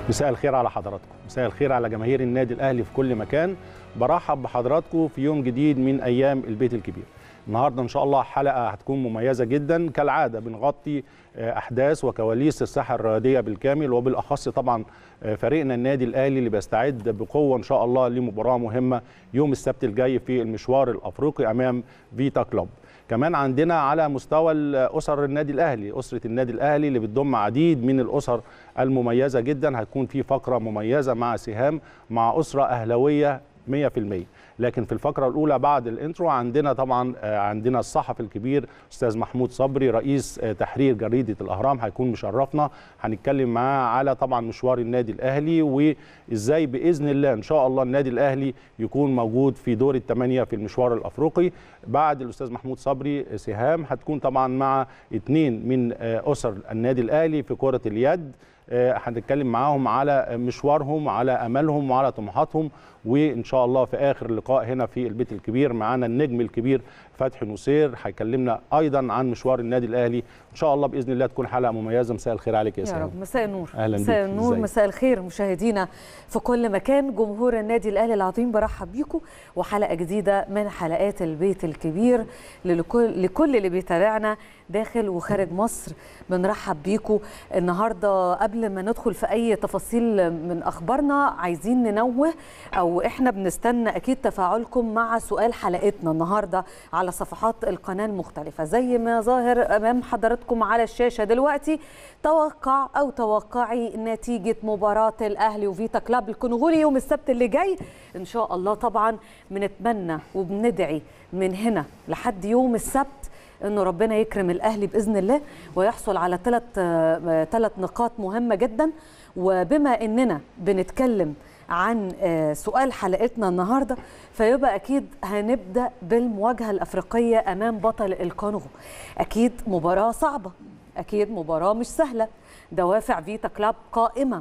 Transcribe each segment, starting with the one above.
مساء الخير على حضراتكم مساء الخير على جماهير النادي الاهلي في كل مكان برحب بحضراتكم في يوم جديد من ايام البيت الكبير النهارده ان شاء الله حلقه هتكون مميزه جدا كالعاده بنغطي احداث وكواليس الساحه الرياضيه بالكامل وبالاخص طبعا فريقنا النادي الاهلي اللي بيستعد بقوه ان شاء الله لمباراه مهمه يوم السبت الجاي في المشوار الافريقي امام فيتا كلوب كمان عندنا على مستوى اسر النادي الاهلي اسره النادي الاهلي اللي بتضم عديد من الاسر المميزه جدا هتكون في فقره مميزه مع سهام مع اسره اهلاويه 100% لكن في الفقره الاولى بعد الانترو عندنا طبعا عندنا الصحفي الكبير استاذ محمود صبري رئيس تحرير جريده الاهرام هيكون مشرفنا هنتكلم معاه على طبعا مشوار النادي الاهلي وازاي باذن الله ان شاء الله النادي الاهلي يكون موجود في دور الثمانيه في المشوار الافريقي بعد الاستاذ محمود صبري سهام هتكون طبعا مع اثنين من اسر النادي الاهلي في كره اليد هنتكلم معاهم على مشوارهم على املهم وعلى طموحاتهم وان شاء الله في اخر لقاء هنا في البيت الكبير معانا النجم الكبير فتحي نصير هيكلمنا ايضا عن مشوار النادي الاهلي ان شاء الله باذن الله تكون حلقه مميزه مساء الخير عليك يا, يا رب مساء النور اهلا مساء النور إزاي؟ مساء الخير مشاهدينا في كل مكان جمهور النادي الاهلي العظيم برحب بيكم وحلقه جديده من حلقات البيت الكبير لكل لكل اللي بيتابعنا داخل وخارج مصر بنرحب بيكم النهارده قبل ما ندخل في اي تفاصيل من اخبارنا عايزين ننوه او احنا بنستنى اكيد تفاعلكم مع سؤال حلقتنا النهارده على صفحات القناه المختلفه زي ما ظاهر امام حضراتكم على الشاشه دلوقتي توقع او توقعي نتيجه مباراه الاهلي وفيتا كلاب الكونغولي يوم السبت اللي جاي ان شاء الله طبعا بنتمنى وبندعي من هنا لحد يوم السبت انه ربنا يكرم الاهلي باذن الله ويحصل على ثلاث ثلاث نقاط مهمه جدا وبما اننا بنتكلم عن سؤال حلقتنا النهارده فيبقى اكيد هنبدا بالمواجهه الافريقيه امام بطل الكونغو اكيد مباراه صعبه اكيد مباراه مش سهله دوافع فيتا كلاب قائمه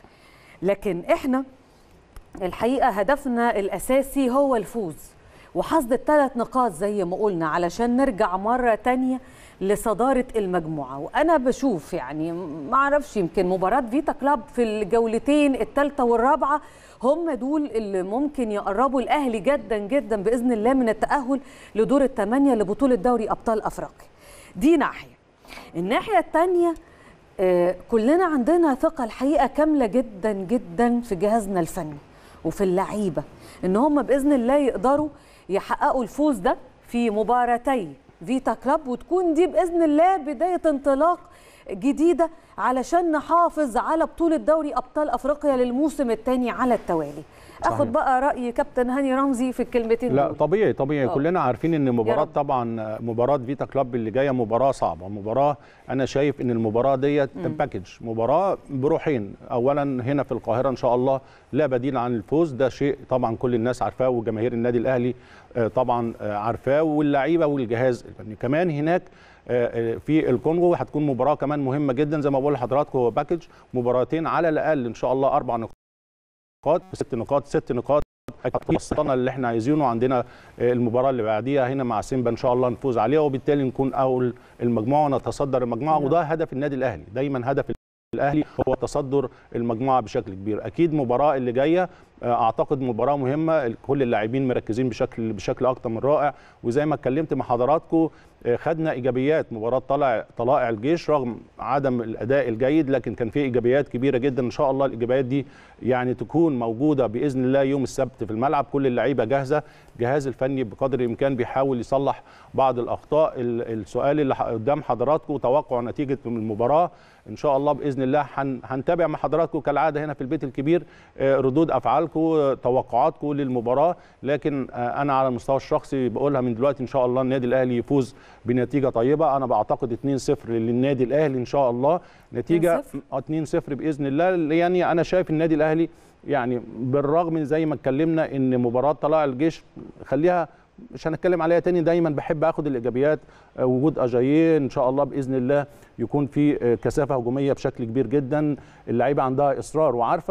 لكن احنا الحقيقه هدفنا الاساسي هو الفوز وحصد الثلاث نقاط زي ما قلنا علشان نرجع مرة تانية لصدارة المجموعة وأنا بشوف يعني ما أعرفش يمكن مباراة فيتا كلاب في الجولتين الثالثة والرابعة هم دول اللي ممكن يقربوا الأهلي جدا جدا بإذن الله من التأهل لدور الثمانية لبطولة دوري أبطال أفريقيا دي ناحية الناحية الثانية آه كلنا عندنا ثقة الحقيقة كاملة جدا جدا في جهازنا الفني وفي اللعيبة إن هم بإذن الله يقدروا يحققوا الفوز ده في مباراتي فيتا كلاب وتكون دي باذن الله بدايه انطلاق جديده علشان نحافظ على بطوله دوري ابطال افريقيا للموسم الثاني على التوالي صحيح. اخد بقى راي كابتن هاني رمزي في الكلمتين لا دول. طبيعي طبيعي أوه. كلنا عارفين ان مباراه طبعا مباراه فيتا كلاب اللي جايه مباراه صعبه مباراه انا شايف ان المباراه ديت باكج مباراه بروحين اولا هنا في القاهره ان شاء الله لا بديل عن الفوز ده شيء طبعا كل الناس عارفاه وجماهير النادي الاهلي طبعا عارفاه واللعيبه والجهاز الفني كمان هناك في الكونغو هتكون مباراه كمان مهمه جدا زي ما بقول لحضراتكم هو باكج مباراتين على الاقل ان شاء الله اربع نقاط ست نقاط ست نقاط وصلنا اللي احنا عايزينه عندنا المباراه اللي بعديها هنا مع سيمبا ان شاء الله نفوز عليها وبالتالي نكون اول المجموعه ونتصدر المجموعه وده هدف النادي الاهلي دايما هدف الاهلي هو تصدر المجموعه بشكل كبير اكيد المباراه اللي جايه اعتقد مباراه مهمه كل اللاعبين مركزين بشكل بشكل اكتر من رائع وزي ما اتكلمت مع حضراتكم خدنا ايجابيات مباراه طلع طلائع الجيش رغم عدم الاداء الجيد لكن كان في ايجابيات كبيره جدا ان شاء الله الايجابيات دي يعني تكون موجوده باذن الله يوم السبت في الملعب كل اللعيبه جاهزه الجهاز الفني بقدر الامكان بيحاول يصلح بعض الاخطاء السؤال اللي قدام حضراتكم توقع نتيجه المباراه ان شاء الله باذن الله هنتابع مع حضراتكم كالعاده هنا في البيت الكبير ردود افعالكم توقعاتكم للمباراه لكن انا على المستوى الشخصي بقولها من دلوقتي ان شاء الله النادي الاهلي يفوز بنتيجه طيبه انا بعتقد 2-0 للنادي الاهلي ان شاء الله نتيجه 2-0 باذن الله يعني انا شايف النادي الاهلي يعني بالرغم من زي ما اتكلمنا ان مباراه طلائع الجيش خليها مش هنتكلم عليها تاني دايما بحب اخد الايجابيات وجود اجاييه ان شاء الله باذن الله يكون في كثافه هجوميه بشكل كبير جدا اللعيبه عندها اصرار وعارفه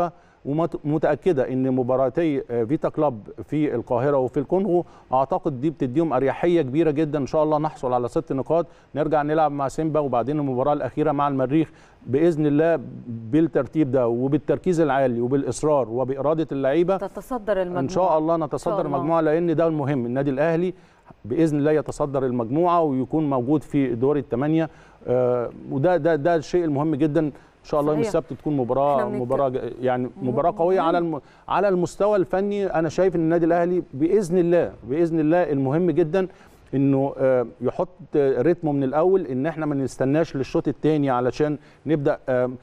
ومتاكده ان مباراتي فيتا كلوب في القاهره وفي الكونغو اعتقد دي بتديهم اريحيه كبيره جدا ان شاء الله نحصل على ست نقاط نرجع نلعب مع سيمبا وبعدين المباراه الاخيره مع المريخ باذن الله بالترتيب ده وبالتركيز العالي وبالاصرار وباراده اللعيبه تتصدر المجموعه ان شاء الله نتصدر المجموعه لان ده المهم النادي الاهلي باذن الله يتصدر المجموعه ويكون موجود في دور الثمانيه آه وده ده ده الشيء المهم جدا ان شاء الله يوم السبت تكون مباراه مباراه يعني مباراه قويه على الم... على المستوى الفني انا شايف ان النادي الاهلي باذن الله باذن الله المهم جدا انه يحط رتمه من الاول ان احنا ما نستناش للشوط الثاني علشان نبدا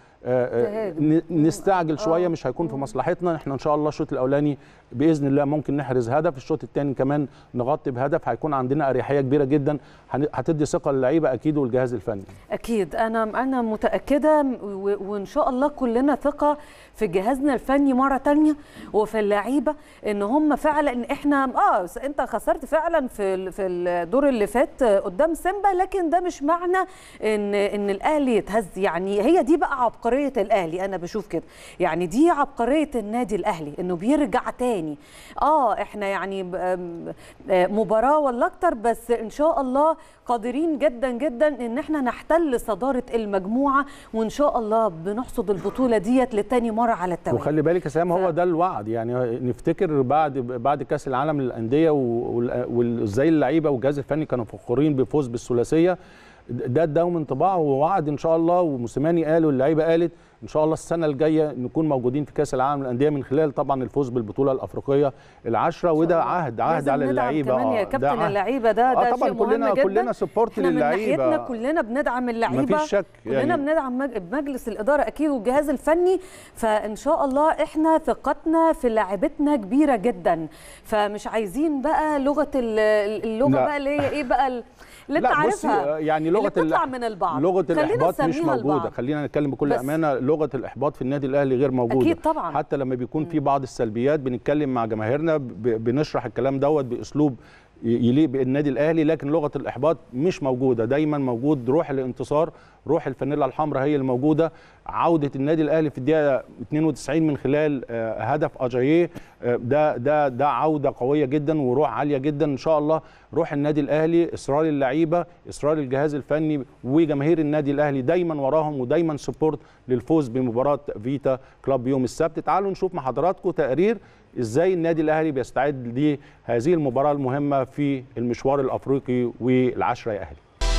نستعجل شويه مش هيكون في مصلحتنا احنا ان شاء الله الشوط الاولاني باذن الله ممكن نحرز هدف الشوط الثاني كمان نغطي بهدف هيكون عندنا اريحيه كبيره جدا هتدي ثقه للعيبه اكيد والجهاز الفني اكيد انا انا متاكده وان شاء الله كلنا ثقه في جهازنا الفني مره ثانيه وفي اللعيبه ان هم فعلا احنا اه انت خسرت فعلا في في الدور اللي فات قدام سيمبا لكن ده مش معنى ان ان الاهلي يتهز يعني هي دي بقى عبقريه الاهلي انا بشوف كده يعني دي عبقريه النادي الاهلي انه بيرجع تاني اه احنا يعني مباراه ولا اكتر بس ان شاء الله قادرين جدا جدا ان احنا نحتل صداره المجموعه وان شاء الله بنحصد البطوله ديت لتاني مره على التوالي وخلي بالك يا سام هو ده الوعد يعني نفتكر بعد بعد كاس العالم للانديه وازاي اللعيبه والجهاز الفني كانوا فخورين بفوز بالثلاثيه ده اداهم انطباع ووعد ان شاء الله وموسيماني قال واللعيبه قالت ان شاء الله السنه الجايه نكون موجودين في كاس العالم للانديه من خلال طبعا الفوز بالبطوله الافريقيه العشره وده عهد عهد على اللعيبه كمان يا كابتن اللعيبه ده ده آه طبعا شيء كلنا مهم جدا كلنا سبورت للعيبه من كلنا بندعم اللعيبه مفيش شك كلنا يعني بندعم مجلس الاداره اكيد والجهاز الفني فان شاء الله احنا ثقتنا في لاعبتنا كبيره جدا فمش عايزين بقى لغه اللغه لا. بقى اللي هي ايه بقى اللي انت لا عارفها بصي يعني لغه اللي بتطلع من البعض لغه خلينا الاحباط مش نسميها موجوده البعض. خلينا نتكلم بكل بس. امانه لغه الاحباط في النادي الاهلي غير موجوده أكيد طبعاً. حتى لما بيكون في بعض السلبيات بنتكلم مع جماهيرنا ب- بنشرح الكلام دوت باسلوب ي- يليق بالنادي الاهلي لكن لغه الاحباط مش موجوده دايما موجود روح الانتصار روح الفانيلا الحمراء هي الموجوده عوده النادي الاهلي في الدقيقه 92 من خلال آه، هدف اجاييه آه، ده ده ده عوده قويه جدا وروح عاليه جدا ان شاء الله روح النادي الاهلي اصرار اللعيبه اصرار الجهاز الفني وجماهير النادي الاهلي دايما وراهم ودايما سبورت للفوز بمباراه فيتا كلاب يوم السبت تعالوا نشوف مع حضراتكم تقرير ازاي النادي الاهلي بيستعد لهذه المباراه المهمه في المشوار الافريقي والعشره يا اهلي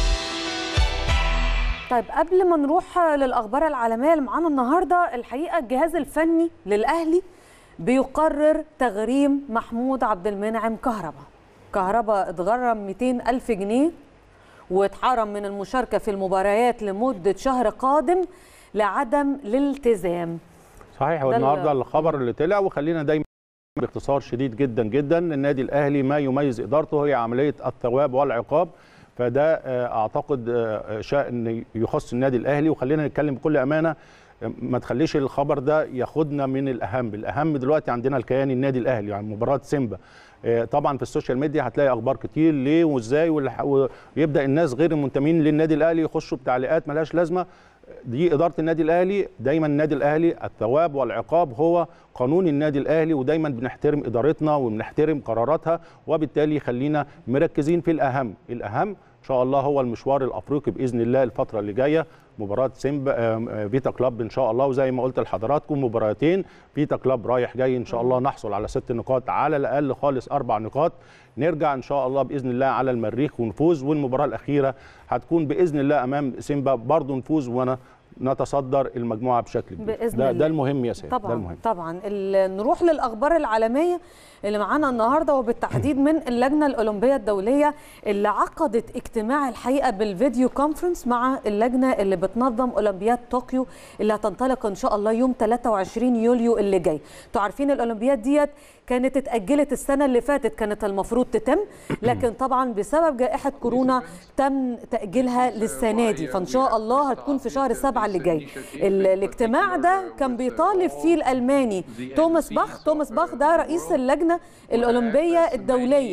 طيب قبل ما نروح للاخبار العالميه اللي معانا النهارده الحقيقه الجهاز الفني للاهلي بيقرر تغريم محمود عبد المنعم كهربا كهربا اتغرم 200 ألف جنيه واتحرم من المشاركة في المباريات لمدة شهر قادم لعدم الالتزام صحيح ده والنهارده ال- الخبر اللي طلع وخلينا دايما باختصار شديد جدا جدا النادي الاهلي ما يميز ادارته هي عمليه الثواب والعقاب فده آه، اعتقد آه، شان يخص النادي الاهلي وخلينا نتكلم بكل امانه آه، ما تخليش الخبر ده ياخدنا من الاهم الاهم دلوقتي عندنا الكيان النادي الاهلي يعني مباراه سيمبا آه، طبعا في السوشيال ميديا هتلاقي اخبار كتير ليه وازاي والح- ويبدا الناس غير المنتمين للنادي الاهلي يخشوا بتعليقات ملهاش لازمه دي اداره النادي الاهلي دايما النادي الاهلي الثواب والعقاب هو قانون النادي الاهلي ودايما بنحترم ادارتنا وبنحترم قراراتها وبالتالي خلينا مركزين في الاهم الاهم ان شاء الله هو المشوار الافريقي باذن الله الفتره اللي جايه مباراه سيمبا آم، آه، فيتا كلاب ان شاء الله وزي ما قلت لحضراتكم مباراتين فيتا كلاب رايح جاي ان شاء الله نحصل على ست نقاط على الاقل خالص اربع نقاط نرجع ان شاء الله باذن الله على المريخ ونفوز والمباراه الاخيره هتكون باذن الله امام سيمبا برضه نفوز وانا نتصدر المجموعه بشكل كبير بإذن ده, الله. ده المهم يا سيد ده طبعا المهم طبعا ال- نروح للاخبار العالميه اللي معانا النهارده وبالتحديد من اللجنه الاولمبيه الدوليه اللي عقدت اجتماع الحقيقه بالفيديو كونفرنس مع اللجنه اللي بتنظم اولمبياد طوكيو اللي هتنطلق ان شاء الله يوم 23 يوليو اللي جاي انتوا عارفين الاولمبياد ديت كانت اتاجلت السنه اللي فاتت كانت المفروض تتم لكن طبعا بسبب جائحه كورونا تم تاجيلها للسنه دي فان شاء الله هتكون في شهر سبعة اللي جاي ال- الاجتماع ده كان بيطالب فيه الالماني توماس باخ توماس باخ ده رئيس اللجنه الاولمبيه الدوليه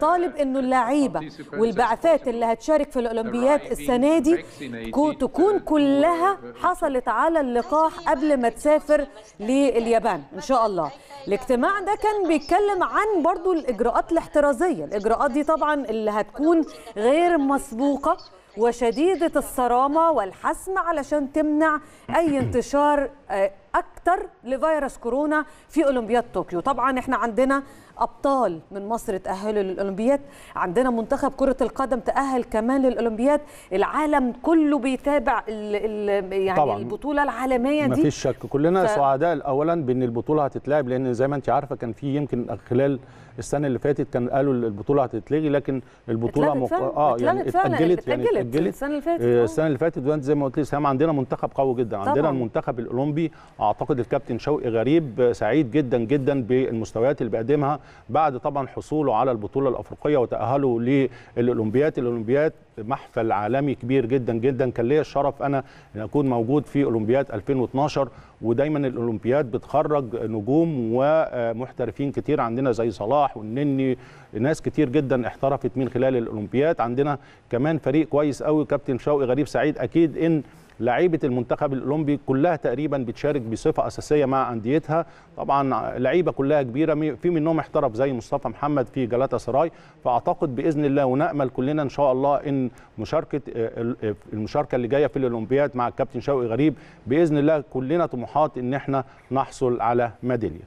طالب انه اللعيبه والبعثات اللي هتشارك في الاولمبياد السنه دي تكون كلها حصلت على اللقاح قبل ما تسافر لليابان ان شاء الله الاجتماع ده كان بيتكلم عن برضو الاجراءات الاحترازيه الاجراءات دي طبعا اللي هتكون غير مسبوقه وشديدة الصرامة والحسم علشان تمنع أي انتشار أكتر لفيروس كورونا في أولمبياد طوكيو طبعا احنا عندنا أبطال من مصر تأهلوا للأولمبياد عندنا منتخب كرة القدم تأهل كمان للأولمبياد العالم كله بيتابع ال ال يعني طبعاً. البطولة العالمية دي مفيش شك كلنا ف... سعداء أولا بأن البطولة هتتلعب لأن زي ما أنت عارفة كان في يمكن خلال السنه اللي فاتت كان قالوا البطوله هتتلغي لكن البطوله مق... اه يعني اتاجلت يعني اتاجلت السنه اللي فاتت السنه اللي فاتت وانت زي ما قلت لي سام عندنا منتخب قوي جدا طبعا. عندنا المنتخب الاولمبي اعتقد الكابتن شوقي غريب سعيد جدا جدا بالمستويات اللي بيقدمها بعد طبعا حصوله على البطوله الافريقيه وتاهله للاولمبياد الاولمبياد محفل عالمي كبير جدا جدا كان ليا الشرف انا ان اكون موجود في اولمبياد 2012 ودايما الاولمبياد بتخرج نجوم ومحترفين كتير عندنا زي صلاح والنني ناس كتير جدا احترفت من خلال الاولمبياد عندنا كمان فريق كويس قوي كابتن شوقي غريب سعيد اكيد ان لعيبه المنتخب الاولمبي كلها تقريبا بتشارك بصفه اساسيه مع انديتها طبعا لعيبه كلها كبيره في منهم احترف زي مصطفى محمد في جلاتا سراي فاعتقد باذن الله ونامل كلنا ان شاء الله ان مشاركه المشاركه اللي جايه في الاولمبياد مع الكابتن شوقي غريب باذن الله كلنا طموحات ان احنا نحصل على ميداليه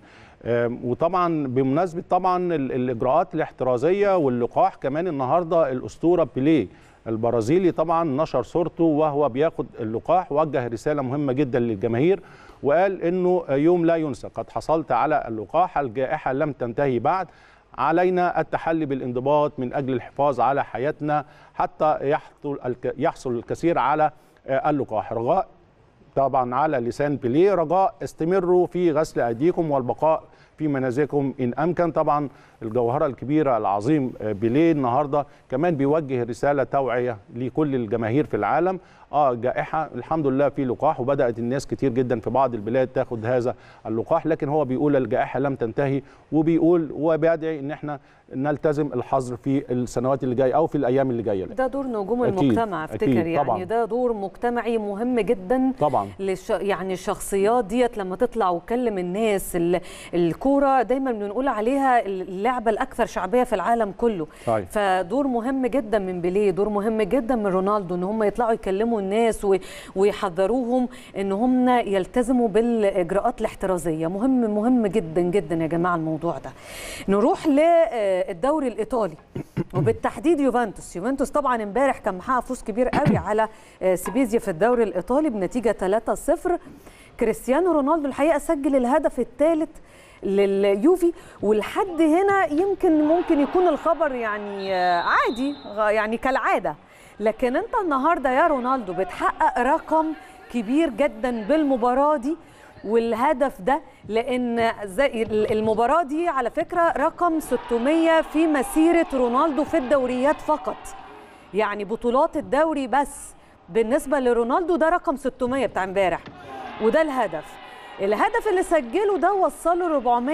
وطبعا بمناسبه طبعا الاجراءات الاحترازيه واللقاح كمان النهارده الاسطوره بيليه البرازيلي طبعا نشر صورته وهو بياخد اللقاح وجه رساله مهمه جدا للجماهير وقال انه يوم لا ينسى قد حصلت على اللقاح الجائحه لم تنتهي بعد علينا التحلي بالانضباط من اجل الحفاظ على حياتنا حتى يحصل الكثير على اللقاح رجاء طبعا على لسان بيليه رجاء استمروا في غسل ايديكم والبقاء في منازلكم ان امكن طبعا الجوهره الكبيره العظيم بيليه النهارده كمان بيوجه رساله توعيه لكل الجماهير في العالم اه جائحه الحمد لله في لقاح وبدات الناس كتير جدا في بعض البلاد تاخد هذا اللقاح لكن هو بيقول الجائحه لم تنتهي وبيقول وبيدعي ان احنا نلتزم الحظر في السنوات اللي جايه او في الايام اللي جايه ده دور نجوم المجتمع افتكر أكيد. يعني طبعًا. ده دور مجتمعي مهم جدا طبعا للش... يعني الشخصيات ديت لما تطلع وتكلم الناس ال... الكوره دايما بنقول عليها اللعبه الاكثر شعبيه في العالم كله طيب. فدور مهم جدا من بيليه دور مهم جدا من رونالدو ان هم يطلعوا يكلموا الناس و... ويحذروهم ان هم يلتزموا بالاجراءات الاحترازيه مهم مهم جدا جدا يا جماعه الموضوع ده نروح للدوري الايطالي وبالتحديد يوفنتوس يوفنتوس طبعا امبارح كان محقق فوز كبير قوي على سيبيزيا في الدوري الايطالي بنتيجه 3-0 كريستيانو رونالدو الحقيقه سجل الهدف الثالث لليوفي ولحد هنا يمكن ممكن يكون الخبر يعني عادي يعني كالعاده لكن انت النهارده يا رونالدو بتحقق رقم كبير جدا بالمباراه دي والهدف ده لان زي المباراه دي على فكره رقم 600 في مسيره رونالدو في الدوريات فقط يعني بطولات الدوري بس بالنسبه لرونالدو ده رقم 600 بتاع امبارح وده الهدف الهدف اللي سجله ده وصله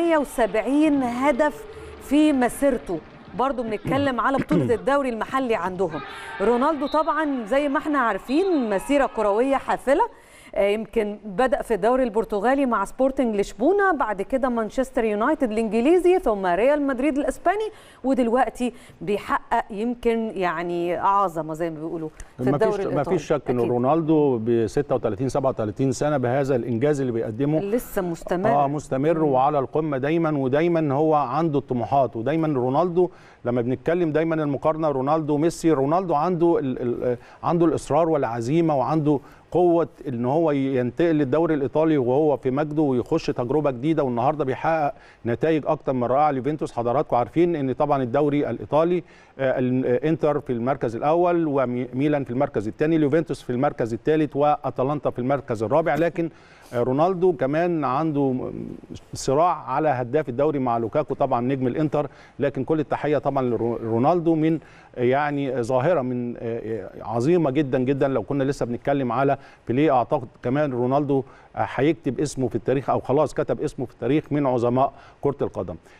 470 هدف في مسيرته برضو بنتكلم على بطولة الدوري المحلي عندهم رونالدو طبعا زي ما احنا عارفين مسيرة كروية حافلة يمكن بدأ في الدوري البرتغالي مع سبورتنج لشبونة بعد كده مانشستر يونايتد الإنجليزي ثم ريال مدريد الإسباني ودلوقتي بيحقق يمكن يعني عظمة زي ما بيقولوا في الدوري الإيطالي ما فيش شك إن رونالدو ب 36 37 سنة بهذا الإنجاز اللي بيقدمه لسه مستمر اه مستمر مم. وعلى القمة دايما ودايما هو عنده الطموحات ودايما رونالدو لما بنتكلم دايما المقارنة رونالدو وميسي رونالدو عنده ال ال عنده الإصرار والعزيمة وعنده قوه ان هو ينتقل للدوري الايطالي وهو في مجده ويخش تجربه جديده والنهارده بيحقق نتائج اكتر من رائعه ليوفنتوس حضراتكم عارفين ان طبعا الدوري الايطالي الانتر في المركز الاول وميلان في المركز الثاني ليوفنتوس في المركز الثالث واتلانتا في المركز الرابع لكن رونالدو كمان عنده صراع على هداف الدوري مع لوكاكو طبعا نجم الانتر لكن كل التحيه طبعا لرونالدو من يعني ظاهره من عظيمه جدا جدا لو كنا لسه بنتكلم على بيليه اعتقد كمان رونالدو هيكتب اسمه في التاريخ او خلاص كتب اسمه في التاريخ من عظماء كره القدم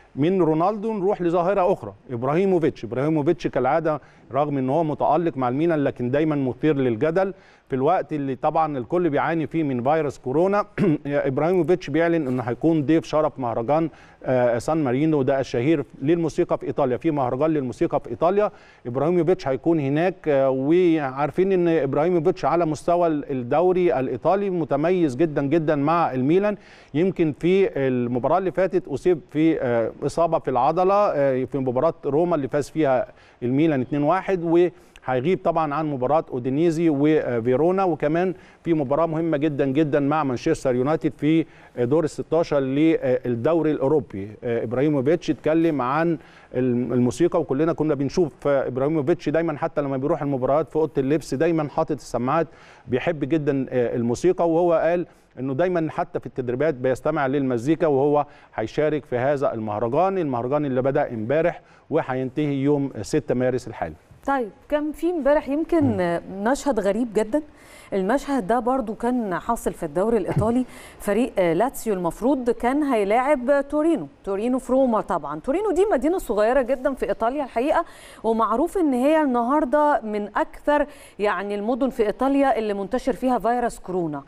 من رونالدو نروح لظاهره اخرى ابراهيموفيتش ابراهيموفيتش كالعاده رغم ان هو متالق مع الميلان لكن دايما مثير للجدل في الوقت اللي طبعا الكل بيعاني فيه من فيروس كورونا ابراهيموفيتش بيعلن انه هيكون ضيف شرف مهرجان سان مارينو ده الشهير للموسيقى في ايطاليا في مهرجان للموسيقى في ايطاليا ابراهيموفيتش هيكون هناك وعارفين ان ابراهيموفيتش على مستوى الدوري الايطالي متميز جدا جدا مع الميلان يمكن في المباراه اللي فاتت اصيب في اصابه في العضله في مباراه روما اللي فاز فيها الميلان 2-1 و هيغيب طبعا عن مباراه اودينيزي وفيرونا وكمان في مباراه مهمه جدا جدا مع مانشستر يونايتد في دور ال 16 للدوري الاوروبي ابراهيموفيتش اتكلم عن الموسيقى وكلنا كنا بنشوف ابراهيموفيتش دايما حتى لما بيروح المباريات في اوضه اللبس دايما حاطط السماعات بيحب جدا الموسيقى وهو قال انه دايما حتى في التدريبات بيستمع للمزيكا وهو هيشارك في هذا المهرجان المهرجان اللي بدا امبارح وهينتهي يوم 6 مارس الحالي طيب كان في امبارح يمكن مشهد غريب جدا المشهد ده برضو كان حاصل في الدوري الايطالي فريق لاتسيو المفروض كان هيلاعب تورينو تورينو في روما طبعا تورينو دي مدينه صغيره جدا في ايطاليا الحقيقه ومعروف ان هي النهارده من اكثر يعني المدن في ايطاليا اللي منتشر فيها فيروس كورونا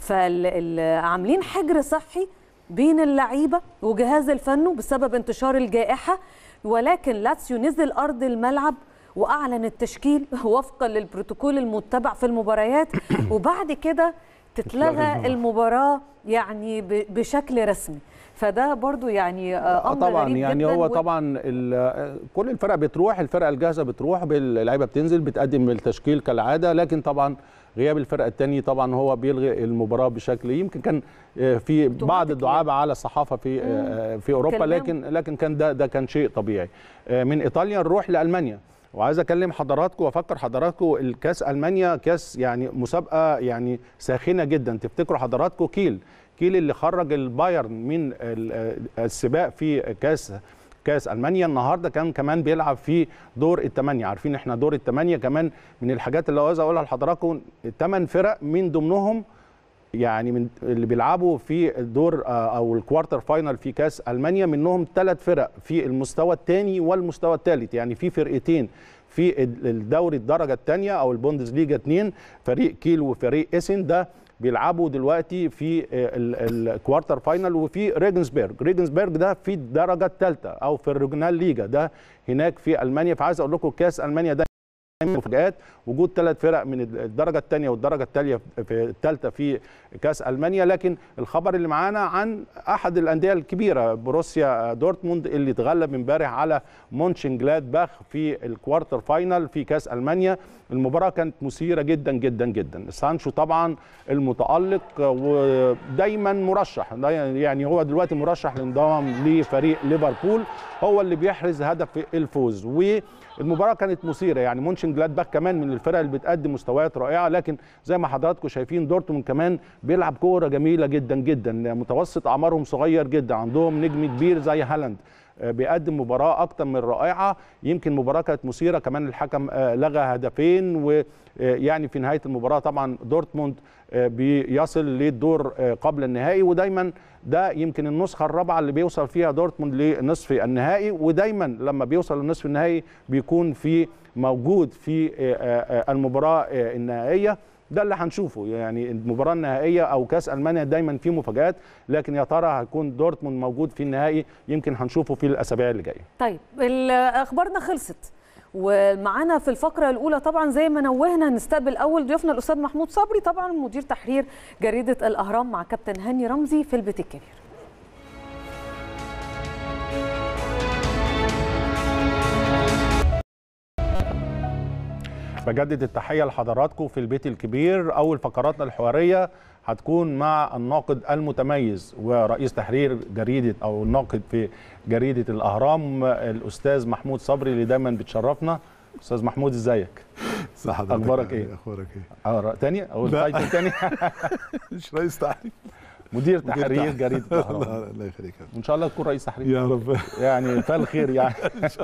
فعاملين حجر صحي بين اللعيبه وجهاز الفني بسبب انتشار الجائحه ولكن لاتسيو نزل ارض الملعب واعلن التشكيل وفقا للبروتوكول المتبع في المباريات وبعد كده تتلغى المباراه يعني بشكل رسمي فده برضو يعني امر طبعا غريب يعني جدا هو طبعا كل الفرق بتروح الفرقه الجاهزه بتروح اللعيبه بتنزل بتقدم التشكيل كالعاده لكن طبعا غياب الفرقه الثاني طبعا هو بيلغي المباراه بشكل يمكن كان في بعض الدعابه على الصحافه في في اوروبا لكن لكن كان ده ده كان شيء طبيعي من ايطاليا نروح لالمانيا وعايز اكلم حضراتكم وافكر حضراتكم الكاس المانيا كاس يعني مسابقه يعني ساخنه جدا تفتكروا حضراتكم كيل كيل اللي خرج البايرن من السباق في كاس كاس المانيا النهارده كان كمان بيلعب في دور الثمانيه عارفين احنا دور الثمانيه كمان من الحاجات اللي عاوز اقولها لحضراتكم الثمان فرق من ضمنهم يعني من اللي بيلعبوا في الدور او الكوارتر فاينل في كاس المانيا منهم ثلاث فرق في المستوى الثاني والمستوى الثالث يعني في فرقتين في الدوري الدرجه الثانيه او البوندسليجا 2 فريق كيل وفريق اسن ده بيلعبوا دلوقتي في الكوارتر فاينل وفي ريجنسبرج ريجنسبرج ده في الدرجه الثالثه او في الريجونال ليجا ده هناك في المانيا فعايز اقول لكم كاس المانيا ده مفاجآت وجود ثلاث فرق من الدرجه الثانيه والدرجه الثالثه في الثالثه في كاس المانيا لكن الخبر اللي معانا عن احد الانديه الكبيره بروسيا دورتموند اللي اتغلب امبارح على مونشن جلادباخ في الكوارتر فاينل في كاس المانيا المباراه كانت مثيره جدا جدا جدا سانشو طبعا المتالق ودايما مرشح يعني هو دلوقتي مرشح للانضمام لفريق ليفربول هو اللي بيحرز هدف الفوز والمباراه كانت مثيره يعني مونشن جلادباخ كمان من الفرق اللي بتقدم مستويات رائعه لكن زي ما حضراتكم شايفين دورتموند كمان بيلعب كوره جميله جدا جدا متوسط اعمارهم صغير جدا عندهم نجم كبير زي هالاند بيقدم مباراه اكتر من رائعه يمكن المباراه كانت مثيره كمان الحكم لغى هدفين ويعني في نهايه المباراه طبعا دورتموند بيصل للدور قبل النهائي ودايما ده يمكن النسخه الرابعه اللي بيوصل فيها دورتموند لنصف النهائي ودايما لما بيوصل للنصف النهائي بيكون في موجود في المباراه النهائيه ده اللي هنشوفه يعني المباراه النهائيه او كاس المانيا دايما في مفاجات لكن يا ترى هيكون دورتموند موجود في النهائي يمكن هنشوفه في الاسابيع اللي جايه طيب اخبارنا خلصت ومعانا في الفقره الاولى طبعا زي ما نوهنا هنستقبل اول ضيوفنا الاستاذ محمود صبري طبعا مدير تحرير جريده الاهرام مع كابتن هاني رمزي في البيت الكبير بجدد التحية لحضراتكم في البيت الكبير أول فقراتنا الحوارية هتكون مع الناقد المتميز ورئيس تحرير جريدة أو الناقد في جريدة الأهرام الأستاذ محمود صبري اللي دايما بتشرفنا أستاذ محمود إزيك؟ صح أخبارك إيه؟ أخبارك إيه؟ آه تاني أقول تايتل تاني مش رئيس تحرير مدير تحرير جريده الاهرام الله الله يخليك وان شاء الله تكون رئيس تحرير يا رب يعني فالخير يعني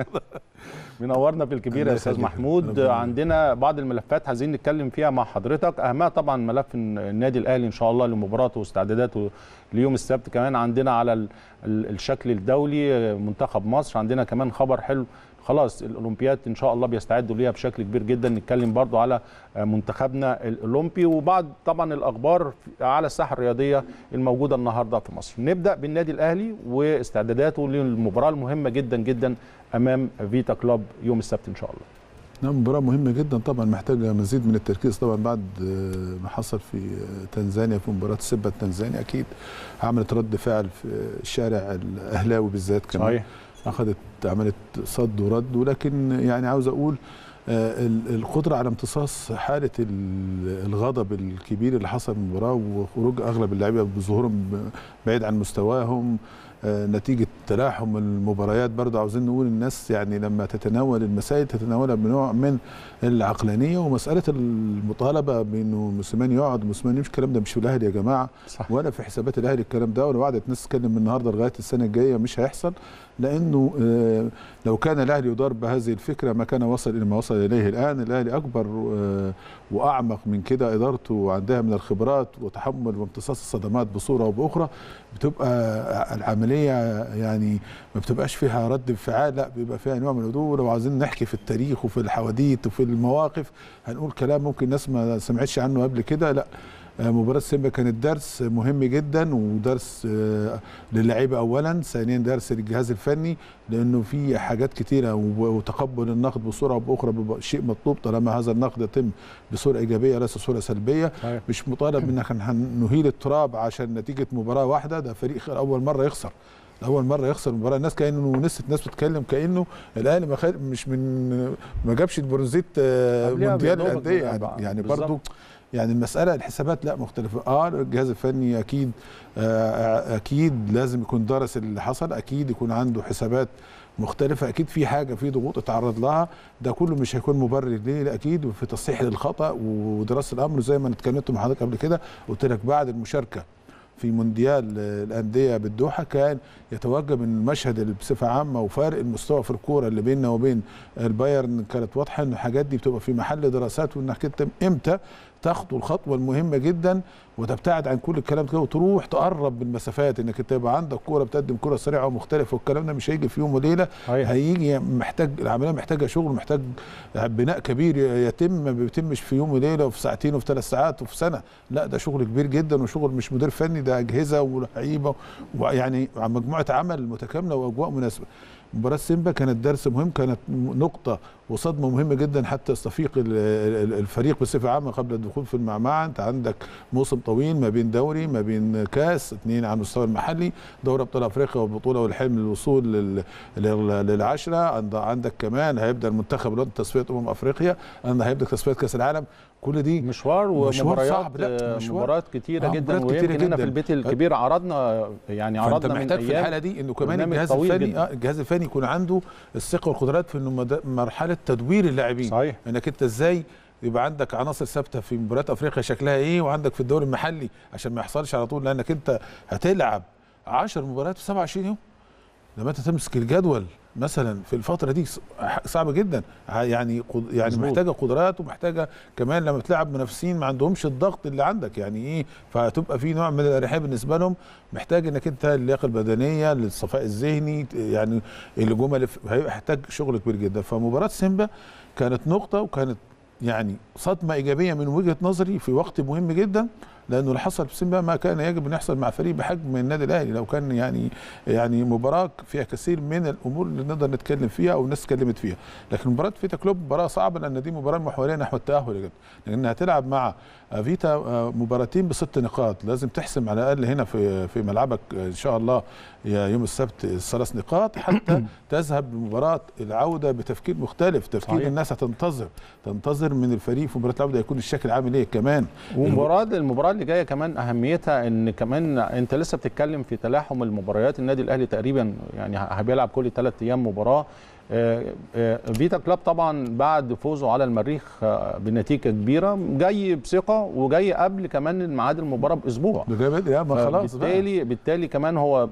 منورنا في الكبير الله يا استاذ يخليك. محمود ربنا عندنا بعض الملفات عايزين نتكلم فيها مع حضرتك اهمها طبعا ملف النادي الاهلي ان شاء الله لمباراته واستعداداته ليوم السبت كمان عندنا على ال- ال- الشكل الدولي منتخب مصر عندنا كمان خبر حلو خلاص الاولمبياد ان شاء الله بيستعدوا ليها بشكل كبير جدا نتكلم برضو على منتخبنا الاولمبي وبعض طبعا الاخبار على الساحه الرياضيه الموجوده النهارده في مصر نبدا بالنادي الاهلي واستعداداته للمباراه المهمه جدا جدا امام فيتا كلوب يوم السبت ان شاء الله نعم مباراة مهمة جدا طبعا محتاجة مزيد من التركيز طبعا بعد آه، ما حصل في آه، تنزانيا في مباراة سيبا التنزاني أكيد عملت رد فعل في الشارع الأهلاوي بالذات كمان صحيح اخذت عملت صد ورد ولكن يعني عاوز اقول آه، ال- القدره على امتصاص حاله ال- الغضب الكبير اللي حصل من المباراه وخروج اغلب اللعيبه بظهورهم ب- بعيد عن مستواهم آه، نتيجه تلاحم المباريات برضه عاوزين نقول الناس يعني لما تتناول المسائل تتناولها بنوع من العقلانيه ومساله المطالبه بانه موسيماني يقعد موسيماني يمشي الكلام ده مش في الاهلي يا جماعه صح ولا في حسابات الاهلي الكلام ده ولو قعدت ناس تتكلم من النهارده لغايه السنه الجايه مش هيحصل لانه آه، لو كان الاهلي يدار بهذه الفكره ما كان وصل الى ما وصل اليه الان الاهلي اكبر آه، واعمق من كده ادارته عندها من الخبرات وتحمل وامتصاص الصدمات بصوره او باخرى بتبقى العمليه يعني ما بتبقاش فيها رد انفعال لا بيبقى فيها نوع من الهدوء لو عايزين نحكي في التاريخ وفي الحواديت وفي المواقف هنقول كلام ممكن الناس ما سمعتش عنه قبل كده لا آه، مباراة سيمبا كانت درس مهم جدا ودرس آه، للعيبة أولا ثانيا درس للجهاز الفني لأنه في حاجات كتيرة وب- وتقبل النقد بصورة أو بأخرى بيبقى شيء مطلوب طالما هذا النقد يتم بصورة إيجابية ليس صورة سلبية صحيح. مش مطالب منك ان نهيل التراب عشان نتيجة مباراة واحدة ده فريق أول مرة يخسر اول مره يخسر مباراه الناس كانه نسيت ناس بتتكلم كانه الاهلي ما خد مش من ما جابش البرونزيت آه، قبلها مونديال بيدوبك الانديه يعني, بقى. يعني بالظبط. برضو يعني المساله الحسابات لا مختلفه اه الجهاز الفني اكيد آه اكيد لازم يكون درس اللي حصل اكيد يكون عنده حسابات مختلفة أكيد في حاجة في ضغوط اتعرض لها ده كله مش هيكون مبرر ليه لا أكيد في تصحيح للخطأ ودراسة الأمر زي ما أنا اتكلمت مع حضرتك قبل كده قلت لك بعد المشاركة في مونديال الأندية بالدوحة كان يتوجب ان المشهد اللي بصفة عامة وفارق المستوى في الكورة اللي بيننا وبين البايرن كانت واضحة ان الحاجات دي بتبقى في محل دراسات وانك انت امتى تخطو الخطوة المهمة جدا وتبتعد عن كل الكلام ده وتروح تقرب بالمسافات انك انت يبقى عندك كوره بتقدم كوره سريعه ومختلفه والكلام ده مش هيجي في يوم وليله صحيح. هيجي محتاج العمليه محتاجه شغل محتاج بناء كبير يتم ما بيتمش في يوم وليله وفي ساعتين وفي ثلاث ساعات وفي سنه لا ده شغل كبير جدا وشغل مش مدير فني ده اجهزه ولعيبه ويعني مجموعه عمل متكامله واجواء مناسبه مباراة سيمبا كانت درس مهم كانت نقطة وصدمة مهمة جدا حتى يستفيق ال- ال- الفريق بصفة عامة قبل الدخول في المعمعة أنت عندك موسم طويل ما بين دوري ما بين كاس اثنين على المستوى المحلي دوري أبطال أفريقيا والبطولة والحلم للوصول لل- لل- للعشرة عند- عندك كمان هيبدأ المنتخب الوطني تصفية أمم أفريقيا عندك هيبدأ تصفية كأس العالم كل دي مشوار مشوار ومباريات صعب، لا، آه، مشوار. مباريات كتيره آه، جدا مباريات كتيرة ويمكن هنا في جدا. البيت الكبير عرضنا يعني فانت عرضنا من محتاج في أيام الحاله دي انه كمان برنامج الجهاز طويل الفني جداً. اه الجهاز الفني يكون عنده الثقه والقدرات في انه مد- مرحله تدوير اللاعبين صحيح انك انت ازاي يبقى عندك عناصر ثابته في مباريات افريقيا شكلها ايه وعندك في الدوري المحلي عشان ما يحصلش على طول لانك انت هتلعب 10 مباريات في 27 يوم لما انت تمسك الجدول مثلا في الفتره دي ص- صعب جدا ع- يعني قد- يعني مظبوط. محتاجه قدرات ومحتاجه كمان لما تلعب منافسين ما عندهمش الضغط اللي عندك يعني ايه فهتبقى في نوع من الاريحيه بالنسبه لهم محتاج انك انت اللياقه البدنيه للصفاء الذهني ت- يعني الجمل ف- هيبقى محتاج شغل كبير جدا فمباراه سيمبا كانت نقطه وكانت يعني صدمه ايجابيه من وجهه نظري في وقت مهم جدا لانه اللي حصل في سيمبا ما كان يجب ان يحصل مع فريق بحجم النادي الاهلي لو كان يعني يعني مباراه فيها كثير من الامور اللي نقدر نتكلم فيها او الناس اتكلمت فيها لكن مباراه فيتا كلوب مباراه صعبه لان دي مباراه محوريه نحو التاهل يا جدع لانها هتلعب مع فيتا آه، مباراتين بست نقاط لازم تحسم على الاقل هنا في في ملعبك آه، ان شاء الله يا يوم السبت ثلاث نقاط حتى تذهب لمباراه العوده بتفكير مختلف تفكير صحيح. الناس هتنتظر تنتظر من الفريق في مباراه العوده يكون الشكل عامل ايه كمان ومباراه المباراه اللي جايه كمان اهميتها ان كمان انت لسه بتتكلم في تلاحم المباريات النادي الاهلي تقريبا يعني هيلعب كل ثلاث ايام مباراه آه، آه، فيتا كلاب طبعا بعد فوزه على المريخ آه، بنتيجه كبيره جاي بثقه وجاي قبل كمان ميعاد المباراه باسبوع ده جامد يا ما خلاص بقى. بالتالي بالتالي كمان هو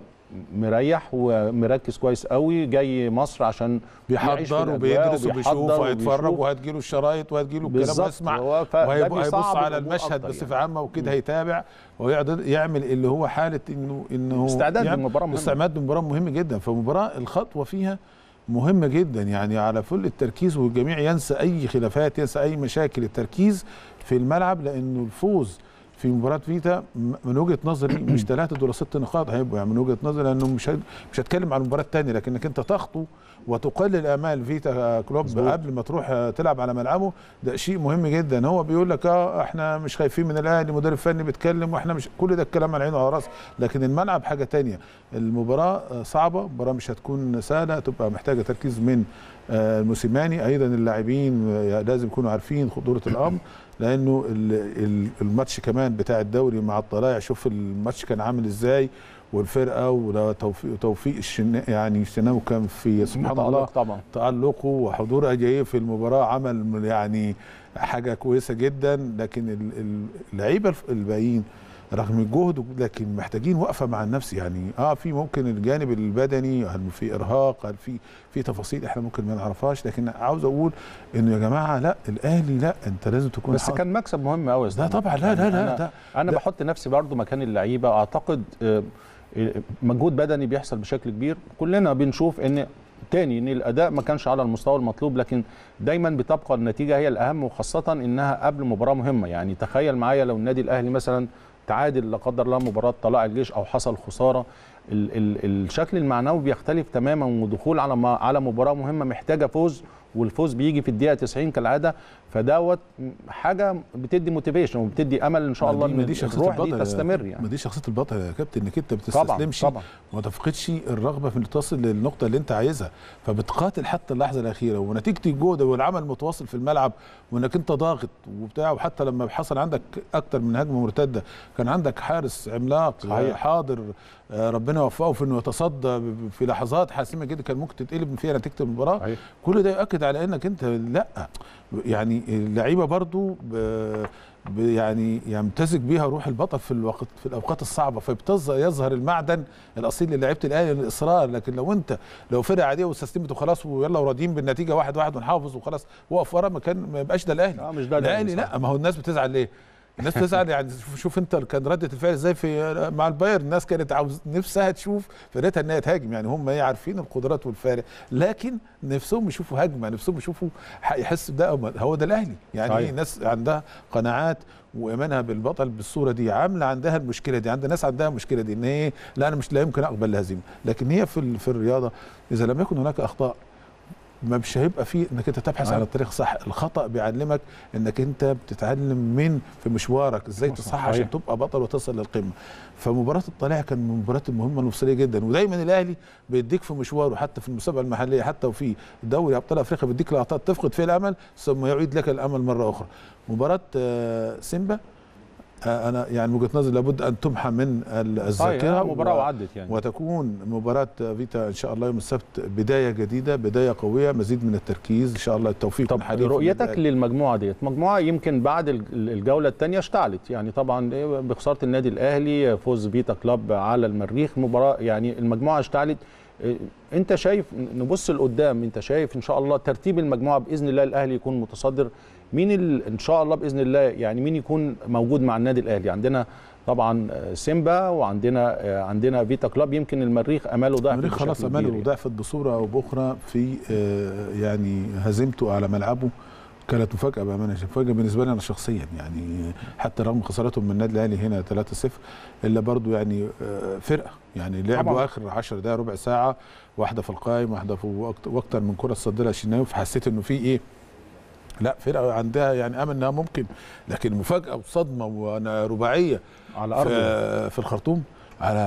مريح ومركز كويس قوي جاي مصر عشان يعيش في بيحضر الأجواء وبيدرس وبيشوف وبيحضر وهيتفرج وبيشوف. وهتجيله الشرايط وهتجيله الكلام بالظبط ويسمع هو ف- ده وهيب- هيبص بيصعب على الأمور المشهد أكتر بصفه يعني. عامه وكده هيتابع ويقدر يعمل اللي هو حاله انه انه استعداد يعمل- للمباراة مهم. استعداد للمباراه مهم جدا فمباراه الخطوه فيها مهمه جدا يعني على فل التركيز والجميع ينسى اي خلافات ينسى اي مشاكل التركيز في الملعب لانه الفوز في مباراه فيتا م- من وجهه نظري مش ثلاثه دول ست نقاط هيبقوا يعني من وجهه نظري لانه مش هت- مش هتكلم عن المباراه الثانيه لكنك انت تخطو وتقلل امال فيتا كلوب مظبوط. قبل ما تروح آه، تلعب على ملعبه ده شيء مهم جدا هو بيقول لك اه احنا مش خايفين من الاهلي مدرب فني بيتكلم واحنا مش كل ده الكلام على عينه وعلى راسه لكن الملعب حاجه تانية المباراه آه، صعبه المباراه مش هتكون سهله هتبقى محتاجه تركيز من آه، الموسيماني ايضا اللاعبين آه، لازم يكونوا عارفين خطوره الامر لانه ال- ال- الماتش كمان بتاع الدوري مع الطلائع شوف الماتش كان عامل ازاي والفرقه وتوفيق توفيق الشنا يعني الشناوي كان في سبحان الله متألق طبعا تألقه وحضور أجاييه في المباراة عمل يعني حاجة كويسة جدا لكن ال- ال- اللعيبة الف- الباقيين رغم الجهد لكن محتاجين وقفه مع النفس يعني اه في ممكن الجانب البدني هل في ارهاق هل في في تفاصيل احنا ممكن ما نعرفهاش لكن عاوز اقول انه يا جماعه لا الاهلي لا انت لازم تكون بس حاضر. كان مكسب مهم قوي ده طبعا لا لا لا انا, ده أنا ده- بحط نفسي برضو مكان اللعيبه اعتقد آه، آه، مجهود بدني بيحصل بشكل كبير كلنا بنشوف ان تاني ان الاداء ما كانش على المستوى المطلوب لكن دايما بتبقى النتيجه هي الاهم وخاصه انها قبل مباراه مهمه يعني تخيل معايا لو النادي الاهلي مثلا تعادل لا قدر الله مباراه طلائع الجيش او حصل خساره ال ال الشكل المعنوي بيختلف تماما ودخول على ما على مباراه مهمه محتاجه فوز والفوز بيجي في الدقيقه 90 كالعاده فدوت حاجه بتدي موتيفيشن وبتدي امل ان شاء ما الله دي- ان ما دي شخصيه الروح دي البطل يا- تستمر ما يعني دي شخصيه البطل يا كابتن انك انت ما طبعا بتستسلمش طبعا وما تفقدش الرغبه في انك تصل للنقطه اللي انت عايزها فبتقاتل حتى اللحظه الاخيره ونتيجه الجهد والعمل المتواصل في الملعب وانك انت ضاغط وبتاع وحتى لما حصل عندك اكتر من هجمه مرتده كان عندك حارس عملاق صحيح. حاضر آه، ربنا وفقه في انه يتصدى ب- في لحظات حاسمه جدا كان ممكن تتقلب فيها نتيجه المباراه صحيح. كل ده يؤكد على انك انت لا يعني اللعيبه برضو ب ب- يعني يمتزج بيها روح البطل في الوقت في الاوقات الصعبه فبتظهر يظهر المعدن الاصيل للعيبه الاهلي الاصرار لكن لو انت لو فرقه عاديه واستسلمت وخلاص ويلا وراضيين بالنتيجه واحد واحد ونحافظ وخلاص وقف ورا ما كان ما يبقاش ده الاهلي لا مش ده الاهلي صح. لا ما هو الناس بتزعل ليه؟ الناس بتزعل يعني شوف, شوف انت كان رده الفعل ازاي في مع البايرن الناس كانت عاوز نفسها تشوف فرقتها ان هي تهاجم يعني هم ايه عارفين القدرات والفارق لكن نفسهم يشوفوا هجمه نفسهم يشوفوا ح- يحس بده هو ده الاهلي يعني صحيح. ايه الناس عندها قناعات وايمانها بالبطل بالصوره دي عامله عندها المشكله دي عند ناس عندها المشكله دي ان هي لا انا مش لا يمكن اقبل الهزيمه لكن هي في ال- في الرياضه اذا لم يكن هناك اخطاء ما مش هيبقى فيه انك انت تبحث آه. عن الطريق الصح الخطا بيعلمك انك انت بتتعلم من في مشوارك ازاي تصح صحيح. عشان تبقى بطل وتصل للقمه فمباراه الطلائع كان من المباريات المهمه المفصليه جدا ودايما الاهلي بيديك في مشواره حتى في المسابقه المحليه حتى وفي دوري ابطال افريقيا بيديك لقطات تفقد فيها الامل ثم يعيد لك الامل مره اخرى مباراه آه، سيمبا آه، انا يعني من وجهه نظري لابد ان تمحى من ال- الذاكره صحيح مباراه و- وعدت يعني وتكون مباراة فيتا إن شاء الله يوم السبت بداية جديدة بداية قوية مزيد من التركيز إن شاء الله التوفيق طب يكون حليف رؤيتك للأهلي. للمجموعه ديت مجموعه يمكن بعد ال- الجوله الثانيه اشتعلت يعني طبعا إيه بخساره النادي الاهلي فوز فيتا كلاب على المريخ مباراه يعني المجموعه اشتعلت إيه، انت شايف نبص لقدام انت شايف ان شاء الله ترتيب المجموعه باذن الله الاهلي يكون متصدر مين ال- ان شاء الله باذن الله يعني مين يكون موجود مع النادي الاهلي عندنا طبعا آه، سيمبا وعندنا آه، عندنا فيتا كلاب يمكن المريخ اماله ضعف المريخ بشكل خلاص كبير أماله يعني. ضعفت بصورة أو بأخرى في آه، يعني هزيمته على ملعبه كانت مفاجأة بأمانة مفاجأة بالنسبة لي أنا شخصيا يعني حتى رغم خسارتهم من النادي الأهلي هنا 3-0 إلا برضو يعني آه، فرقة يعني لعبوا طبعاً. آخر 10 دقايق ربع ساعة واحدة في القائم واحدة في وأكت- وأكتر من كرة صدرها الشناوي فحسيت إنه في إيه لا فرقة عندها يعني أمل إنها ممكن لكن مفاجأة وصدمة وأنا رباعية على ارضه في, في الخرطوم على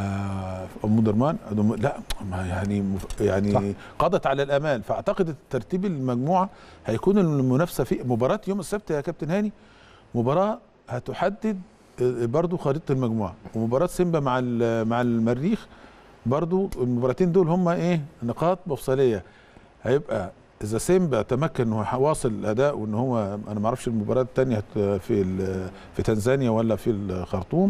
ام درمان لا ما يعني مف- يعني صح. قضت على الامال فاعتقد ترتيب المجموعه هيكون المنافسه في مباراه يوم السبت يا كابتن هاني مباراه هتحدد آه، برضو خريطه المجموعه ومباراه سيمبا مع ال- مع المريخ برضو المباراتين دول هم ايه نقاط مفصليه هيبقى اذا سيمبا تمكن انه يواصل الاداء وان هو انا ما اعرفش المباراه الثانيه في ال- في تنزانيا ولا في الخرطوم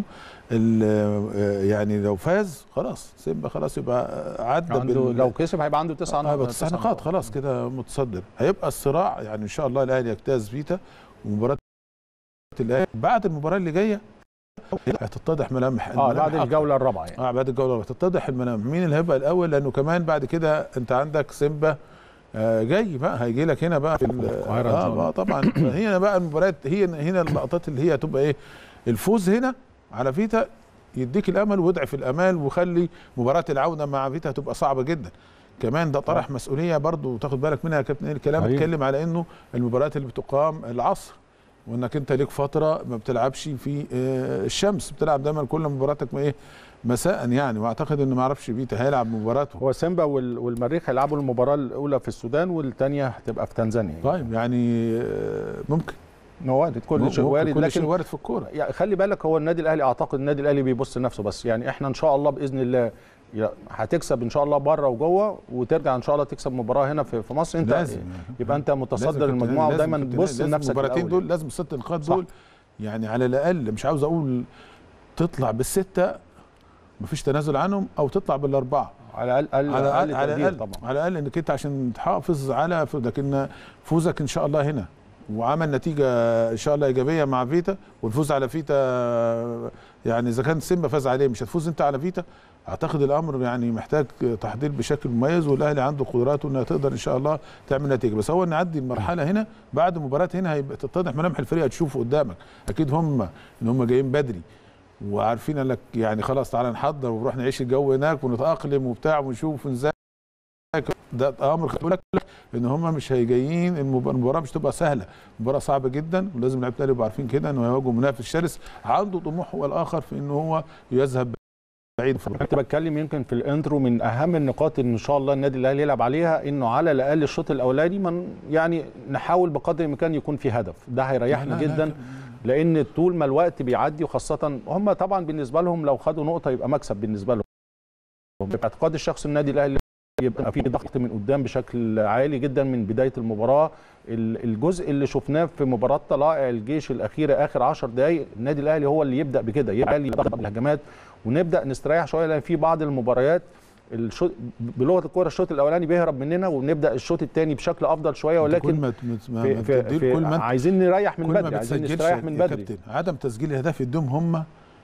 ال- يعني لو فاز خلاص سيمبا خلاص يبقى عدى عنده بال- لو كسب هيبقى عنده تسع هيبقى نقاط تسع نقاط خلاص كده متصدر هيبقى الصراع يعني ان شاء الله الاهلي يجتاز فيتا ومباراه الاهلي بعد المباراه اللي جايه هتتضح ملامح اه الملامح بعد أكتر. الجوله الرابعه يعني اه بعد الجوله هتتضح الملامح مين اللي هيبقى الاول لانه كمان بعد كده انت عندك سيمبا آه جاي بقى هيجي لك هنا بقى في ال- القاهرة إن شاء اه الله. بقى طبعا هنا بقى المباريات هي هنا اللقطات اللي هي هتبقى ايه الفوز هنا على فيتا يديك الامل ويضعف الامال ويخلي مباراه العوده مع فيتا هتبقى صعبه جدا كمان ده طرح مسؤوليه برضو تاخد بالك منها يا كابتن الكلام أيوة. بيتكلم على انه المباريات اللي بتقام العصر وانك انت ليك فتره ما بتلعبش في آه، الشمس بتلعب دايما كل مباراتك ما ايه مساء يعني واعتقد انه ما اعرفش فيتا هيلعب مباراته هو سيمبا وال- والمريخ هيلعبوا المباراه الاولى في السودان والثانيه هتبقى في تنزانيا يعني. طيب يعني آه، ممكن وارد كل شيء ممكن وارد كل شيء لكن وارد في الكوره يعني خلي بالك هو النادي الاهلي اعتقد النادي الاهلي بيبص لنفسه بس يعني احنا ان شاء الله باذن الله يا- هتكسب ان شاء الله بره وجوه وترجع ان شاء الله تكسب مباراه هنا في في مصر انت لازم يبقى انت لازم متصدر كابتن المجموعه هاني، ودايما لازم كابتن تبص هاني، لازم لنفسك المباراتين الأول. دول لازم الست نقاط صح. دول يعني على الاقل مش عاوز اقول تطلع بالسته مفيش تنازل عنهم او تطلع بالاربعه على الاقل على اقل الاقل على تقدير الاقل طبعا على الاقل انك انت عشان تحافظ على ف- لكن فوزك ان شاء الله هنا وعمل نتيجه ان شاء الله ايجابيه مع فيتا والفوز على فيتا يعني اذا كان سيمبا فاز عليه مش هتفوز انت على فيتا اعتقد الامر يعني محتاج تحضير بشكل مميز والاهلي عنده قدراته انها تقدر ان شاء الله تعمل نتيجه بس هو نعدي المرحله هنا بعد مباراه هنا هيبقى تتضح ملامح الفريق هتشوفه قدامك اكيد هم ان هم جايين بدري وعارفين انك يعني خلاص تعالى نحضر ونروح نعيش الجو هناك ونتاقلم وبتاع ونشوف ازاي ده امر خلي بالك ان هم مش هيجيين المب- المباراه مش تبقى سهله مباراه صعبه جدا ولازم لعيبه الاهلي يبقوا عارفين كده انه هيواجهوا منافس شرس عنده طموح هو الاخر في انه هو يذهب بعيد كنت بتكلم يمكن في الانترو من اهم النقاط ان شاء الله النادي الاهلي يلعب عليها انه على الاقل الشوط الاولاني من يعني نحاول بقدر الامكان يكون في هدف ده هيريحنا لا، لا، جدا لان طول ما الوقت بيعدي وخاصه هم طبعا بالنسبه لهم لو خدوا نقطه يبقى مكسب بالنسبه لهم باعتقاد الشخص النادي الاهلي يبقى في ضغط من قدام بشكل عالي جدا من بدايه المباراه ال- الجزء اللي شفناه في مباراه طلائع الجيش الاخيره اخر 10 دقائق النادي الاهلي هو اللي يبدا بكده يبدا يضغط الهجمات ونبدا نستريح شويه لان في بعض المباريات الشوط بلغه الكوره الشوط الاولاني بيهرب مننا ونبدا الشوط الثاني بشكل افضل شويه كل ولكن ما ما- ما في في تدير- في كل ما انت عايزين نريح من كل ما بدري عايزين بتسجلش نستريح من يا بدري كابتن عدم تسجيل الاهداف يديهم هم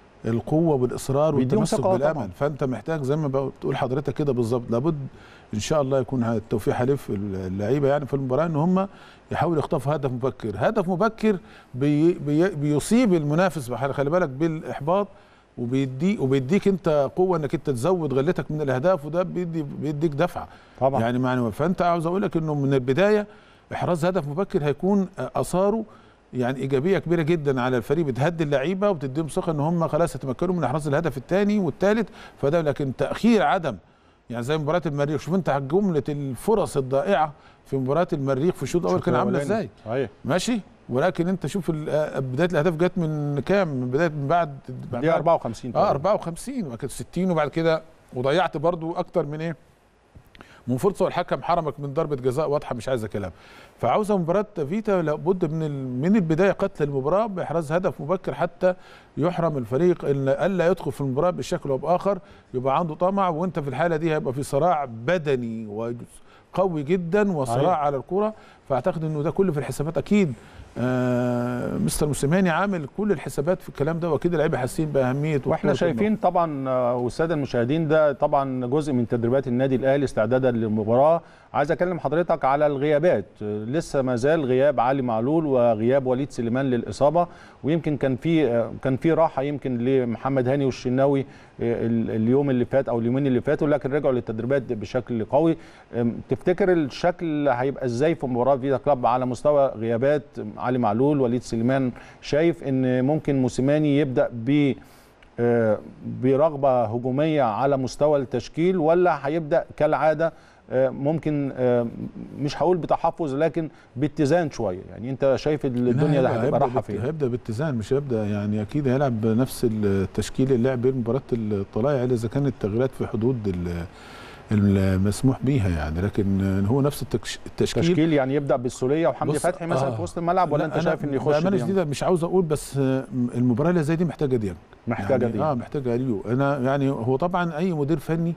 القوه والاصرار بيديهم والتمسك ثقة بالامل طبعاً. فانت محتاج زي ما بتقول حضرتك كده بالظبط لابد ان شاء الله يكون التوفيق حليف اللعيبه يعني في المباراه ان هم يحاولوا يخطفوا هدف مبكر هدف مبكر بي بي بيصيب المنافس خلي بالك بالاحباط وبيدي وبيديك انت قوه انك انت تزود غلتك من الاهداف وده بيدي بيديك دفعه طبعا يعني معنوي فانت عاوز اقول لك انه من البدايه احراز هدف مبكر هيكون اثاره يعني ايجابيه كبيره جدا على الفريق بتهدي اللعيبه وبتديهم ثقه ان هم خلاص يتمكنوا من احراز الهدف الثاني والثالث فده لكن تاخير عدم يعني زي مباراه المريخ شوف انت جمله الفرص الضائعه في مباراه المريخ في الشوط الاول كان عامله ازاي صحيح ماشي ولكن انت شوف ال- بدايه الاهداف جت من كام من بدايه من بعد دي 54 اه تقريباً. 54 وكانت 60 وبعد كده وضيعت برضو اكتر من ايه من فرصه والحكم حرمك من ضربه جزاء واضحه مش عايزه كلام فعاوزه مباراه فيتا لابد من ال- من البدايه قتل المباراه باحراز هدف مبكر حتى يحرم الفريق ان الا يدخل في المباراه بشكل او باخر يبقى عنده طمع وانت في الحاله دي هيبقى في صراع بدني وقوي جدا وصراع أيوة. على الكره فاعتقد انه ده كله في الحسابات اكيد آه مستر موسيماني عامل كل الحسابات في الكلام ده واكيد اللعيبه حاسين باهميه واحنا وخطورة شايفين طبعا آه، والساده المشاهدين ده طبعا جزء من تدريبات النادي الاهلي استعدادا للمباراه عايز اكلم حضرتك على الغيابات آه، لسه ما زال غياب علي معلول وغياب وليد سليمان للاصابه ويمكن كان في آه، كان في راحه يمكن لمحمد هاني والشناوي آه، ال- اليوم اللي فات او اليومين اللي فاتوا لكن رجعوا للتدريبات بشكل قوي آم، تفتكر الشكل هيبقى ازاي في مباراه فيتا كلاب على مستوى غيابات علي معلول وليد سليمان شايف ان ممكن موسيماني يبدا ب آه، برغبه هجوميه على مستوى التشكيل ولا هيبدا كالعاده آه، ممكن آه، مش هقول بتحفظ لكن باتزان شويه يعني انت شايف الدنيا ده هيبقى- هتبقى رايحه بات- فين هيبدا باتزان مش هيبدا يعني اكيد هيلعب بنفس التشكيل اللي لعب بيه مباراه الطلائع الا اذا كانت التغييرات في حدود ال- المسموح بيها يعني لكن هو نفس التكش- التشكيل تشكيل يعني يبدا بالسوليه وحمدي بص، فتحي مثلا آه. في وسط الملعب ولا لا، انت أنا شايف ان يخش بامانه ديانج؟ شديده مش عاوز اقول بس آه، المباراه اللي زي دي محتاجه ديانج محتاجه يعني دي اه محتاجه اليو انا يعني هو طبعا اي مدير فني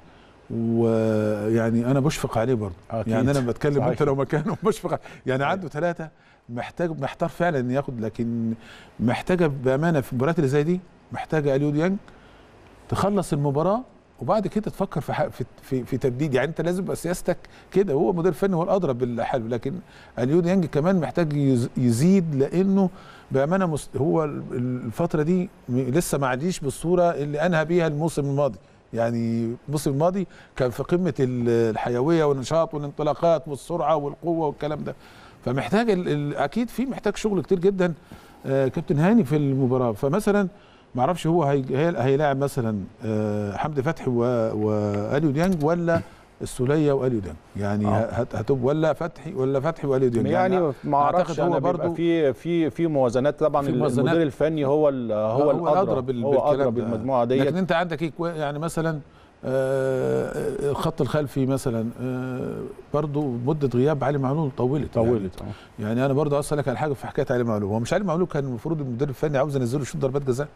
ويعني انا بشفق عليه برضه أكيد. يعني انا بتكلم صحيح. انت لو مكانه بشفق عليه. يعني عنده ثلاثه محتاج محتار فعلا ان ياخد لكن محتاجه بامانه في المباريات اللي زي دي محتاجه اليو ديانج تخلص المباراه وبعد كده تفكر في ح- في في, في تبديد يعني انت لازم يبقى سياستك كده هو مدير فني هو الادرى بالحل لكن اليو ديانج كمان محتاج يز- يزيد لانه بامانه مس- هو ال- الفتره دي م- لسه ما عاديش بالصوره اللي انهى بيها الموسم الماضي يعني الموسم الماضي كان في قمه ال- الحيويه والنشاط والانطلاقات والسرعه والقوه والكلام ده فمحتاج ال- ال- اكيد في محتاج شغل كتير جدا آه، كابتن هاني في المباراه فمثلا ما اعرفش هو هي- هي- هيلاعب مثلا آه، حمدي فتحي و- واليو ديانج ولا السوليه واليو ديانج يعني آه. هت- هتب ولا فتحي ولا فتحي واليو ديانج يعني ما اعرفش أعتقد هو انا بيبقى برضو- في في في موازنات طبعا في موازنات. المدير الفني هو ال- هو هو الادرى الادرى بال- هو بالكلام ادرى ده. بالمجموعه ديت لكن انت عندك ايه كوي- يعني مثلا آه، الخط الخلفي مثلا آه، برضو مده غياب علي معلول طولت طولت آه. يعني, يعني انا برضو اسالك على حاجه في حكايه علي معلول هو مش علي معلول كان المفروض المدير الفني عاوز ينزله يشوط ضربات جزاء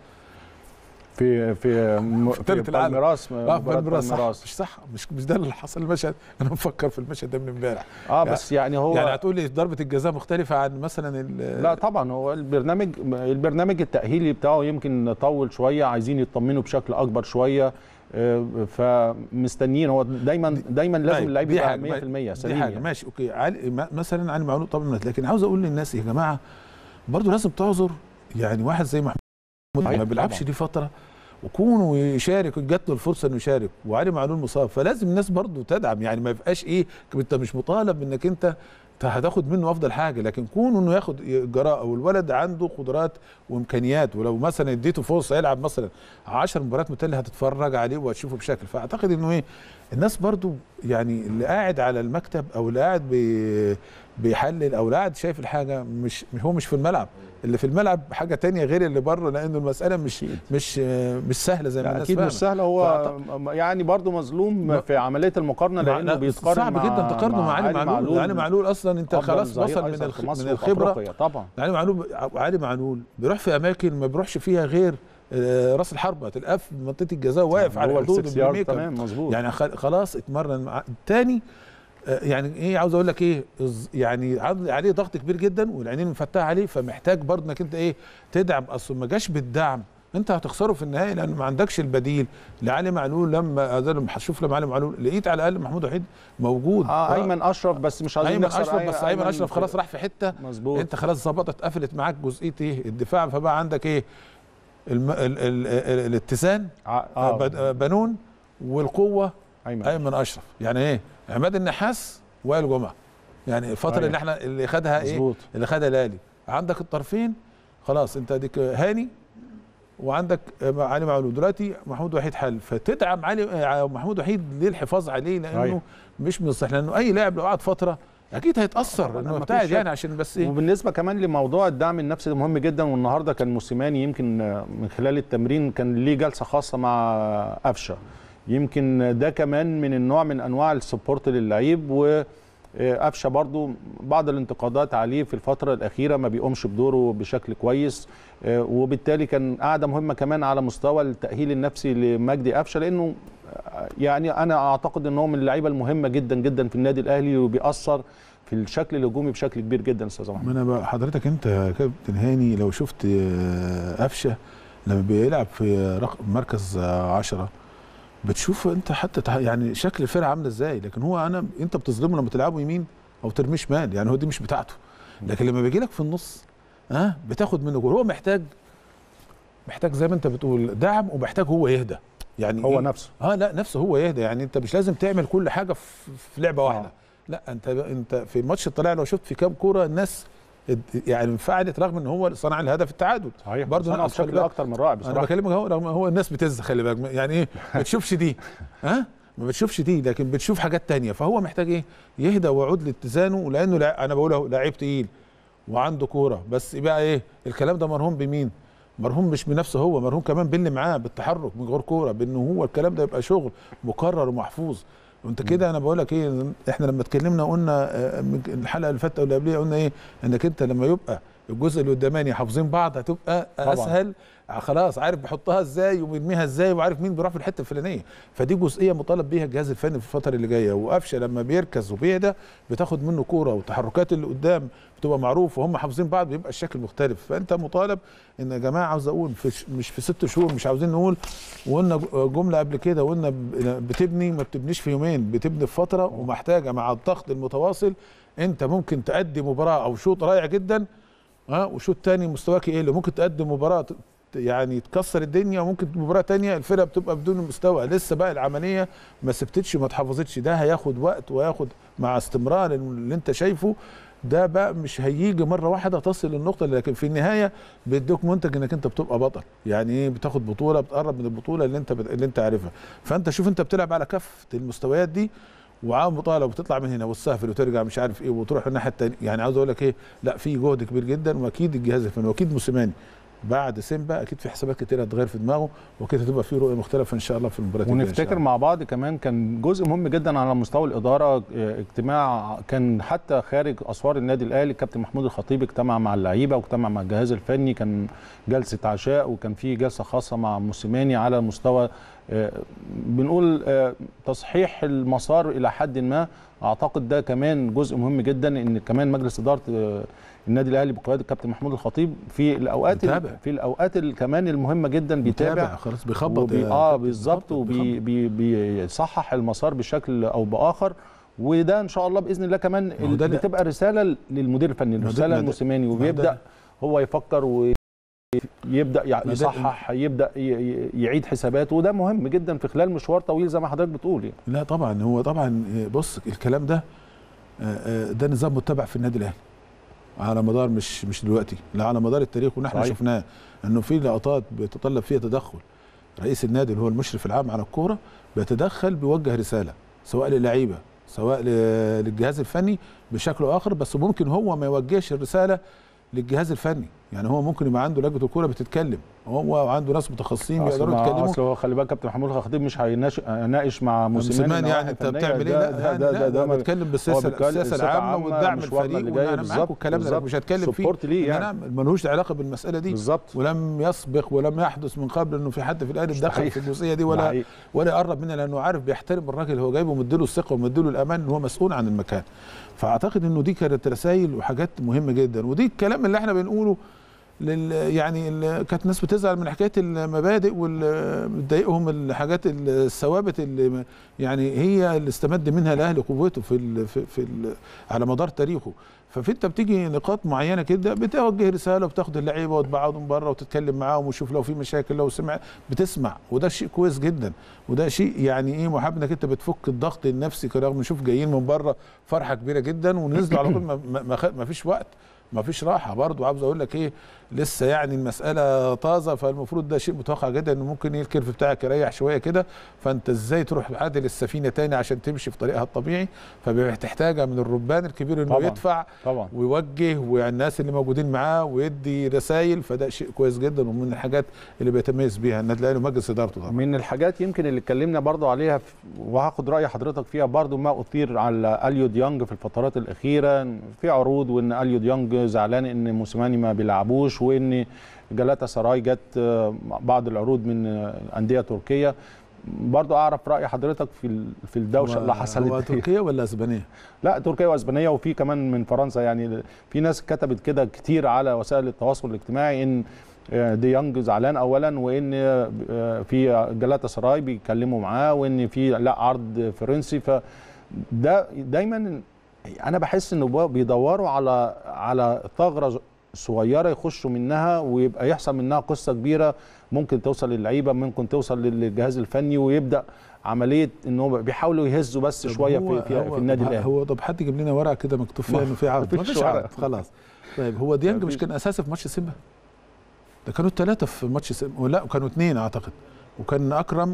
في في م- في تالت العالم. بالميراس اه مباراة بالميراس صح بالميراس. مش صح مش مش ده اللي حصل المشهد انا مفكر في المشهد ده من امبارح اه بس يعني هو يعني هتقول لي ضربه الجزاء مختلفه عن مثلا ال- لا طبعا هو البرنامج البرنامج التأهيلي بتاعه يمكن طول شوية عايزين يطمنوا بشكل أكبر شوية آه، فمستنيين هو دايما دايما لازم طيب، اللعيب دي يبقى حاجة، 100% دي سليم حاجه يعني. ماشي اوكي علي م- مثلا علي معلول طبعا لكن عاوز اقول للناس يا جماعه برضو لازم تعذر يعني واحد زي محمود صحيح، ما بيلعبش طبعاً. دي فتره وكونه يشارك جات له الفرصه انه يشارك وعلي معلول مصاب فلازم الناس برضو تدعم يعني ما يبقاش ايه انت مش مطالب انك انت ت- هتاخد منه افضل حاجه لكن كونه انه ياخد جراءه والولد عنده قدرات وامكانيات ولو مثلا اديته فرصه يلعب مثلا 10 مباريات متتاليه هتتفرج عليه وهتشوفه بشكل فاعتقد انه ايه الناس برضو يعني اللي قاعد على المكتب او اللي قاعد بي بيحلل او اللي قاعد شايف الحاجه مش هو مش في الملعب اللي في الملعب حاجه تانية غير اللي بره لانه المساله مش أكيد. مش مش سهله زي ما لا الناس اكيد مش فاهمة. سهل هو فأعتقد- يعني برضو مظلوم ما- في عمليه المقارنه مع- لانه لا، بيتقارن صعب مع جدا تقارنه مع علي معلول علي معلول اصلا انت أفضل خلاص ظهير وصل من أيسر الخ... في مصر من وفي الخبره أفريقيا طبعا علي معلول علي معلول بيروح في اماكن ما بيروحش فيها غير آه، راس الحربه تلقاه في منطقه الجزاء واقف على هو حدود السكس يارد الميكر. تمام مظبوط يعني خل- خلاص اتمرن مع الثاني يعني ايه عاوز اقول لك ايه الز- يعني عض- عليه ضغط كبير جدا والعينين مفتحه عليه فمحتاج برضه انك انت ايه تدعم اصل ما جاش بالدعم انت هتخسره في النهايه لان ما عندكش البديل لعلي معلول لما أنا لما هشوف لما علي معلول لقيت على الاقل محمود وحيد موجود اه ايمن اشرف بس مش عايزين ايمن نخسر اشرف بس ايمن اشرف في- خلاص راح في حته مظبوط انت خلاص ظبطت قفلت معاك جزئيه ايه الدفاع فبقى عندك ايه الم... ال... ال... ال... الاتزان ع- آه. اه بنون والقوه ايمن ايمن اشرف يعني ايه عماد النحاس وائل جمعه يعني الفتره أيوة. اللي احنا اللي خدها ايه مظبوط اللي خدها الاهلي عندك الطرفين خلاص انت اديك هاني وعندك علي معلول دلوقتي محمود وحيد حل فتدعم علي آه، محمود وحيد للحفاظ عليه لانه أيوة. مش من الصح لانه اي لاعب لو قعد فتره اكيد هيتاثر طبعاً، انه ما يبتعد فيش يعني شك. عشان بس ايه وبالنسبه كمان لموضوع الدعم النفسي ده مهم جدا والنهارده كان موسيماني يمكن آه، من خلال التمرين كان ليه جلسه خاصه مع قفشه يمكن ده كمان من النوع من انواع السبورت للعيب و آه، قفشه برضو بعض الانتقادات عليه في الفتره الاخيره ما بيقومش بدوره بشكل كويس آه، وبالتالي كان قاعده مهمه كمان على مستوى التاهيل النفسي لمجدي قفشه لانه آه، يعني انا اعتقد ان هو من اللعيبه المهمه جدا جدا في النادي الاهلي وبيأثر في الشكل الهجومي بشكل كبير جدا استاذ محمد ما انا بقى حضرتك انت يا كابتن هاني لو شفت آه، قفشه لما بيلعب في رقم مركز آه، عشرة بتشوف انت حتى تح- يعني شكل الفرقه عامله ازاي لكن هو انا انت بتظلمه لما تلعبه يمين او ترميه شمال يعني هو دي مش بتاعته لكن لما بيجي لك في النص ها أه بتاخد منه جول هو محتاج محتاج زي ما انت بتقول دعم ومحتاج هو يهدى يعني هو إيه؟ نفسه اه لا نفسه هو يهدى يعني انت مش لازم تعمل كل حاجه في في لعبه واحده آه. لا انت انت في ماتش الطلائع لو شفت في كام كوره الناس اد- يعني انفعلت رغم ان هو صنع الهدف التعادل صحيح برضه برضه نقص، خلي بشكل بالك. اكتر من رائع انا بصراحه بكلمك اهو رغم هو الناس بتز خلي بالك يعني ايه ما تشوفش دي ها ما بتشوفش دي لكن بتشوف حاجات تانية فهو محتاج ايه يهدى ويعود لاتزانه لانه لا انا بقول اهو لعيب تقيل وعنده كوره بس بقى ايه الكلام ده مرهون بمين مرهون مش بنفسه هو مرهون كمان باللي معاه بالتحرك من غير كوره بانه هو الكلام ده يبقى شغل مكرر ومحفوظ وانت كده انا بقول لك ايه احنا لما اتكلمنا قلنا آه، من الحلقه اللي فاتت او اللي قبلها قلنا ايه انك انت لما يبقى الجزء اللي قداماني حافظين بعض هتبقى طبعاً. اسهل خلاص عارف بيحطها ازاي وبيرميها ازاي وعارف مين بيروح في الحته الفلانيه فدي جزئيه مطالب بيها الجهاز الفني في الفتره اللي جايه وقفشه لما بيركز وبيهدى بتاخد منه كوره والتحركات اللي قدام بتبقى معروف وهم حافظين بعض بيبقى الشكل مختلف فانت مطالب ان يا جماعه عاوز اقول في ش- مش في ست شهور مش عاوزين نقول وقلنا ج- جمله قبل كده وقلنا ب- بتبني ما بتبنيش في يومين بتبني في فتره ومحتاجه مع الضغط المتواصل انت ممكن تأدي مباراه او شوط رائع جدا ها وشوط تاني مستواك يقل ممكن تقدم مباراه ت- يعني تكسر الدنيا وممكن مباراه تانية الفرقه بتبقى بدون مستوى لسه بقى العمليه ما سبتتش ما اتحفظتش ده هياخد وقت وياخد مع استمرار اللي انت شايفه ده بقى مش هيجي مره واحده تصل للنقطه لكن في النهايه بيدوك منتج انك انت بتبقى بطل يعني ايه بتاخد بطوله بتقرب من البطوله اللي انت بت... اللي انت عارفها فانت شوف انت بتلعب على كافه المستويات دي وعام بطاله وبتطلع من هنا والسهل وترجع مش عارف ايه وتروح الناحيه الثانيه يعني عاوز اقول لك ايه لا في جهد كبير جدا واكيد الجهاز الفني واكيد موسيماني بعد سيمبا اكيد في حسابات كتيره هتغير في دماغه واكيد هتبقى في رؤيه مختلفه ان شاء الله في المباراه الجاية إن شاء ونفتكر الله. مع بعض كمان كان جزء مهم جدا على مستوى الاداره اه، اجتماع كان حتى خارج اسوار النادي الاهلي الكابتن محمود الخطيب اجتمع مع اللعيبه واجتمع مع الجهاز الفني كان جلسه عشاء وكان في جلسه خاصه مع موسيماني على مستوى اه، بنقول اه، تصحيح المسار الى حد ما اعتقد ده كمان جزء مهم جدا ان كمان مجلس اداره اه، النادي الاهلي بقياده الكابتن محمود الخطيب في الاوقات بيتابع. في الاوقات ال- كمان المهمه جدا بيتابع متابع خلاص بيخبط وبي... يا اه كابتن، بالظبط بيخبط، بيخبط. وبيصحح المسار بشكل او باخر وده ان شاء الله باذن الله كمان ما هو ده اللي- بتبقى رساله للمدير الفني ما ده- رساله ما ده- للموسيماني ما وبيبدا ده- هو يفكر ويبدا يع- ده- يصحح يبدا ي- ي- يعيد حساباته وده مهم جدا في خلال مشوار طويل زي ما حضرتك بتقول يعني. لا طبعا هو طبعا بص الكلام ده آه، آه، ده نظام متبع في النادي الاهلي على مدار مش مش دلوقتي لا على مدار التاريخ ونحن صحيح. شفناه انه في لقطات بيتطلب فيها تدخل رئيس النادي اللي هو المشرف العام على الكوره بيتدخل بيوجه رساله سواء للعيبه سواء ل- للجهاز الفني بشكل اخر بس ممكن هو ما يوجهش الرساله للجهاز الفني يعني هو ممكن يبقى عنده لجنه الكوره بتتكلم هو عنده ناس متخصصين اصل بيقدروا ما- يتكلموا اصل هو خلي بالك كابتن محمود الخطيب مش هيناقش هيناقش مع موسيماني موسيماني يعني نواحي انت فنية. بتعمل ايه ده- لا ده- يعني ده- لا ده ده ما- بتكلم هو بالسياسه بيتكلم السياسه بصفة العامه عامة، والدعم مشوارنا الفريق اللي جاي وانا معاك بالظبط، والكلام ده بالظبط. مش هتكلم فيه سبورت ليه إن يعني. انا ملوش علاقه بالمساله دي بالظبط ولم يسبق ولم يحدث من قبل انه في حد في الاهلي دخل مستحيل. في الجزئيه دي ده ولا حقيقي. ولا يقرب منها لانه عارف بيحترم الراجل اللي هو جايبه ومديله الثقه ومديله الامان ان هو مسؤول عن المكان فاعتقد انه دي كانت رسائل وحاجات مهمه جدا ودي الكلام اللي احنا بنقوله لل يعني ال- كانت ناس بتزعل من حكايه المبادئ واللي بتضايقهم الحاجات الثوابت اللي م- يعني هي اللي استمد منها الاهلي قوته في ال في, في ال على مدار تاريخه ففي انت بتيجي نقاط معينه كده بتوجه رساله وبتاخد اللعيبه وتبعدهم بره وتتكلم معاهم وشوف لو في مشاكل لو سمع بتسمع وده شيء كويس جدا وده شيء يعني ايه محب انك انت بتفك الضغط النفسي رغم نشوف جايين من بره فرحه كبيره جدا ونزلوا على طول ما- ما- ما خ- ما فيش وقت ما فيش راحه برضو عاوز اقول لك ايه لسه يعني المساله طازه فالمفروض ده شيء متوقع جدا انه ممكن إيه الكيرف بتاعك يريح شويه كده فانت ازاي تروح عادل السفينه تاني عشان تمشي في طريقها الطبيعي فبتحتاجها من الربان الكبير انه طبعاً. يدفع طبعا ويوجه والناس اللي موجودين معاه ويدي رسائل فده شيء كويس جدا ومن الحاجات اللي بيتميز بيها النادي الاهلي ومجلس ادارته طبعا من الحاجات يمكن اللي اتكلمنا برضو عليها في- وهاخد راي حضرتك فيها برضو ما اثير على اليو ديانج في الفترات الاخيره في عروض وان اليو ديانج زعلان ان موسيماني ما بيلعبوش وان جلاتا سراي جت آه، بعض العروض من آه، انديه تركيه برضو اعرف راي حضرتك في ال- في الدوشه اللي هو حصلت دي. تركيا ولا اسبانيا؟ لا تركيا واسبانيا وفي كمان من فرنسا يعني في ناس كتبت كده كتير على وسائل التواصل الاجتماعي ان آه، دي يونج زعلان اولا وان آه، في جلاتا سراي بيتكلموا معاه وان في لا عرض فرنسي فده دايما انا بحس انه بقى بيدوروا على على ثغره صغيره يخشوا منها ويبقى يحصل منها قصه كبيره ممكن توصل للعيبه ممكن توصل للجهاز الفني ويبدا عمليه ان هو بيحاولوا يهزوا بس طب شويه هو- في, في, هو في النادي طب الاهلي هو طب حد يجيب لنا ورقه كده مكتوب فيها ما- انه في عرض مفيش مفيش ورقة. عرض خلاص طيب هو ديانج مش مفيش. كان اساسي في ماتش سيمبا ده كانوا الثلاثه في ماتش سيمبا لا كانوا اثنين اعتقد وكان اكرم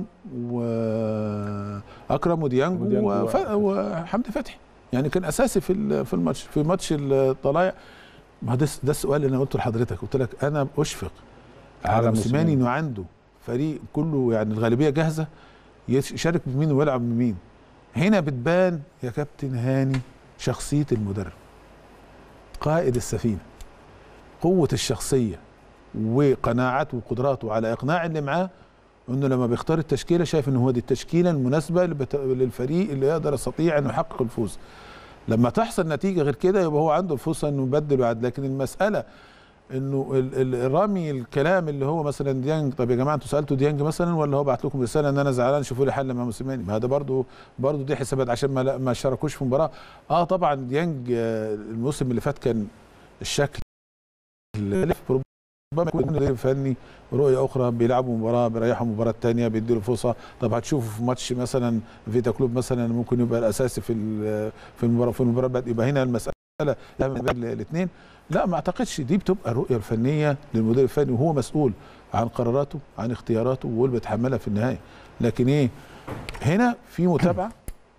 واكرم وديانج وديانج وف... و- وحمدي فتحي يعني كان اساسي في ال- في الماتش في ماتش الطلايع ما ده ده السؤال اللي انا قلته لحضرتك قلت لك انا اشفق على على موسيماني موسيماني. انه عنده فريق كله يعني الغالبيه جاهزه يش- يشارك بمين ويلعب بمين هنا بتبان يا كابتن هاني شخصيه المدرب قائد السفينه قوه الشخصيه وقناعته وقدراته على اقناع اللي معاه انه لما بيختار التشكيله شايف ان هو دي التشكيله المناسبه اللي بت- للفريق اللي يقدر يستطيع انه يحقق الفوز لما تحصل نتيجه غير كده يبقى هو عنده الفرصه انه يبدل ويعد لكن المساله انه ال- ال- رامي الكلام اللي هو مثلا ديانج طب يا جماعه انتوا سالتوا ديانج مثلا ولا هو بعت لكم رساله ان انا زعلان شوفوا لي حل مع موسيماني ما هذا برضه برضه دي حسابات عشان ما لا- ما شاركوش في مباراه اه طبعا ديانج آه، الموسم اللي فات كان الشكل اللي ربما يكون مدير فني رؤيه اخرى بيلعبوا مباراه بيريحوا مباراه ثانيه بيديله فرصه طب هتشوفوا في ماتش مثلا فيتا كلوب مثلا ممكن يبقى الاساسي في ال- في المباراه في المباراه بعد يبقى هنا المساله الاثنين لا ما اعتقدش دي بتبقى الرؤيه الفنيه للمدير الفني وهو مسؤول عن قراراته عن اختياراته وهو اللي بيتحملها في النهايه لكن ايه هنا في متابعه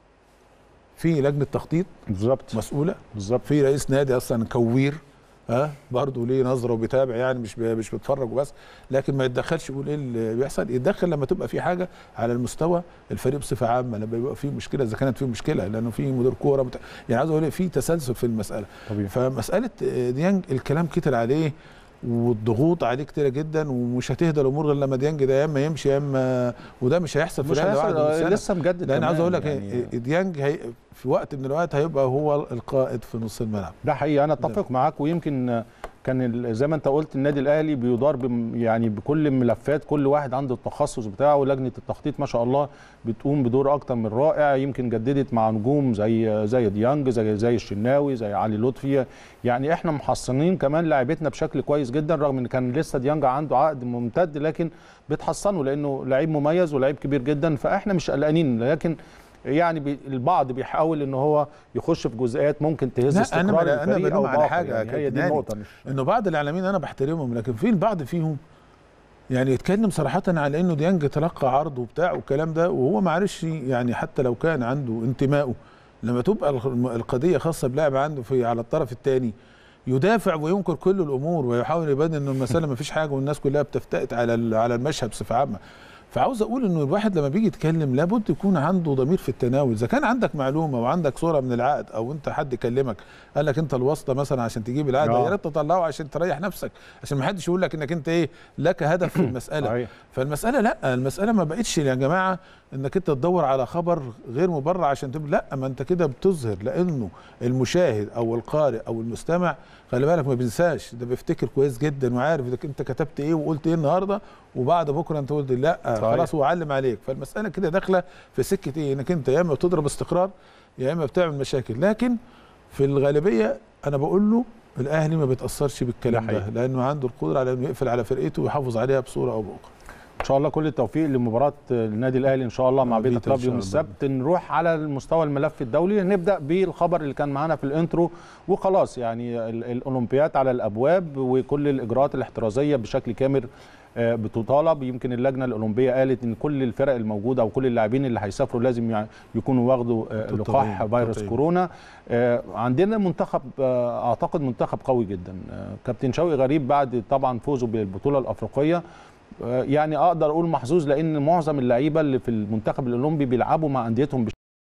في لجنه تخطيط بالظبط مسؤوله بالظبط في رئيس نادي اصلا كوير ها برضه ليه نظره وبيتابع يعني مش بي- مش بيتفرج وبس لكن ما يتدخلش يقول ايه اللي بيحصل يتدخل لما تبقى في حاجه على المستوى الفريق بصفه عامه لما يبقى في مشكله اذا كانت في مشكله لانه في مدير كوره مت... يعني عايز اقول إيه، في تسلسل في المساله طبيعي فمساله آه، ديانج الكلام كتر عليه والضغوط عليه كتيره جدا ومش هتهدى الامور غير لما ديانج ده يا اما يمشي يا اما وده مش هيحصل في مش الأهلي واحد من هيحصل السنة. لسه مجدد لان عاوز كمان اقول لك يعني يعني ديانج هي في وقت من الاوقات هيبقى هو القائد في نص الملعب ده حقيقي انا اتفق معاك ويمكن كان ال- زي ما انت قلت النادي الاهلي بيدار بم- يعني بكل الملفات كل واحد عنده التخصص بتاعه لجنه التخطيط ما شاء الله بتقوم بدور اكتر من رائع يمكن جددت مع نجوم زي زي ديانج زي زي الشناوي زي علي لطفي يعني احنا محصنين كمان لاعبتنا بشكل كويس جدا رغم ان كان لسه ديانج عنده عقد ممتد لكن بتحصنه لانه لعيب مميز ولعيب كبير جدا فاحنا مش قلقانين لكن يعني بي البعض بيحاول ان هو يخش في جزئيات ممكن تهز لا، أنا استقرار بلا- أنا الفريق بلوم او على باخر حاجة يعني هي كابتن دي هاني. النقطه مش انه بعض الاعلاميين انا بحترمهم لكن في البعض فيهم يعني يتكلم صراحة على انه ديانج تلقى عرض وبتاع والكلام ده وهو ما عرفش يعني حتى لو كان عنده انتمائه لما تبقى الق- القضية خاصة بلاعب عنده في على الطرف الثاني يدافع وينكر كل الامور ويحاول يبان انه المسألة ما فيش حاجة والناس كلها بتفتقت على ال- على المشهد بصفة عامة فعاوز اقول انه الواحد لما بيجي يتكلم لابد يكون عنده ضمير في التناول اذا كان عندك معلومه وعندك صوره من العقد او انت حد كلمك قال لك انت الواسطه مثلا عشان تجيب العقد آه. يا ريت تطلعه عشان تريح نفسك عشان ما حدش يقول لك انك انت ايه لك هدف في المساله صحيح. فالمساله لا المساله ما بقتش يا جماعه انك انت تدور على خبر غير مبرر عشان تب... لا ما انت كده بتظهر لانه المشاهد او القارئ او المستمع خلي بالك ما بينساش ده بيفتكر كويس جدا وعارف اذا انت كتبت ايه وقلت ايه النهارده وبعد بكره انت قلت لا صحيح. خلاص هو علم عليك فالمساله كده داخله في سكه ايه انك انت يا اما بتضرب استقرار يا اما بتعمل مشاكل لكن في الغالبيه انا بقول له الاهلي ما بيتاثرش بالكلام ده ده, حقيقي. لانه عنده القدره على انه يقفل على فرقته ويحافظ عليها بصوره او باخرى ان شاء الله كل التوفيق لمباراه النادي الاهلي ان شاء الله مع مع بيتا بيتا كلاب إن شاء يوم الله. السبت نروح على المستوى الملف الدولي نبدا بالخبر اللي كان معانا في الانترو وخلاص يعني ال- الاولمبياد على الابواب وكل الاجراءات الاحترازيه بشكل كامل آه، بتطالب يمكن اللجنه الاولمبيه قالت ان كل الفرق الموجوده او كل اللاعبين اللي هيسافروا لازم يع- يكونوا واخدوا آه، تطعيم- لقاح فيروس تطعيم. كورونا آه، عندنا منتخب آه، اعتقد منتخب قوي جدا آه، كابتن شوقي غريب بعد طبعا فوزه بالبطوله الافريقيه آه، يعني اقدر اقول محظوظ لان معظم اللعيبه اللي في المنتخب الاولمبي بيلعبوا مع انديتهم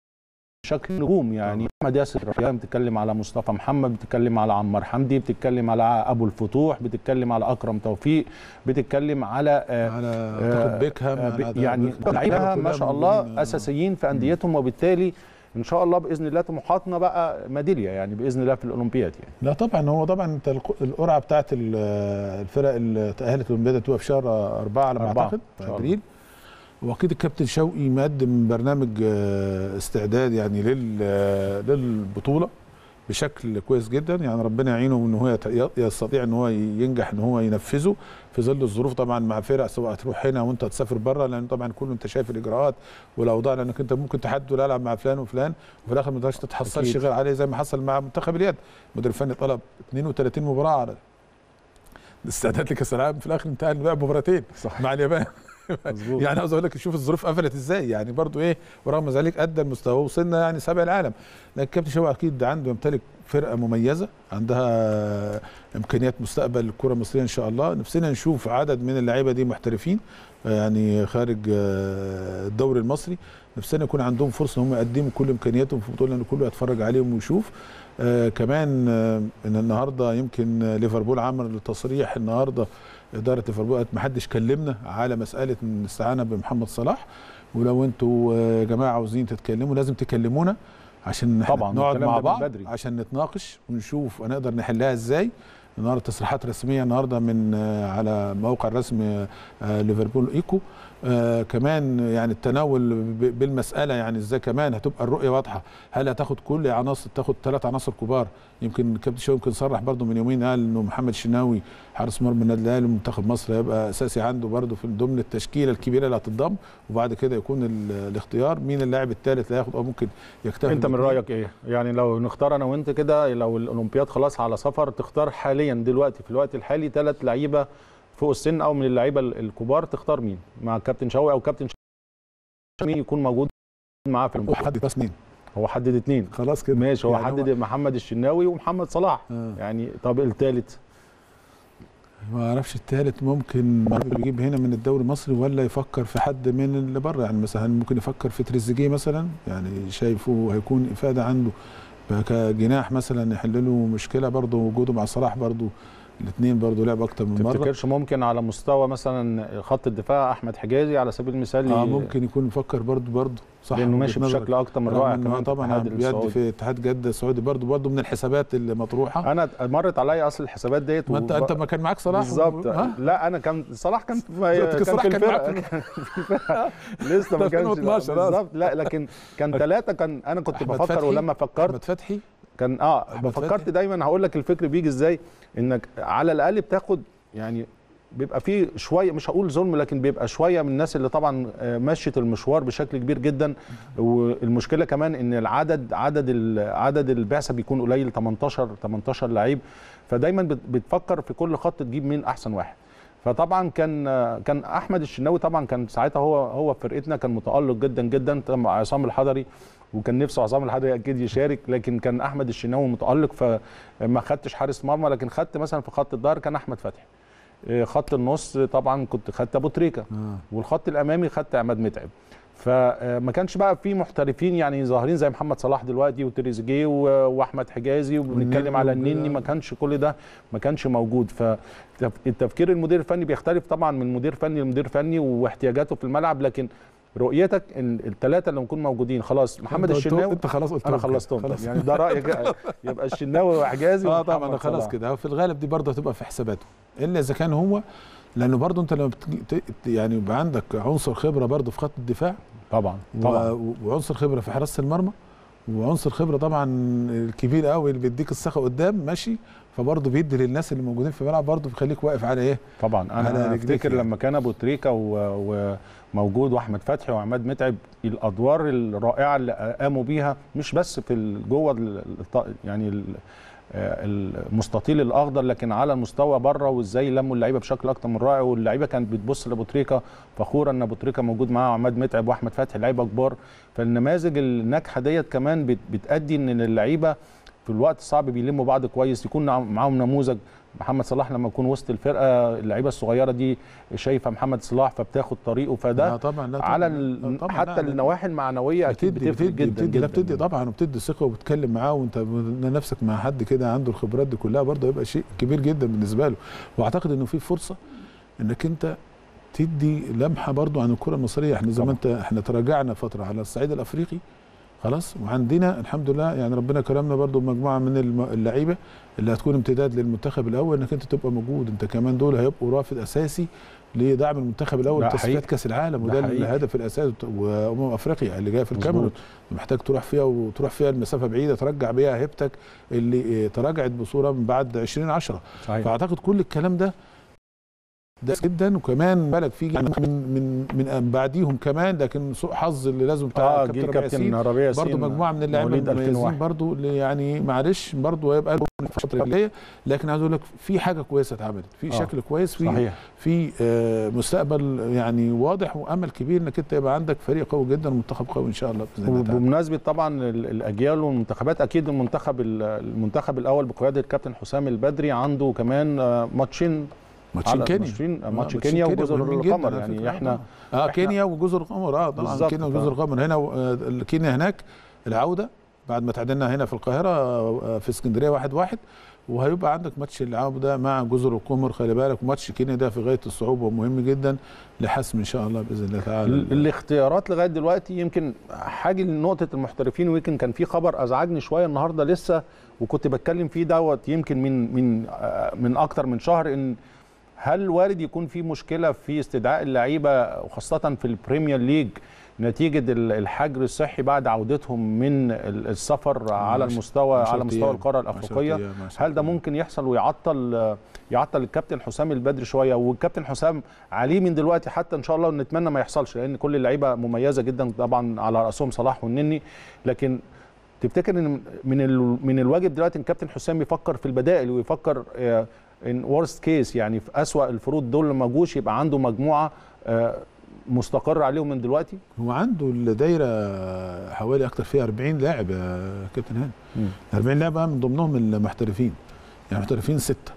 بشكل نجوم يعني احمد ياسر رفيان بتتكلم على مصطفى محمد بتتكلم على عمار حمدي بتتكلم على ابو الفتوح بتتكلم على اكرم توفيق بتتكلم على آه، على آه، اعتقد بيكهام آه، على- ب- يعني كلها لعيبه ما شاء الله موجودين. اساسيين في انديتهم وبالتالي ان شاء الله باذن الله طموحاتنا بقى ميداليه يعني باذن الله في الاولمبياد يعني لا طبعا هو طبعا انت الق- القرعه بتاعت ال- الفرق اللي تاهلت الاولمبياد هتبقى في شهر أربعة على ما أربعة اعتقد إن في شاء الله. ابريل واكيد الكابتن شوقي مقدم برنامج آه، استعداد يعني لل- آه، للبطوله بشكل كويس جدا يعني ربنا يعينه ان هو يت- يستطيع ان هو ينجح ان هو ينفذه في ظل الظروف طبعا مع فرق سواء هتروح هنا وانت تسافر بره لان طبعا كله انت شايف الاجراءات والاوضاع لانك انت ممكن تحدد ولا العب مع فلان وفلان وفي الاخر ما تقدرش تتحصلش أكيد. غير عليه زي ما حصل مع منتخب اليد المدير الفني طلب 32 مباراه على الاستعداد لكاس العالم في الاخر انتهى بقى بمباراتين صح مع اليابان مظبوط يعني عاوز اقول لك شوف الظروف قفلت ازاي يعني برضو ايه ورغم ذلك ادى المستوى وصلنا يعني سابع العالم لكن كابتن شوقي اكيد عنده يمتلك فرقه مميزه عندها امكانيات مستقبل الكره المصريه ان شاء الله نفسنا نشوف عدد من اللعيبه دي محترفين يعني خارج آه، الدوري المصري نفسنا يكون عندهم فرصه ان هم يقدموا كل امكانياتهم في البطوله ان كله يتفرج عليهم ويشوف آه كمان آه ان النهارده يمكن آه، ليفربول عمل تصريح النهارده اداره ليفربول قالت ما حدش كلمنا على مساله الاستعانه بمحمد صلاح ولو انتوا آه، يا جماعه عاوزين تتكلموا لازم تكلمونا عشان إحنا طبعاً، نقعد الكلام مع ده من بعض بدري. عشان نتناقش ونشوف هنقدر نحلها ازاي النهارده تصريحات رسميه النهارده من آه، على موقع الرسمي آه، ليفربول ايكو آه كمان يعني التناول ب- بالمساله يعني ازاي كمان هتبقى الرؤيه واضحه هل هتاخد كل عناصر تاخد ثلاث عناصر كبار يمكن كابتن شوقي يمكن صرح برضو من يومين قال انه محمد شناوي حارس مرمى النادي الاهلي ومنتخب مصر هيبقى اساسي عنده برضو في ضمن التشكيله الكبيره اللي هتتضم وبعد كده يكون ال- الاختيار مين اللاعب الثالث اللي هياخد او ممكن يكتفي انت من باثنين. رايك ايه يعني لو نختار انا وانت كده لو الاولمبياد خلاص على سفر تختار حاليا دلوقتي في الوقت الحالي ثلاث لعيبه فوق السن او من اللعيبه ال- الكبار تختار مين مع كابتن شوقي او كابتن شوقي مين يكون موجود معاه في المباراه حد بس مين هو حدد اثنين خلاص كده ماشي هو يعني حدد محمد الشناوي ومحمد صلاح آه. يعني طب الثالث ما اعرفش الثالث ممكن يجيب هنا من الدوري المصري ولا يفكر في حد من اللي بره يعني مثلا ممكن يفكر في تريزيجيه مثلا يعني شايفه هيكون افاده عنده بقى كجناح مثلا يحل له مشكله برضه وجوده مع صلاح برضه الاثنين برضه لعب اكتر من مره تفتكرش ممكن على مستوى مثلا خط الدفاع احمد حجازي على سبيل المثال اه ي- ممكن يكون مفكر برضه برضه صح لانه وجهة ماشي نظرك. بشكل اكتر من رغم رائع إن هو كمان في طبعا الاتحاد بيدي السعودي. في اتحاد جده السعودي برضه برضه من الحسابات اللي مطروحه انا مرت عليا اصل الحسابات ديت ما انت وب- انت ما كان معاك صلاح بالظبط ها؟ لا انا كان صلاح كان في بالظبط، كان صلاح في كان الفرقه معاك كان في الفرقه لسه ما ده كانش 2012 بالظبط لا لكن كان ثلاثه كان انا كنت أحمد بفكر فتحي، ولما فكرت احمد فتحي كان اه أحمد فكرت فتحي. دايما هقول لك الفكر بيجي ازاي انك على الاقل بتاخد يعني بيبقى فيه شويه مش هقول ظلم لكن بيبقى شويه من الناس اللي طبعا آه، مشت المشوار بشكل كبير جدا والمشكله كمان ان العدد عدد ال- عدد البعثه بيكون قليل 18 18 لعيب فدايما بت- بتفكر في كل خط تجيب مين احسن واحد فطبعا كان آه، كان احمد الشناوي طبعا كان ساعتها هو هو في فرقتنا كان متالق جدا جدا مع عصام الحضري وكان نفسه عصام الحضري اكيد يشارك لكن كان احمد الشناوي متالق فما خدتش حارس مرمى لكن خدت مثلا في خط الظهر كان احمد فتحي آه، خط النص طبعا كنت خدت ابو تريكه آه. والخط الامامي خدت عماد متعب فما كانش بقى في محترفين يعني ظاهرين زي محمد صلاح دلوقتي وتريزيجيه و- واحمد حجازي وبنتكلم على والنني النني ما كانش كل ده ما كانش موجود فالتفكير المدير الفني بيختلف طبعا من مدير فني لمدير فني واحتياجاته في الملعب لكن رؤيتك ان الثلاثه اللي نكون موجودين خلاص محمد أنت قلتهم- الشناوي انت خلاص قلت انا خلصتهم خلاص يعني ده رايك يبقى الشناوي وحجازي اه ومحمد طبعا خلاص صلاح. كده في الغالب دي برضه هتبقى في حساباته الا اذا كان هو لانه برضه انت لما بتجي ت- يعني يبقى عندك عنصر خبره برضه في خط الدفاع طبعا و- طبعا وعنصر خبره في حراسه المرمى وعنصر خبره طبعا الكبير قوي اللي بيديك الثقه قدام ماشي فبرضه بيدي للناس اللي موجودين في الملعب برضه بيخليك واقف على ايه طبعا على انا رجليك افتكر يعني. لما كان ابو تريكه و- وموجود واحمد فتحي وعماد متعب الادوار الرائعه اللي قاموا بيها مش بس في ال- جوه ال- الط- يعني ال- آه، المستطيل الاخضر لكن على المستوى بره وازاي لموا اللعيبه بشكل اكتر من رائع واللعيبه كانت بتبص لابو تريكه فخوره ان ابو تريكه موجود معاه عماد متعب واحمد فتحي لعيبه كبار فالنماذج الناجحه ديت كمان بت- بتادي ان اللعيبه في الوقت الصعب بيلموا بعض كويس يكون نع- معاهم نموذج محمد صلاح لما يكون وسط الفرقه اللعيبه الصغيره دي شايفه محمد صلاح فبتاخد طريقه لا فده طبعا لا طبعا على لا ال... طبعاً حتى لا، لا. النواحي المعنويه اكيد بتدي بتفرق بتدي جدا بتدي لا جدا بتدي طبعا وبتدي ثقه وبتتكلم معاه وانت نفسك مع حد كده عنده الخبرات دي كلها برضه هيبقى شيء كبير جدا بالنسبه له واعتقد انه في فرصه انك انت تدي لمحه برضه عن الكره المصريه احنا زي ما انت احنا تراجعنا فتره على الصعيد الافريقي خلاص وعندنا الحمد لله يعني ربنا كرمنا برضه بمجموعه من الم- اللعيبه اللي هتكون امتداد للمنتخب الاول انك انت تبقى موجود انت كمان دول هيبقوا رافد اساسي لدعم المنتخب الاول ده تصفيات حقيقي. كاس العالم ده وده حقيقي. الهدف الاساسي وامم افريقيا اللي جايه في الكاميرون مظبوط. محتاج تروح فيها وتروح فيها المسافه بعيده ترجع بيها هيبتك اللي اه، تراجعت بصوره من بعد 2010 صحيح. فاعتقد كل الكلام ده ده جدا وكمان بالك في من من من بعديهم كمان لكن سوء حظ اللي لازم بتاع اه كابتن جيل ربيع كابتن ياسين ربيع ياسين برضه مجموعه من اللاعبين مواليد المميزين 2001 برضه اللي يعني معلش برضه هيبقى لهم الفتره الجايه لكن عايز اقول لك في حاجه كويسه اتعملت في آه. شكل كويس في صحيح في آه، مستقبل يعني واضح وامل كبير انك انت يبقى عندك فريق قوي جدا ومنتخب قوي ان شاء الله باذن الله تعالى. وبمناسبه طبعا ال- الاجيال والمنتخبات اكيد المنتخب ال- المنتخب الاول بقياده الكابتن حسام البدري عنده كمان آه، ماتشين ماتشين على- كينيا ماتشين آه، ماتش ماتشين كينيا كينيا وجزر مهمين جداً القمر على يعني فكرة. احنا اه إحنا- كينيا وجزر القمر اه طبعا بالظبط، كينيا ف- وجزر القمر هنا آه، كينيا هناك العوده بعد ما تعادلنا هنا في القاهره آه، في اسكندريه واحد واحد وهيبقى عندك ماتش العوده مع جزر القمر خلي بالك وماتش كينيا ده في غايه الصعوبه ومهم جدا لحسم ان شاء الله باذن الله تعالى ال- الاختيارات لغايه دلوقتي يمكن حاجه لنقطه المحترفين ويمكن كان في خبر ازعجني شويه النهارده لسه وكنت بتكلم فيه دوت يمكن من من آه، من اكتر من شهر ان هل وارد يكون في مشكله في استدعاء اللعيبه وخاصه في البريمير ليج نتيجه ال- الحجر الصحي بعد عودتهم من ال- السفر على عشر- المستوى عشر على مستوى أيام. القاره عشر الافريقيه أيام، عشر هل ده أيام. ممكن يحصل ويعطل يعطل الكابتن حسام البدري شويه والكابتن حسام عليه من دلوقتي حتى ان شاء الله نتمنى ما يحصلش لان كل اللعيبه مميزه جدا طبعا على راسهم صلاح والنني لكن تفتكر ان من ال- من الواجب دلوقتي ان الكابتن حسام يفكر في البدائل ويفكر آه، ان ورست كيس يعني في اسوا الفروض دول ما جوش يبقى عنده مجموعه آه، مستقر عليهم من دلوقتي هو عنده الدايره حوالي اكتر فيها 40 لاعب يا كابتن هاني 40 لاعب من ضمنهم المحترفين يعني محترفين سته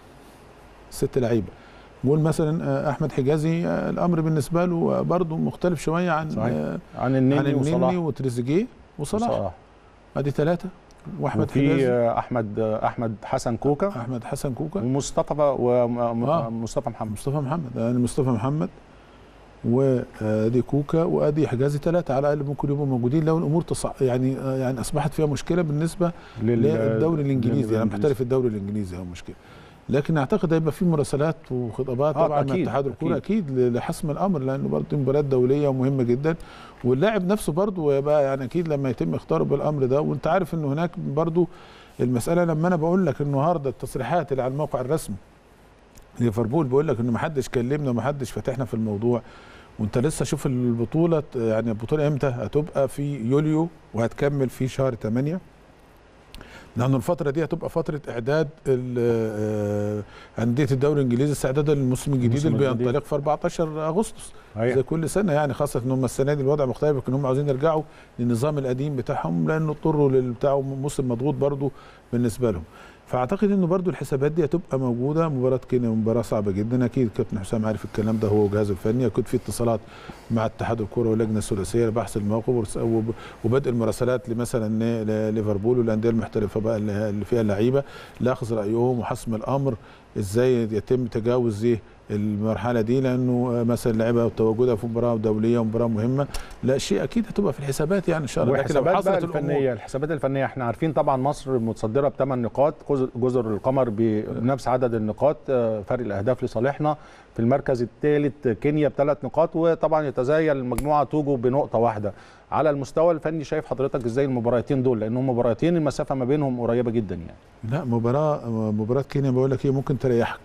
ست لعيبه نقول مثلا آه، احمد حجازي آه، الامر بالنسبه له برضه مختلف شويه عن صحيح. آه، عن عن النني النني وصلاح وتريزيجيه وصلاح وصلاح. ادي ثلاثه واحمد وفي حجازي آه، احمد آه، احمد حسن كوكا احمد حسن كوكا ومصطفى آه. ومصطفى محمد مصطفى محمد يعني مصطفى محمد وادي كوكا وادي حجازي ثلاثه على الاقل ممكن يبقوا موجودين لو الامور تصع يعني آه، يعني اصبحت فيها مشكله بالنسبه لل- للدوري الانجليزي يعني للإنجليزي. محترف الدوري الانجليزي هو مشكله لكن اعتقد هيبقى في مراسلات وخطابات آه، طبعا من أكيد، اتحاد الكوره اكيد لحسم الامر لانه برضه دي مباريات دوليه ومهمه جدا واللاعب نفسه برضه يبقى يعني اكيد لما يتم اختاره بالامر ده وانت عارف انه هناك برضه المساله لما انا بقول لك النهارده التصريحات اللي على الموقع الرسمي ليفربول بيقول لك انه ما حدش كلمنا وما حدش فتحنا في الموضوع وانت لسه شوف البطوله يعني البطوله امتى هتبقى في يوليو وهتكمل في شهر 8 لأن الفترة دي هتبقى فترة إعداد ال- آه، أندية الدوري الإنجليزي استعدادا للموسم الجديد الموسم اللي الجديد. بينطلق في 14 أغسطس أيوة. زي كل سنة يعني خاصة إن هم السنة دي الوضع مختلف لكن هم عاوزين يرجعوا للنظام القديم بتاعهم لأنه اضطروا للبتاع موسم مضغوط برضو بالنسبة لهم فاعتقد انه برضو الحسابات دي هتبقى موجوده مباراه كينيا مباراه صعبه جدا اكيد كابتن حسام عارف الكلام ده هو وجهازه الفني اكيد في اتصالات مع اتحاد الكره واللجنه الثلاثيه لبحث الموقف ورس- وب- وبدء المراسلات لمثلا ل- ليفربول والانديه المحترفه بقى اللي اللي فيها اللعيبه لاخذ رايهم وحسم الامر ازاي يتم تجاوز ايه المرحله دي لانه مثلا اللعيبه تواجدها في مباراه دوليه ومباراه مهمه لا شيء اكيد هتبقى في الحسابات يعني ان شاء الله لكن لو والحسابات بقى حصلت الامور الفنيه الحسابات الفنيه احنا عارفين طبعا مصر متصدره بثمان نقاط جزر- جزر القمر بنفس عدد النقاط آه، فرق الاهداف لصالحنا في المركز الثالث كينيا بثلاث نقاط وطبعا يتزايل المجموعه توجو بنقطه واحده على المستوى الفني شايف حضرتك ازاي المباراتين دول لانهم مباراتين المسافه ما بينهم قريبه جدا يعني لا مباراة مباراة كينيا بقول لك ايه ممكن تريحك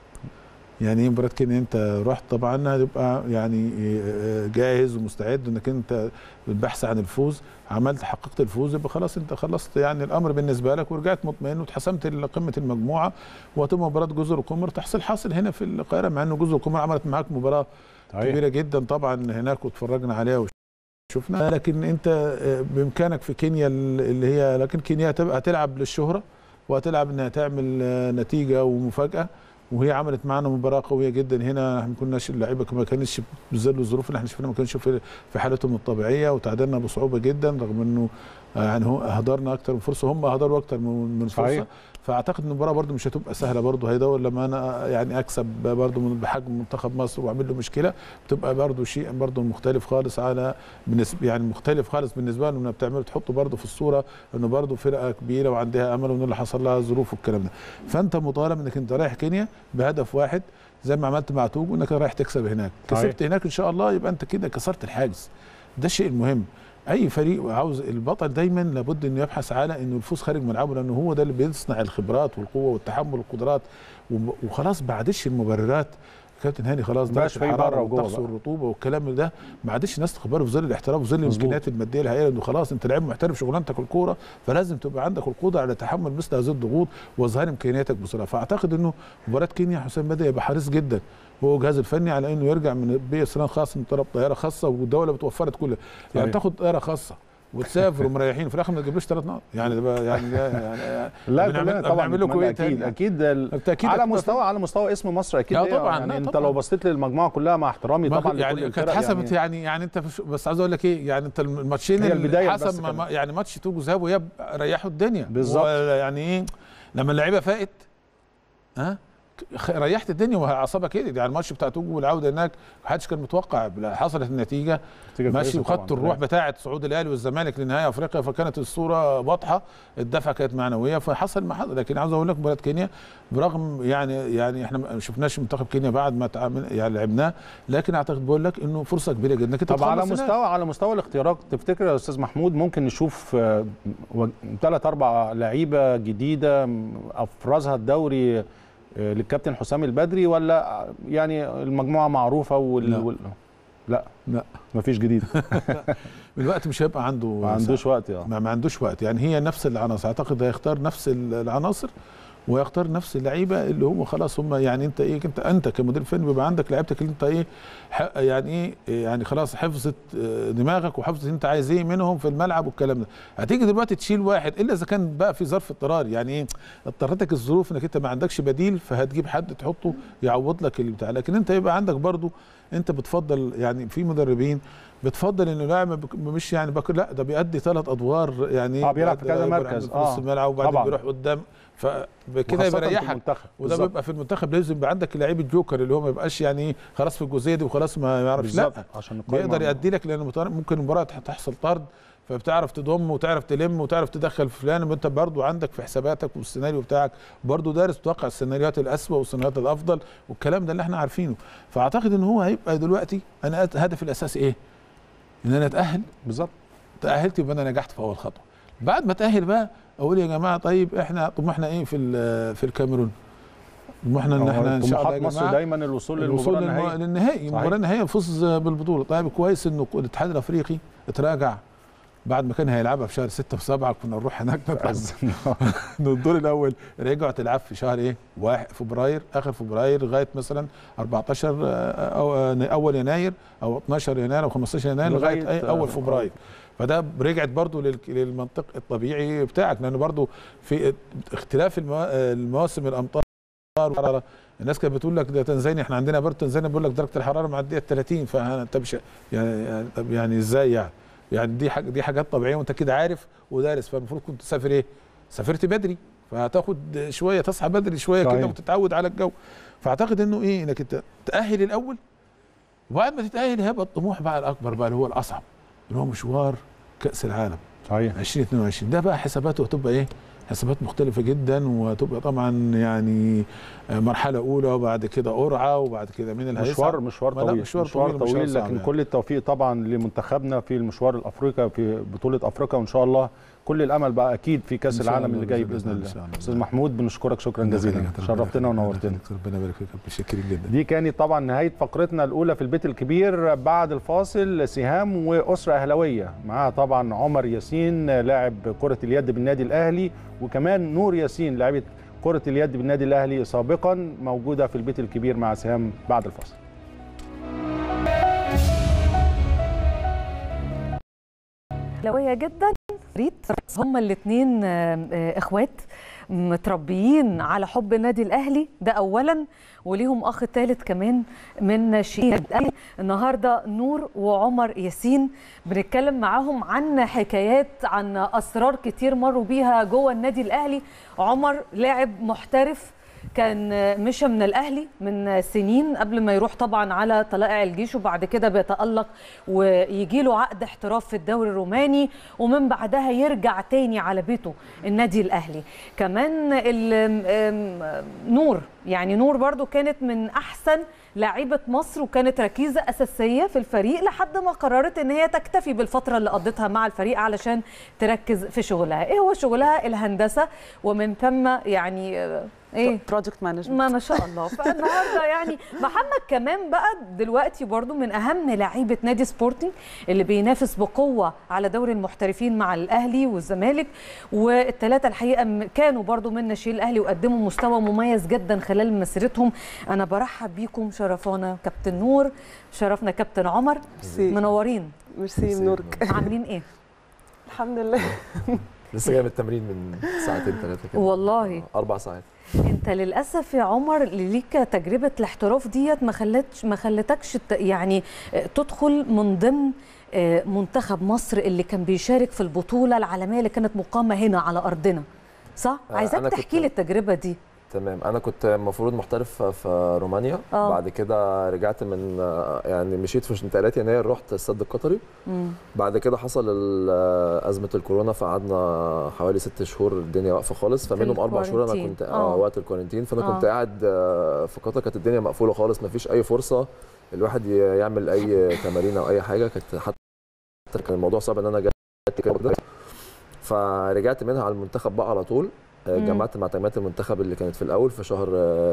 يعني ايه مباراة كينيا انت رحت طبعا هتبقى يعني جاهز ومستعد انك انت بالبحث عن الفوز عملت حققت الفوز يبقى خلاص انت خلصت يعني الامر بالنسبه لك ورجعت مطمئن واتحسمت لقمه المجموعه وهتبقى مباراه جزر القمر تحصل حاصل هنا في القاهره مع انه جزر القمر عملت معاك مباراه كبيره جدا طبعا هناك واتفرجنا عليها وشفنا لكن انت آه، بامكانك في كينيا اللي هي لكن كينيا هتبقى هتلعب للشهره وهتلعب انها تعمل آه، نتيجه ومفاجاه وهي عملت معانا مباراه قويه جدا هنا احنا ما كناش اللعيبه ما كانتش بظل الظروف اللي احنا شفناها ما كانش في في حالتهم الطبيعيه وتعادلنا بصعوبه جدا رغم انه آه، يعني هو اهدرنا اكتر من فرصه هم اهدروا اكتر من من فرصه صحيح. فاعتقد ان المباراه برده مش هتبقى سهله برده هيدور لما انا يعني اكسب برده من بحجم منتخب مصر واعمل له مشكله بتبقى برده شيء برده مختلف خالص على بالنسبه يعني مختلف خالص بالنسبه له انه بتعمله تحطه برده في الصوره انه برده فرقه كبيره وعندها امل وان اللي حصل لها ظروف والكلام ده فانت مطالب انك انت رايح كينيا بهدف واحد زي ما عملت مع توجو انك رايح تكسب هناك صحيح. كسبت هناك ان شاء الله يبقى انت كده كسرت الحاجز ده الشيء المهم اي فريق عاوز البطل دايما لابد انه يبحث على انه الفوز خارج ملعبه لانه هو ده اللي بيصنع الخبرات والقوه والتحمل والقدرات وب- وخلاص بعدش المبررات كابتن هاني خلاص مبقاش درجه في الحراره بره وجوه والطقس بقى. والرطوبه والكلام ده ما عادش الناس تخبره في ظل الاحتراف وفي ظل مظبوط. الامكانيات الماديه الحقيقيه انه خلاص انت لاعب محترف شغلانتك الكوره فلازم تبقى عندك القدره على تحمل مثل هذه الضغوط واظهار امكانياتك بسرعه فاعتقد انه مباراه كينيا حسام بدأ يبقى حريص جدا هو والجهاز الفني على انه يرجع من بي سنان خاص من طرف طياره خاصه والدوله بتوفرت كل يعني صحيح. تاخد طياره خاصه وتسافر ومريحين في الاخر ما تجيبلوش ثلاث نقط يعني ده بقى- يعني ده يعني لا بنعمل- كلنا طبعا بنعمل لكم نتمنى ايه اكيد تاني؟ اكيد ال- بالتأكيد على هتبقى مستوى على مستوى اسم مصر اكيد لا هي- طبعاً، يعني لا انت طبعاً. لو بصيت للمجموعه كلها مع احترامي ما طبعا كنت- يعني لكل كانت الفرق حسبت يعني يعني انت فش- بس عاوز اقول لك ايه يعني انت الماتشين هي اللي البداية بس حسب ما- كمان. ما يعني ماتش توجو ذهاب واياب ريحوا الدنيا بالظبط. يعني ايه لما اللعيبه فاقت ها خ- ريحت الدنيا واعصابك هدت يعني الماتش بتاع توجو والعوده هناك ما حدش كان متوقع حصلت النتيجه نتيجة ماشي كويسة وخدت طبعاً. الروح بتاعه صعود الاهلي والزمالك لنهائي افريقيا فكانت الصوره واضحه الدفعه كانت معنويه فحصل ما حصل لكن عاوز اقول لك مباراه كينيا برغم يعني يعني احنا ما شفناش منتخب كينيا بعد ما تعامل يعني لعبناه لكن اعتقد بقول لك انه فرصه كبيره جدا انك انت طب على تخلص هناك. مستوى على مستوى الاختيارات تفتكر يا استاذ محمود ممكن نشوف ثلاث اربع لعيبه جديده م- افرزها الدوري آه، للكابتن حسام البدري ولا يعني المجموعه معروفه وال... لا. وال... لا لا مفيش جديد الوقت مش هيبقى عنده ما عندوش وقت يعني ما, ما عندوش وقت يعني هي نفس العناصر اعتقد هيختار نفس ال- العناصر ويختار نفس اللعيبه اللي هم خلاص هم يعني انت ايه انت انت كمدير فني بيبقى عندك لعيبتك اللي انت ايه ح- يعني ايه إيه يعني خلاص حفظت آه، دماغك وحفظت انت عايز ايه منهم في الملعب والكلام ده هتيجي دلوقتي تشيل واحد الا اذا كان بقى في ظرف اضطراري يعني ايه اضطرتك الظروف انك انت ما عندكش بديل فهتجيب حد تحطه يعوض لك اللي بتاع لكن انت يبقى عندك برضو انت بتفضل يعني في مدربين بتفضل انه لاعب ما بك- مش يعني بك لا ده بيأدي ثلاث ادوار يعني اه بيلعب في كذا بيلعب مركز. في نص اه الملعب وبعدين طبعاً. بيروح قدام فبكده وخاصة في بيريحك المنتخب وده بالظبط. بيبقى في المنتخب لازم يبقى عندك لعيب الجوكر اللي هو ما يبقاش يعني ايه خلاص في الجزئيه دي وخلاص ما يعرفش لا بالظبط عشان القايمة بيقدر يأدي لك لان مطار- ممكن المباراه تح- تحصل طرد فبتعرف تضم وتعرف تلم وتعرف تدخل فلان وانت برضو عندك في حساباتك والسيناريو بتاعك برضو دارس تتوقع السيناريوهات الاسوء والسيناريوهات الافضل والكلام ده اللي احنا عارفينه فاعتقد ان هو هيبقى دلوقتي انا أت- هدفي الاساسي ايه؟ ان انا اتاهل بالظبط تاهلت يبقى انا نجحت في اول خطوه بعد ما اتاهل بقى اقول يا جماعه طيب احنا طموحنا ايه في ال- في الكاميرون طموحنا ان احنا ان شاء الله طموحات يا مصر جماعه دايما الوصول الوصول للمباراه للم- النهائيه للنهائي صحيح. المباراه النهائيه الفوز بالبطوله طيب كويس انه الاتحاد الافريقي اتراجع بعد ما كان هيلعبها في شهر 6 في 7 كنا نروح هناك نتعب من الدور الاول رجعوا تلعب في شهر ايه؟ 1 فبراير اخر فبراير لغايه مثلا 14 آه، أو آه، اول يناير او 12 يناير او 15 يناير لغايه لغاية، أي اول آه، فبراير فده رجعت برضو لل- للمنطق الطبيعي بتاعك لانه برضو في اختلاف الموا- المواسم الامطار والحراره الناس كانت بتقول لك ده تنزانيا احنا عندنا برضه تنزانيا بيقول لك درجه الحراره معديه ال 30 فانت مش يعني, يعني طب يعني ازاي يعني؟ يعني دي حاجه دي حاجات طبيعيه وانت كده عارف ودارس فالمفروض كنت تسافر ايه؟ سافرت بدري فهتاخد شويه تصحى بدري شويه صحيح. كده وتتعود على الجو فاعتقد انه ايه انك انت تاهل الاول وبعد ما تتاهل هيبقى الطموح بقى الاكبر بقى اللي هو الاصعب اللي هو مشوار كاس العالم صحيح 2022 ده بقى حساباته هتبقى ايه؟ حسابات مختلفة جدا وهتبقى طبعا يعني مرحلة أولى وبعد كده قرعة وبعد كده مين اللي مشوار هيصعد؟ مشوار ما لا، طويل مشوار مشوار طويل ومشوار طويل صعب لكن يعني. كل التوفيق طبعا لمنتخبنا في المشوار الافريقي في بطوله افريقيا وان شاء الله كل الامل بقى اكيد في كاس إن شاء العالم الله اللي جاي بإذن باذن الله، الله إن شاء الله. استاذ محمود بنشكرك شكرا جزيلا شرفتنا ونورتنا ربنا يبارك فيك متشكرين جدا دي كانت طبعا نهايه فقرتنا الاولى في البيت الكبير بعد الفاصل سهام واسره اهلاويه معاها طبعا عمر ياسين لاعب كره اليد بالنادي الاهلي وكمان نور ياسين لاعبه كره اليد بالنادي الاهلي سابقا موجوده في البيت الكبير مع سهام بعد الفاصل اهلاويه جدا ريت هما الاثنين اخوات متربيين على حب النادي الاهلي ده اولا وليهم اخ ثالث كمان من ناشئين الأهلي. النهارده نور وعمر ياسين بنتكلم معاهم عن حكايات عن اسرار كتير مروا بيها جوه النادي الاهلي عمر لاعب محترف كان مشى من الاهلي من سنين قبل ما يروح طبعا على طلائع الجيش وبعد كده بيتالق ويجي له عقد احتراف في الدوري الروماني ومن بعدها يرجع تاني على بيته النادي الاهلي كمان ال- ام- نور يعني نور برضو كانت من احسن لاعيبه مصر وكانت ركيزه اساسيه في الفريق لحد ما قررت ان هي تكتفي بالفتره اللي قضتها مع الفريق علشان تركز في شغلها ايه هو شغلها الهندسه ومن ثم يعني آه، ايه بروجكت مانجمنت ما ما شاء الله فالنهارده يعني محمد كمان بقى دلوقتي برضو من اهم لعيبه نادي سبورتنج اللي بينافس بقوه على دوري المحترفين مع الاهلي والزمالك والثلاثه الحقيقه م- كانوا برضو من ناشئين الاهلي وقدموا مستوى مميز جدا خلال مسيرتهم انا برحب بيكم شرفانا كابتن نور شرفنا كابتن عمر ميرسي منورين ميرسي نورك عاملين ايه الحمد لله لسه جاي من التمرين من ساعتين ثلاثه كده والله اربع ساعات انت للاسف يا عمر اللي ليك تجربه الاحتراف ديت ما خلتش ما خلتكش ت- يعني اه، تدخل من ضمن اه، منتخب مصر اللي كان بيشارك في البطوله العالميه اللي كانت مقامه هنا على ارضنا صح اه، عايزاك أنا كنت- تحكي لي التجربه دي تمام انا كنت المفروض محترف في رومانيا اه. بعد كده رجعت من يعني مشيت في انتقالات يناير رحت السد القطري مم. بعد كده حصل ال- ازمه الكورونا فقعدنا حوالي ست شهور الدنيا واقفه خالص فمنهم اربع شهور انا الكورنتين. كنت اه. اه وقت الكورنتين فانا اه. كنت قاعد آه، في قطر كانت الدنيا مقفوله خالص ما فيش اي فرصه الواحد ي- يعمل اي تمارين او اي حاجه كانت حتى كان الموضوع صعب ان انا جات كده فرجعت منها على المنتخب بقى على طول آه، مم. جمعت مع تجمعات المنتخب اللي كانت في الاول في شهر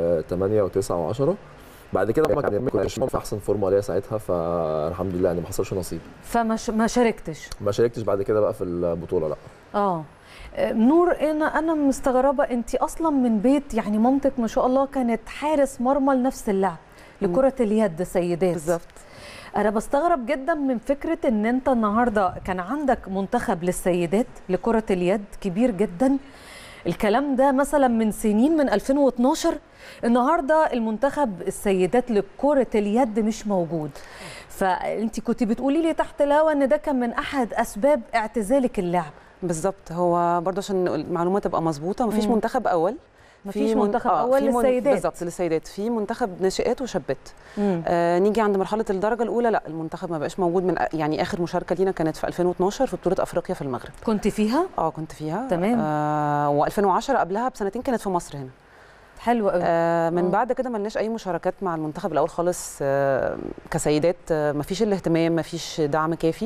8 و9 و10 بعد كده ما كان كنت في احسن فورمه ليا ساعتها فالحمد لله يعني ما حصلش نصيب فما ش... ما شاركتش ما شاركتش بعد كده بقى في البطوله لا اه اه، نور انا انا مستغربه انت اصلا من بيت يعني مامتك ما شاء الله كانت حارس مرمى لنفس اللعب لكره اليد سيدات بالظبط انا بستغرب جدا من فكره ان انت النهارده كان عندك منتخب للسيدات لكره اليد كبير جدا الكلام ده مثلا من سنين من 2012 النهارده المنتخب السيدات لكره اليد مش موجود فانت كنت بتقولي لي تحت الهوا ان ده كان من احد اسباب اعتزالك اللعب بالظبط هو برضه عشان المعلومه تبقى مظبوطه مفيش مم. منتخب اول مفيش في من- منتخب آه، اول في من- للسيدات بالظبط للسيدات في منتخب ناشئات وشابات مم. آه نيجي عند مرحله الدرجه الاولى لا المنتخب ما بقاش موجود من يعني اخر مشاركه لينا كانت في 2012 في بطوله افريقيا في المغرب كنت فيها اه كنت فيها تمام. آه و2010 قبلها بسنتين كانت في مصر هنا حلو قوي آه من آه. بعد كده ملناش اي مشاركات مع المنتخب الاول خالص آه كسيدات آه مفيش الاهتمام مفيش دعم كافي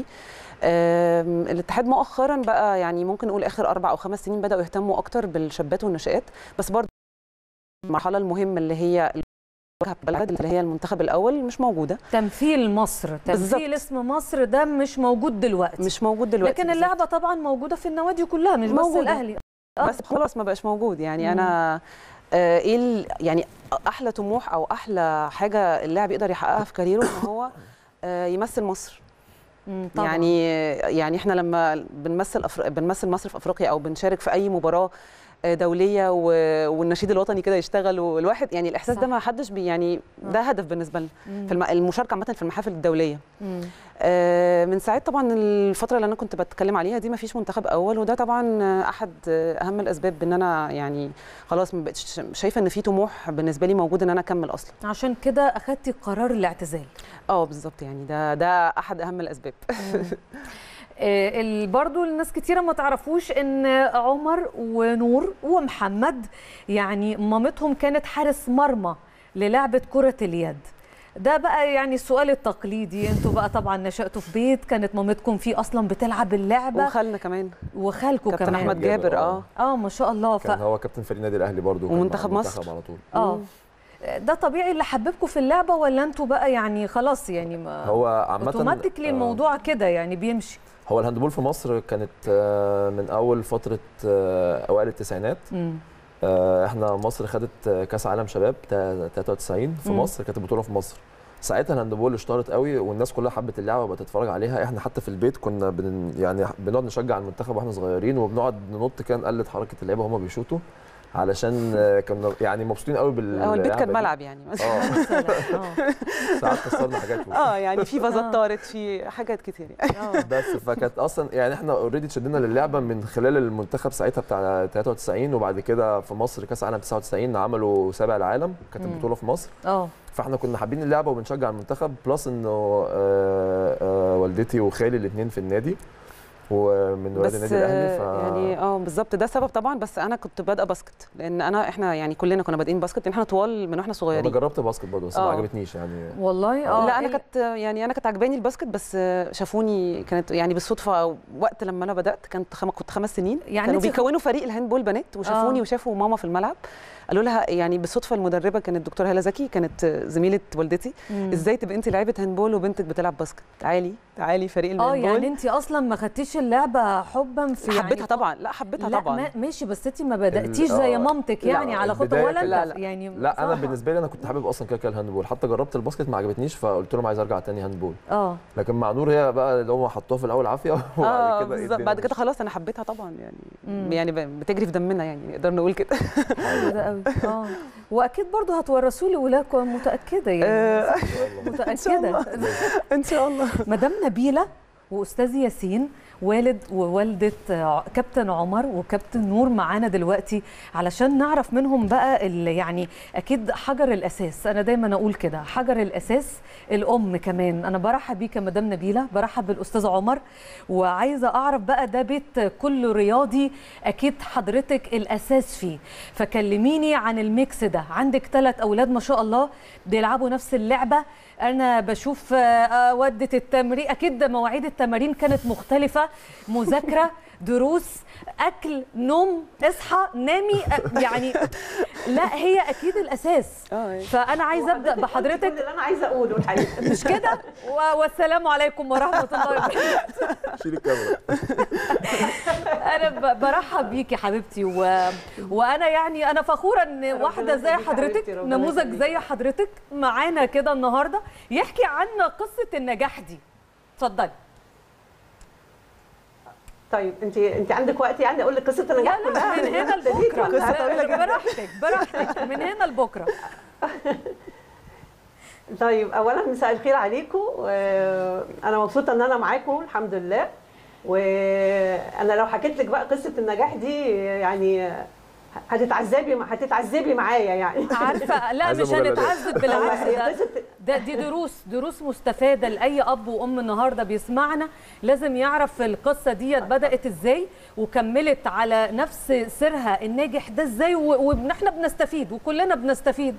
آه الاتحاد مؤخرا بقى يعني ممكن نقول اخر اربع او خمس سنين بداوا يهتموا اكتر بالشابات والناشئات بس برضه المرحله المهمه اللي هي الواجهه بالبلد اللي هي المنتخب الاول مش موجوده تمثيل مصر تمثيل بالظبط. اسم مصر ده مش موجود دلوقتي مش موجود دلوقتي لكن بالظبط. اللعبه طبعا موجوده في النوادي كلها مش بس موجودة. الاهلي آه. بس خلاص ما بقاش موجود يعني مم. انا آه، ايه ال- يعني احلى طموح او احلى حاجه اللاعب يقدر يحققها في كاريره ان هو آه، يمثل مصر مم، طبعا يعني يعني احنا لما بنمثل أفر... بنمثل مصر في افريقيا او بنشارك في اي مباراه آه، دوليه و... والنشيد الوطني كده يشتغل والواحد يعني الاحساس صح. ده ما حدش بي يعني ده هدف بالنسبه لنا مم. في الم... المشاركه عامه في المحافل الدوليه مم. آه، من ساعات طبعا الفتره اللي انا كنت بتكلم عليها دي ما فيش منتخب اول وده طبعا آه، احد آه، اهم الاسباب ان انا يعني خلاص ما بقتش شايفه ان في طموح بالنسبه لي موجود ان انا اكمل اصلا عشان كده اخدتي قرار الاعتزال اه بالظبط يعني ده ده احد اهم الاسباب آه، ال- برضو الناس كتيرة ما تعرفوش ان عمر ونور ومحمد يعني مامتهم كانت حارس مرمى للعبة كرة اليد ده بقى يعني السؤال التقليدي انتوا بقى طبعا نشأتوا في بيت كانت مامتكم فيه اصلا بتلعب اللعبة وخالنا كمان وخالكم كابتن كمان احمد جابر اه اه ما شاء الله ف... كان هو كابتن فريق النادي الاهلي برضو كان ومنتخب مع مصر. المنتخب على طول اه ده طبيعي اللي حببكم في اللعبة ولا انتوا بقى يعني خلاص يعني ما هو عامه اوتوماتيكلي آه، الموضوع كده يعني بيمشي هو الهاندبول في مصر كانت آه، من اول فتره آه، اوائل التسعينات مم. آه، احنا مصر خدت آه، كاس عالم شباب تا- 93 في مم. مصر كانت البطوله في مصر ساعتها الهاندبول اشتهرت قوي والناس كلها حبت اللعبه وبقت تتفرج عليها احنا حتى في البيت كنا بن يعني بنقعد نشجع المنتخب واحنا صغيرين وبنقعد ننط كده نقلد حركه اللعيبه وهم بيشوطوا علشان آه، كنا يعني مبسوطين قوي بال هو البيت كان اللعبة دي. ملعب يعني اه مثلا اه ساعات كسرنا حاجات اه يعني في آه. فازات طارت في حاجات كتير يعني اه بس فكانت اصلا يعني احنا اوريدي اتشدنا للعبه من خلال المنتخب ساعتها بتاع 93 وبعد كده في مصر كاس عالم 99 عملوا سابع العالم كانت مم. البطوله في مصر اه فاحنا كنا حابين اللعبه وبنشجع المنتخب بلس انه آه، آه، والدتي وخالي الاثنين في النادي ومن ولاد بس النادي الاهلي ف يعني اه بالظبط ده سبب طبعا بس انا كنت بادئه باسكت لان انا احنا يعني كلنا كنا بادئين باسكت لان احنا طوال من واحنا انا صغيرين جربت باسكت برضه بس ما آه. عجبتنيش يعني والله اه لا انا إيه- كانت يعني انا كانت عجباني الباسكت بس شافوني كانت يعني بالصدفه وقت لما انا بدات كانت خم... كنت خمس سنين يعني كانوا أنت- بيكونوا فريق الهاندبول بنات وشافوني آه. وشافوا ماما في الملعب قالوا لها يعني بالصدفه المدربه كانت الدكتوره هاله زكي كانت زميله والدتي مم. ازاي تبقى انت لعيبه هاندبول وبنتك بتلعب باسكت تعالي تعالي فريق اه الهاندبول يعني انت اصلا ما خدتيش اللعبه حبا في يعني حبيتها طبعا لا حبيتها لا طبعا ما ماشي بس انت ما بداتيش ال- زي آه، مامتك لا، يعني على خطوه البداية ولا كانت- انت لا، لا. يعني لا انا صح. بالنسبه لي انا كنت حابب اصلا كده كده الهاندبول حتى جربت الباسكت ما عجبتنيش فقلت لهم عايز ارجع تاني هاندبول اه لكن مع نور هي بقى اللي هم حطوها في الاول عافيه اه وبعد كده بالظبط الدنيا بعد كده مشيت. خلاص انا حبيتها طبعا يعني مم. يعني ب- بتجري في دمنا يعني نقدر نقول كده ده قوي اه واكيد برضو هتورثوا لي ولادكم متاكده يعني آه، متاكده ان شاء الله مدام نبيله واستاذ ياسين والد ووالده ع- كابتن عمر وكابتن نور معانا دلوقتي علشان نعرف منهم بقى ال- يعني اكيد حجر الاساس انا دايما اقول كده حجر الاساس الام كمان انا برحب بيك يا مدام نبيله برحب بالاستاذ عمر وعايزه اعرف بقى ده بيت كل رياضي اكيد حضرتك الاساس فيه فكلميني عن الميكس ده عندك ثلاث اولاد ما شاء الله بيلعبوا نفس اللعبه انا بشوف آه، آه، ودة التمرين اكيد مواعيد التمارين كانت مختلفه مذاكره دروس اكل نوم اصحى نامي آه، يعني لا هي اكيد الاساس اه فانا عايزه ابدا بحضرتك كل اللي انا عايزه اقوله الحقيقه مش كده و- والسلام عليكم ورحمه الله وبركاته شيل الكاميرا انا ب- برحب بيكي حبيبتي و... وانا يعني انا فخوره ان واحده زي يخليكي حضرتك حبيبتي، ربنا نموذج يخليكي. زي حضرتك معانا كده النهارده يحكي عن قصه النجاح دي اتفضلي طيب انت انت عندك وقت يعني اقول لك قصه لا النجاح لا كلها من هنا لبكره قصه طويله جدا براحتك براحتك من هنا لبكره طيب اولا مساء الخير عليكم انا مبسوطه ان انا معاكم الحمد لله وانا لو حكيت لك بقى قصه النجاح دي يعني هتتعذبي هتتعذبي معايا يعني عارفه لا عايزة مش مجلدات. هنتعذب بالعكس هي ده قصة- ده دي دروس دروس مستفاده لاي اب وام النهارده بيسمعنا لازم يعرف القصه ديت بدات ازاي وكملت على نفس سيرها الناجح ده ازاي و- واحنا بنستفيد وكلنا بنستفيد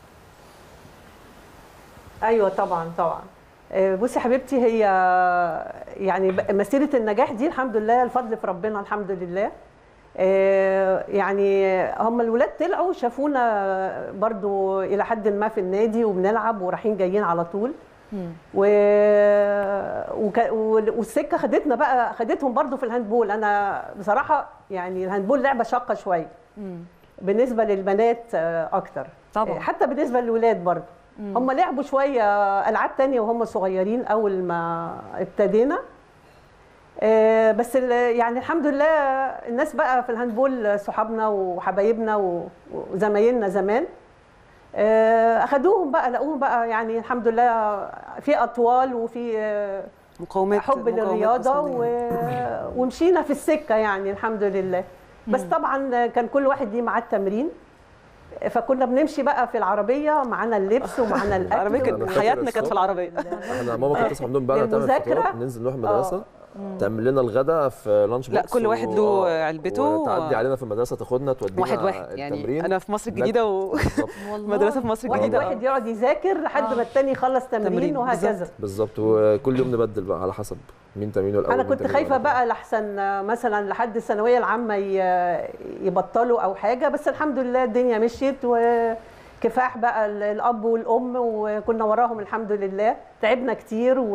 ايوه طبعا طبعا آه، بصي يا حبيبتي هي يعني ب- مسيره النجاح دي الحمد لله الفضل في ربنا الحمد لله آه، يعني هم الولاد طلعوا شافونا برضو الى حد ما في النادي وبنلعب ورايحين جايين على طول و... وك... وال- والسكه خدتنا بقى خدتهم برضو في الهاندبول انا بصراحه يعني الهاندبول لعبه شاقه شويه بالنسبه للبنات آه، اكتر طبعاً. آه، حتى بالنسبه للولاد برضو هم لعبوا شويه العاب تانية وهم صغيرين اول ما ابتدينا آه، بس ال- يعني الحمد لله الناس بقى في الهاندبول صحابنا وحبايبنا و- وزمايلنا زمان آه، اخدوهم بقى لقوهم بقى يعني الحمد لله في اطوال وفي آه، مقاومات حب مقاومات للرياضه و... جسمانية. ومشينا في السكه يعني الحمد لله بس طبعا كان كل واحد ليه معاه التمرين فكنا بنمشي بقى في العربيه معانا اللبس ومعانا الاكل العربيه أنا كانت فاكر حياتنا كانت في الصبح. العربيه احنا ماما كانت تصحى من النوم بعد تعمل للمذاكرة. فطار ننزل نروح المدرسه تعمل لنا الغداء في لانش لا، بوكس كل واحد له آه، علبته وتعدي و- علينا في المدرسه تاخدنا تودينا واحد واحد يعني التمرين. انا في مصر الجديده بالظبط ومدرسه في مصر واحد الجديده واحد يقعد يذاكر لحد ما التاني يخلص تمرين تمرين، وهكذا بالظبط. بالظبط وكل يوم نبدل بقى على حسب مين تمرينه الاول انا مين كنت تمرينه خايفه الأول. بقى لحسن مثلا لحد الثانويه العامه ي- يبطلوا او حاجه بس الحمد لله الدنيا مشيت وكفاح بقى ال- الاب والام وكنا وراهم الحمد لله تعبنا كتير و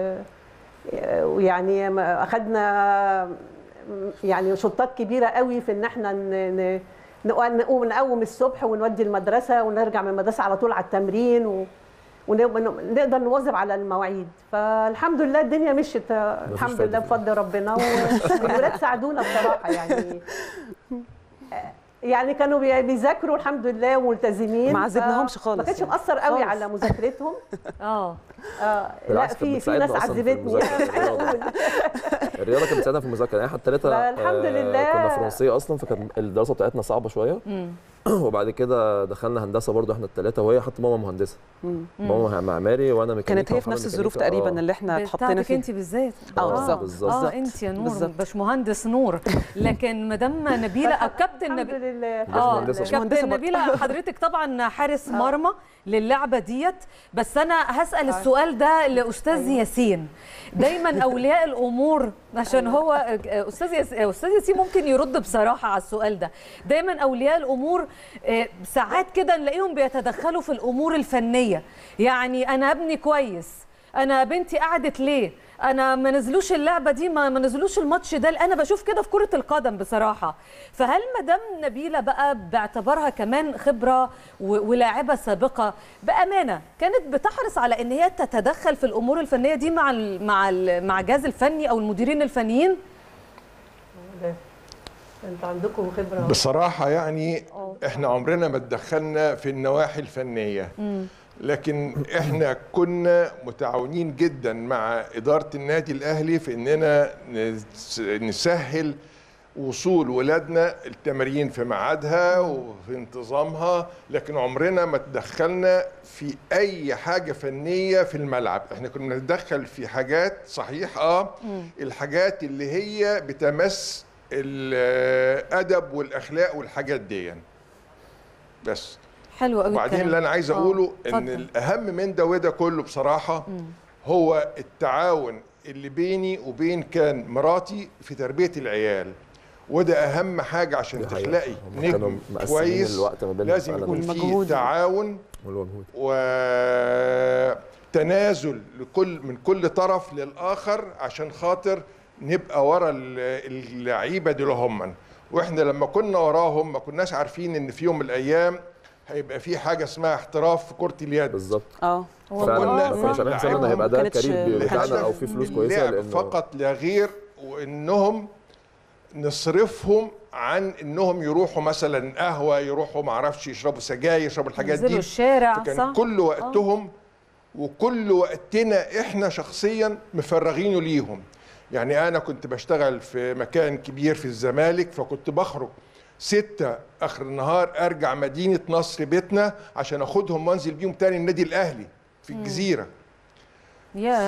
ويعني ما- اخدنا يعني شطات كبيره قوي في ان احنا ن- ن- نقوم نقوم نقوم الصبح ونودي المدرسه ونرجع من المدرسه على طول على التمرين و ونقدر نواظب على المواعيد فالحمد لله الدنيا مشيت الحمد فايدة لله فيها. بفضل ربنا والولاد ساعدونا بصراحه يعني يعني كانوا بي- بيذاكروا الحمد لله وملتزمين ما ف- عذبناهمش خالص ما كانش يعني. مأثر قوي خالص. على مذاكرتهم اه آه لا بالعكس، في كانت في ناس بتساعدنا أصلاً في عذبتني المذاكرة. مش عايزه اقول الرياضه كانت بتساعدنا في المذاكره يعني احنا الثلاثه فالحمد لله. كنا فرنسيه اصلا فكانت الدراسه بتاعتنا صعبه شويه وبعد كده دخلنا هندسه برضو احنا الثلاثه وهي حتى ماما مهندسه مم. ماما معماري وانا ميكانيكا كانت هي في ومحمد نفس الظروف ميكانيكا. تقريبا آه. اللي احنا اتحطينا بتاعتك فيها انت بالذات اه بالظبط بالظبط. اه انت يا نور بالظبط. باشمهندس نور لكن مدام نبيله أو كابتن الحمد نبيله لله اه باشمهندسة. باشمهندسة كابتن برضه. نبيله حضرتك طبعا حارس مرمى للعبه ديت بس انا هسال السؤال ده لاستاذ ياسين دايما اولياء الامور عشان هو استاذ ياس- استاذ ياسين ممكن يرد بصراحه على السؤال ده دايما اولياء الامور آه، ساعات كده نلاقيهم بيتدخلوا في الامور الفنيه يعني انا ابني كويس انا بنتي قعدت ليه انا ما نزلوش اللعبه دي ما ما نزلوش الماتش ده انا بشوف كده في كره القدم بصراحه فهل مدام نبيله بقى باعتبارها كمان خبره و- ولاعبه سابقه بامانه كانت بتحرص على ان هي تتدخل في الامور الفنيه دي مع ال مع ال مع الجهاز الفني او المديرين الفنيين انتوا عندكم خبره بصراحة يعني احنا عمرنا ما اتدخلنا في النواحي الفنية لكن احنا كنا متعاونين جدا مع إدارة النادي الأهلي في اننا نس- نسهل وصول ولادنا التمارين في ميعادها وفي انتظامها لكن عمرنا ما تدخلنا في اي حاجه فنيه في الملعب احنا كنا نتدخل في حاجات صحيح اه الحاجات اللي هي بتمس الادب والاخلاق والحاجات دي بس حلو قوي وبعدين اللي انا عايز اقوله ان اتفضل. الاهم من ده وده كله بصراحه هو التعاون اللي بيني وبين كان مراتي في تربيه العيال وده اهم حاجه عشان دي حقيقة. تخلقي هم كانوا نجم مقسمين كويس الوقت ما بيننا لازم فعلاً. يكون في والمجهود. تعاون والمجهود وتنازل لكل من كل طرف للاخر عشان خاطر نبقى ورا ال- اللعيبه دول هم واحنا لما كنا وراهم ما كناش عارفين ان في يوم من الايام هيبقى في حاجه اسمها احتراف في كره اليد بالظبط اه والله فعلا ما صح. كناش عاملين حسابنا ان هيبقى ده ما كانتش- كارير ما كانتش- بتاعنا او في فلوس كويسه اللعب لانه فقط لا غير وانهم نصرفهم عن انهم يروحوا مثلا قهوه يروحوا معرفش يشربوا سجاير يشربوا الحاجات ينزلوا دي الشارع فكان صح كل وقتهم وكل وقتنا احنا شخصيا مفرغينه ليهم يعني انا كنت بشتغل في مكان كبير في الزمالك فكنت بخرج ستة اخر النهار ارجع مدينة نصر بيتنا عشان اخدهم وانزل بيهم تاني النادي الاهلي في الجزيرة يا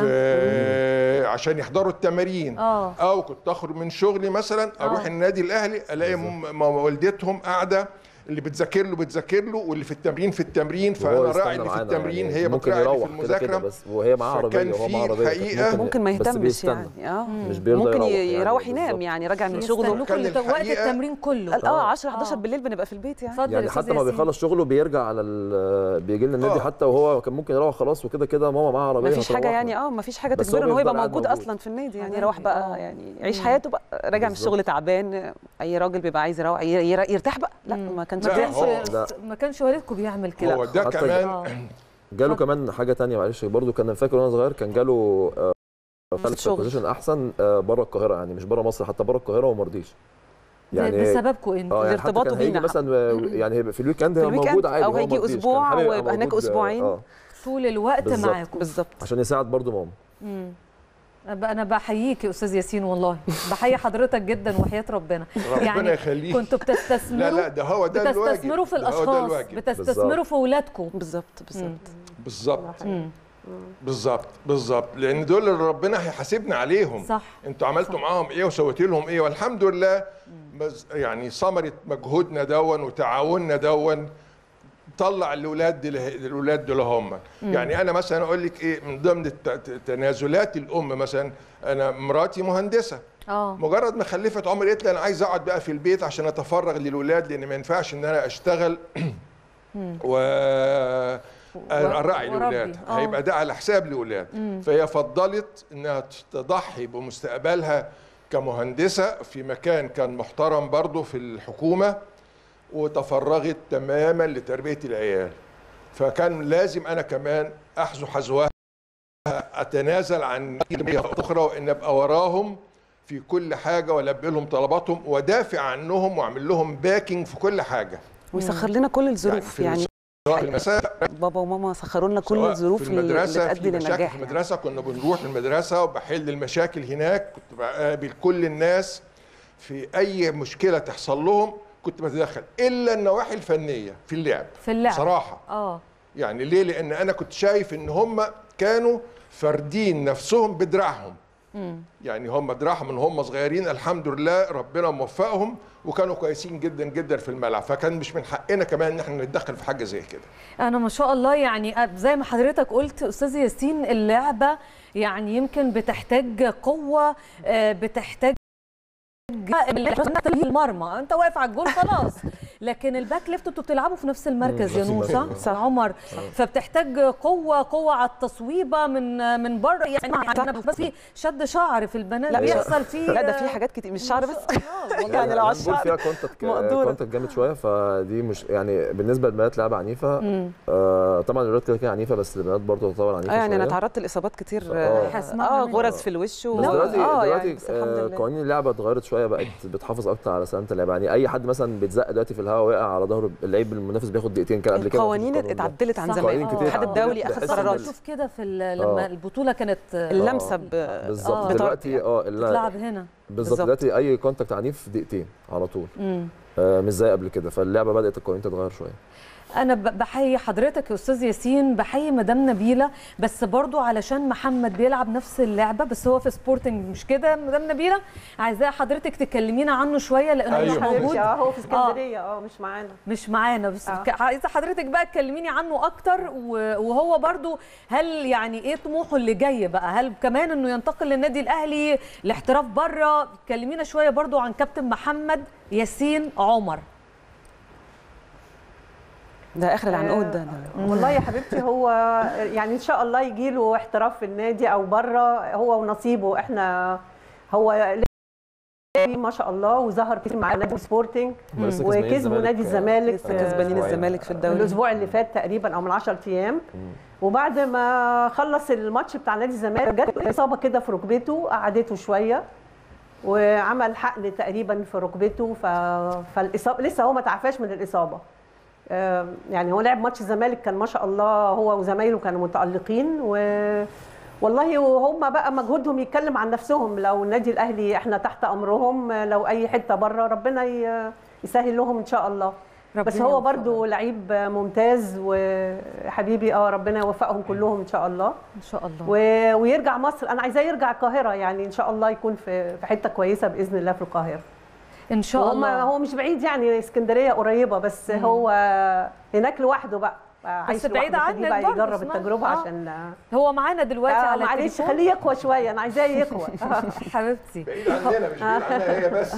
في عشان يحضروا التمارين اه او كنت اخرج من شغلي مثلا اروح آه. النادي الاهلي الاقي م- م- والدتهم قاعده اللي بتذاكر له بتذاكر له واللي في التمرين في التمرين فانا وهو راعي يستنى اللي في معانا التمرين يعني هي ممكن بتراعي اللي في يروح كده كده المذاكره بس وهي معاها فكان عربيه وهو معاه في عربيه كانت الحقيقة ممكن ما بس يهتمش بيستنى. يعني اه مش بيرضى ممكن يروح ي- يعني يروح ينام بالظبط. يعني راجع من شغله يستنوكوا كان لت- وقت الحقيقة- التمرين كله اه 10 11 آه. بالليل بنبقى في البيت يعني اتفضل يعني يا أستاذ حتى ما ياسين. بيخلص شغله بيرجع على ال- بيجي لنا النادي آه. حتى وهو كان ممكن يروح خلاص وكده كده ماما معاها عربيه ما فيش حاجه هتروحنا. يعني اه ما فيش حاجه بس هو تجبره ان هو يبقى بيفضل قاعد موجود موجود. اصلا في النادي يعني حبايبي، يروح بقى آه. يعني يعيش حياته بقى راجع من بالظبط. الشغل تعبان اي راجل بيبقى عايز يروح ي- ير- يرتاح بقى لا مم. ما كانش ما لا، كانش هو- لا. ما كانش والدكم بيعمل كده هو ده حتى كمان آه. جاله كمان حاجه تانية معلش برضو كان فاكر وانا صغير كان جاله في الشغل. بوزيشن احسن آه، بره القاهره يعني مش بره مصر حتى بره القاهره وما رضيش يعني بسببكم انتوا اه يعني حتى لارتباطه كان هيجي بينا. مثلا آه، يعني هيبقى في الويك اند في هو الويك موجود إند عادي أو هو هيجي ما رضيش. أسبوع كان حابب يبقى ويبقى هناك موجود، آه، أسبوعين. اه طول الوقت بالظبط. معاكم بالظبط عشان يساعد برضو ماما مم. أنا- انا بحييك يا استاذ ياسين والله بحيي حضرتك جدا وحياه ربنا ربنا يخليك كنتوا بتستثمروا لا لا ده هو ده الواجب بتستثمروا في ده هو ده الاشخاص الواجب بتستثمروا بالظبط. في اولادكم بالظبط بالظبط بالظبط مم. بالظبط بالظبط لان دول اللي ربنا هيحاسبنا عليهم صح انتوا عملتوا معاهم ايه وسويت لهم ايه والحمد لله بز- يعني ثمره مجهودنا دون وتعاوننا دون طلع الاولاد دي له- الاولاد دول هم يعني انا مثلا اقول لك ايه من ضمن الت- ت- تنازلات الام مثلا انا مراتي مهندسه اه مجرد ما خلفت عمر قالت لي انا عايز اقعد بقى في البيت عشان اتفرغ للاولاد لان ما ينفعش ان انا اشتغل و اراعي وأربي. الاولاد آه. هيبقى ده على حساب الاولاد فهي فضلت انها تضحي بمستقبلها كمهندسه في مكان كان محترم برضه في الحكومه وتفرغت تماما لتربيه العيال فكان لازم انا كمان احذو حذوها اتنازل عن اخرى وان ابقى وراهم في كل حاجه والبي لهم طلباتهم ودافع عنهم واعمل لهم باكينج في كل حاجه ويسخر لنا كل الظروف في يعني, سواء في المساء بابا وماما سخروا لنا كل سواء الظروف في اللي المدرسه تؤدي في مشاكل للنجاح في يعني. المدرسه كنا بنروح المدرسه وبحل المشاكل هناك كنت بقابل كل الناس في اي مشكله تحصل لهم كنت بتدخل الا النواحي الفنيه في اللعب في اللعب صراحه اه يعني ليه لان انا كنت شايف ان هم كانوا فاردين نفسهم بدراعهم يعني هم دراعهم من هم صغيرين الحمد لله ربنا موفقهم وكانوا كويسين جدا جدا في الملعب فكان مش من حقنا كمان ان احنا نتدخل في حاجه زي كده انا ما شاء الله يعني زي ما حضرتك قلت استاذ ياسين اللعبه يعني يمكن بتحتاج قوه آه، بتحتاج المرمى انت واقف على الجول خلاص لكن الباك ليفت انتوا بتلعبوا في نفس المركز يا نفس نور المركز. صح عمر فبتحتاج قوه قوه على التصويبه من من بره يعني أنا بس في شد شعر في البنات لا، بيحصل فيه لا ده في حاجات كتير مش شعر بس والله يعني لو على الهاندبول الشعر فيها كونتاكت مقدورة. كونتاكت جامد شويه فدي مش يعني بالنسبه للبنات لعبه عنيفه آه طبعا الولاد كده كده عنيفه بس البنات برضه تعتبر عنيفه اه يعني انا شوية. تعرضت لاصابات كتير آه. اه هسمعها آه، منك. غرز في الوش و... بس دلوقتي اه دلوقتي يعني بس الحمد آه، لله قوانين اللعبه اتغيرت شويه بقت بتحافظ اكتر على سلامه اللعب يعني اي حد مثلا بيتزق دلوقتي في الهواء وقع على ظهره اللعيب المنافس بياخد دقيقتين كان قبل كده القوانين مفيش القانون ده. اتعدلت عن صح. زمان قوانين كتير الاتحاد اتعدلت الدولي اخذ بحيث كنت إن قرارات بشوف كده في ال- لما آه. البطوله كانت اللمسه ب... بالظبط آه. دلوقتي اه لا بتلعب هنا بالظبط بالظبط. دلوقتي اي كونتاكت عنيف دقيقتين على طول مم. آه مش زي قبل كده فاللعبه بدات القوانين تتغير شويه انا ب- بحيي حضرتك يا استاذ ياسين بحيي مدام نبيله بس برضو علشان محمد بيلعب نفس اللعبه بس هو في سبورتنج مش كده مدام نبيله عايزاه حضرتك تكلمينا عنه شويه لانه أيوة. مش موجود حبيبتي اه هو في اسكندريه اه مش معانا مش معانا بس آه. ك- عايزه حضرتك بقى تكلميني عنه اكتر و- وهو برضو هل يعني ايه طموحه اللي جاي بقى هل كمان انه ينتقل للنادي الاهلي الاحتراف بره كلمينا شويه برضو عن كابتن محمد ياسين عمر ده اخر العنقود ده والله يا حبيبتي هو يعني ان شاء الله يجي له احتراف في النادي او بره هو ونصيبه احنا هو ما شاء الله وظهر كتير مع نادي سبورتنج لسه كسبانين وكسبوا نادي الزمالك لسه كسبانين في- الزمالك في الدوري الاسبوع اللي فات تقريبا او من 10 ايام وبعد ما خلص الماتش بتاع نادي الزمالك جت اصابه كده في ركبته قعدته شويه وعمل حقن تقريبا في ركبته ف... فالاصابه لسه هو ما تعافاش من الاصابه آه، يعني هو لعب ماتش الزمالك كان ما شاء الله هو وزمايله كانوا متالقين و والله وهم بقى مجهودهم يتكلم عن نفسهم لو النادي الاهلي احنا تحت امرهم لو اي حته بره ربنا ي- يسهل لهم ان شاء الله بس ربنا هو يوفقهم. برضو لعيب ممتاز وحبيبي اه ربنا يوفقهم كلهم ان شاء الله ان شاء الله و... ويرجع مصر انا عايزاه يرجع القاهره يعني ان شاء الله يكون في في حته كويسه باذن الله في القاهره ان شاء وهم- الله هو مش بعيد يعني اسكندريه قريبه بس هو هناك لوحده بقى عايش بعيد لوحده، عنك فدي بقى برضه يجرب اسمها. التجربه آه. عشان هو معانا دلوقتي آه على معلش التليفون خليه يقوى شويه انا عايزاه يقوى حبيبتي بعيد عننا مش بعيد عنها هي بس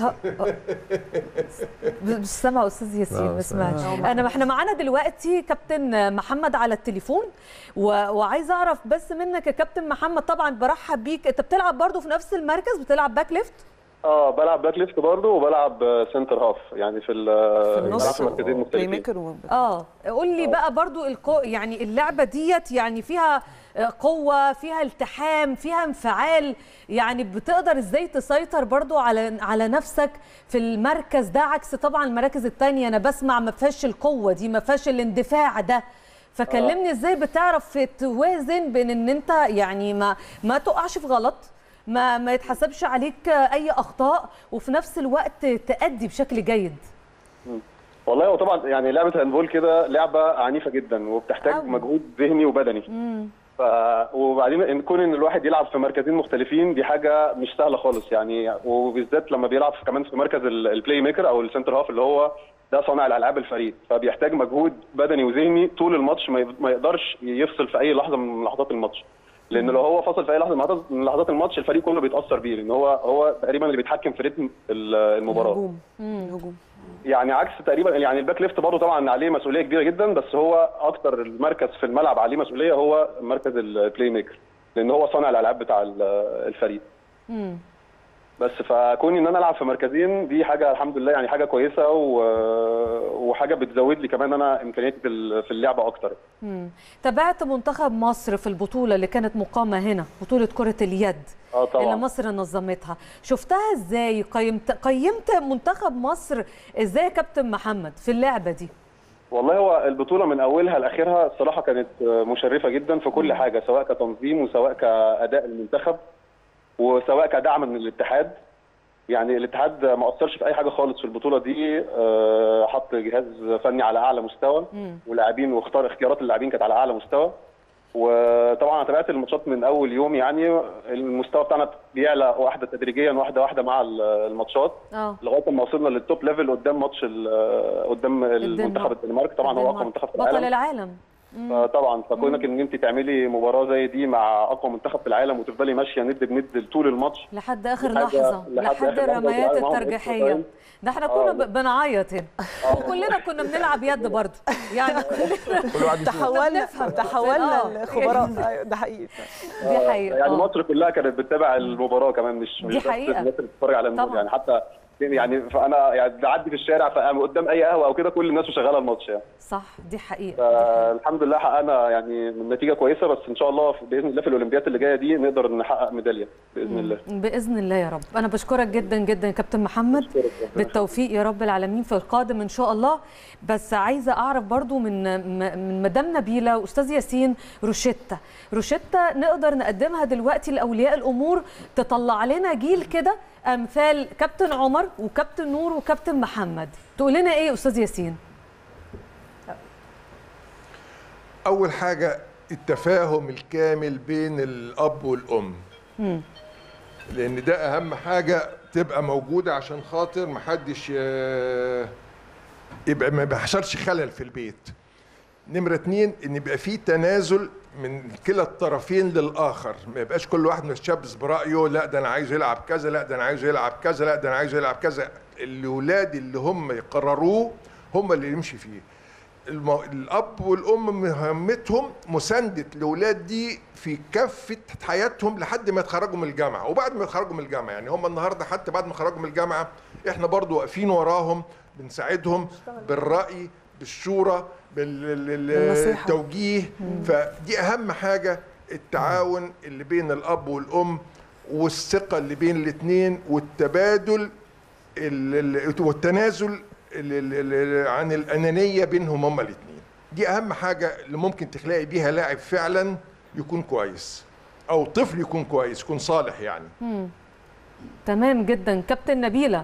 مش سامعه استاذ ياسين لا، ما بس- سمعتش انا ما احنا معانا دلوقتي كابتن محمد على التليفون و... وعايزه اعرف بس منك يا كابتن محمد طبعا برحب بيك انت بتلعب برضو في نفس المركز بتلعب باك ليفت اه بلعب باك ليفت برضه وبلعب آه، سنتر هاف يعني في ال- في بلعب النص في مركزين بلاي مختلفين ميكر و... اه قول لي بقى برضو القو... يعني اللعبه ديت يعني فيها قوة فيها التحام فيها انفعال يعني بتقدر ازاي تسيطر برضو على على نفسك في المركز ده عكس طبعا المراكز التانية انا بسمع ما فيهاش القوة دي ما فيهاش الاندفاع ده فكلمني ازاي بتعرف توازن بين ان انت يعني ما ما تقعش في غلط ما ما يتحسبش عليك اي اخطاء وفي نفس الوقت تأدي بشكل جيد والله هو طبعا يعني لعبه هاندبول كده لعبه عنيفه جدا وبتحتاج أوي. مجهود ذهني وبدني ف... وبعدين ان كون ان الواحد يلعب في مركزين مختلفين دي حاجه مش سهله خالص يعني وبالذات لما بيلعب في كمان في مركز ال- البلاي ميكر او السنتر هاف اللي هو ده صانع الالعاب الفريق فبيحتاج مجهود بدني وذهني طول الماتش ما ي- ما يقدرش يفصل في اي لحظه من لحظات الماتش لان لو هو فصل في اي لحظه من لحظات- من لحظات الماتش الفريق كله بيتاثر بيه لان هو هو تقريبا اللي بيتحكم في رتم ال- المباراه الهجوم الهجوم يعني عكس تقريبا يعني الباك ليفت برضه طبعا عليه مسؤوليه كبيره جدا بس هو اكتر المركز في الملعب عليه مسؤوليه هو مركز البلاي ميكر لان هو صانع الالعاب بتاع ال- الفريق مم. بس فكوني ان انا العب في مركزين دي حاجه الحمد لله يعني حاجه كويسه و... وحاجه بتزود لي كمان انا امكانياتي في ال- في اللعبه اكتر مم. تابعت منتخب مصر في البطوله اللي كانت مقامه هنا بطوله كره اليد اه طبعا اللي مصر نظمتها شفتها ازاي قيمت قيمت منتخب مصر ازاي يا كابتن محمد في اللعبه دي والله هو البطولة من أولها لآخرها الصراحة كانت مشرفة جدا في كل حاجة سواء كتنظيم وسواء كأداء المنتخب وسواء كدعم من الاتحاد يعني الاتحاد ما أثرش في أي حاجة خالص في البطولة دي آه، حط جهاز فني على أعلى مستوى ولاعبين واختار اختيارات اللاعبين كانت على أعلى مستوى وطبعا انا تابعت الماتشات من اول يوم يعني المستوى بتاعنا بيعلى واحده تدريجيا واحده واحده مع الماتشات اه لغايه ما وصلنا للتوب ليفل قدام ماتش ال- قدام المنتخب الدنمارك طبعا هو اقوى منتخب في بطل العالم العالم طبعا فكونك ان انت تعملي مباراه زي دي مع اقوى منتخب في العالم وتفضلي ماشيه ند بند طول الماتش لحد اخر لحد- لحظه لحد لحد آخر لحظة الرميات وبيلعبوا معاهم الترجيحيه extra time. ده احنا كنا آه. ب- بنعيط هنا وكلنا كنا بنلعب يد برضه يعني كلنا كل واحد يشوف تحولنا بنفهم. تحولنا آه. لخبراء أيوة، ده حقيقي دي آه، حقيقه يعني آه. مصر كلها كانت بتتابع المباراه كمان مش دي مش بس حقيقة. الناس اللي بتتفرج على الماتش طبعا. يعني حتى يعني فانا يعني بعدي في الشارع فقدام اي قهوه او كده كل الناس مشغله الماتش يعني صح دي حقيقه, دي حقيقة. فالحمد لله حققنا يعني نتيجه كويسه بس ان شاء الله في- باذن الله في الاولمبياد اللي جايه دي نقدر نحقق ميداليه باذن الله باذن الله يا رب انا بشكرك جدا جدا يا كابتن محمد بالتوفيق يا رب العالمين في القادم ان شاء الله بس عايزه اعرف برضو من م- من مدام نبيله واستاذ ياسين روشيتا روشيتا نقدر نقدمها دلوقتي لاولياء الامور تطلع لنا جيل كده امثال كابتن عمر وكابتن نور وكابتن محمد تقول لنا ايه يا استاذ ياسين اول حاجه التفاهم الكامل بين الاب والام لان ده اهم حاجه تبقى موجوده عشان خاطر محدش ي- يبقى ما بيحصلش خلل في البيت نمرة اتنين ان يبقى في تنازل من كلا الطرفين للاخر ما يبقاش كل واحد متشبث برايه لا ده انا عايزه يلعب كذا لا ده انا عايزه يلعب كذا لا ده انا عايزه يلعب كذا الاولاد اللي هم يقرروه هم اللي يمشي فيه المو... الاب والام مهمتهم مسانده الاولاد دي في كافه حياتهم لحد ما يتخرجوا من الجامعه وبعد ما يتخرجوا من الجامعه يعني هم النهارده حتى بعد ما خرجوا من الجامعه احنا برضو واقفين وراهم بنساعدهم بالراي بالشورى بالنصيحة. بالتوجيه فدي اهم حاجه التعاون اللي بين الاب والام والثقه اللي بين الاثنين والتبادل ال- ال- والتنازل ال- ال- ال- عن الانانيه بينهم هما الاثنين دي اهم حاجه اللي ممكن تخلقي بيها لاعب فعلا يكون كويس او طفل يكون كويس يكون صالح يعني تمام جدا كابتن نبيله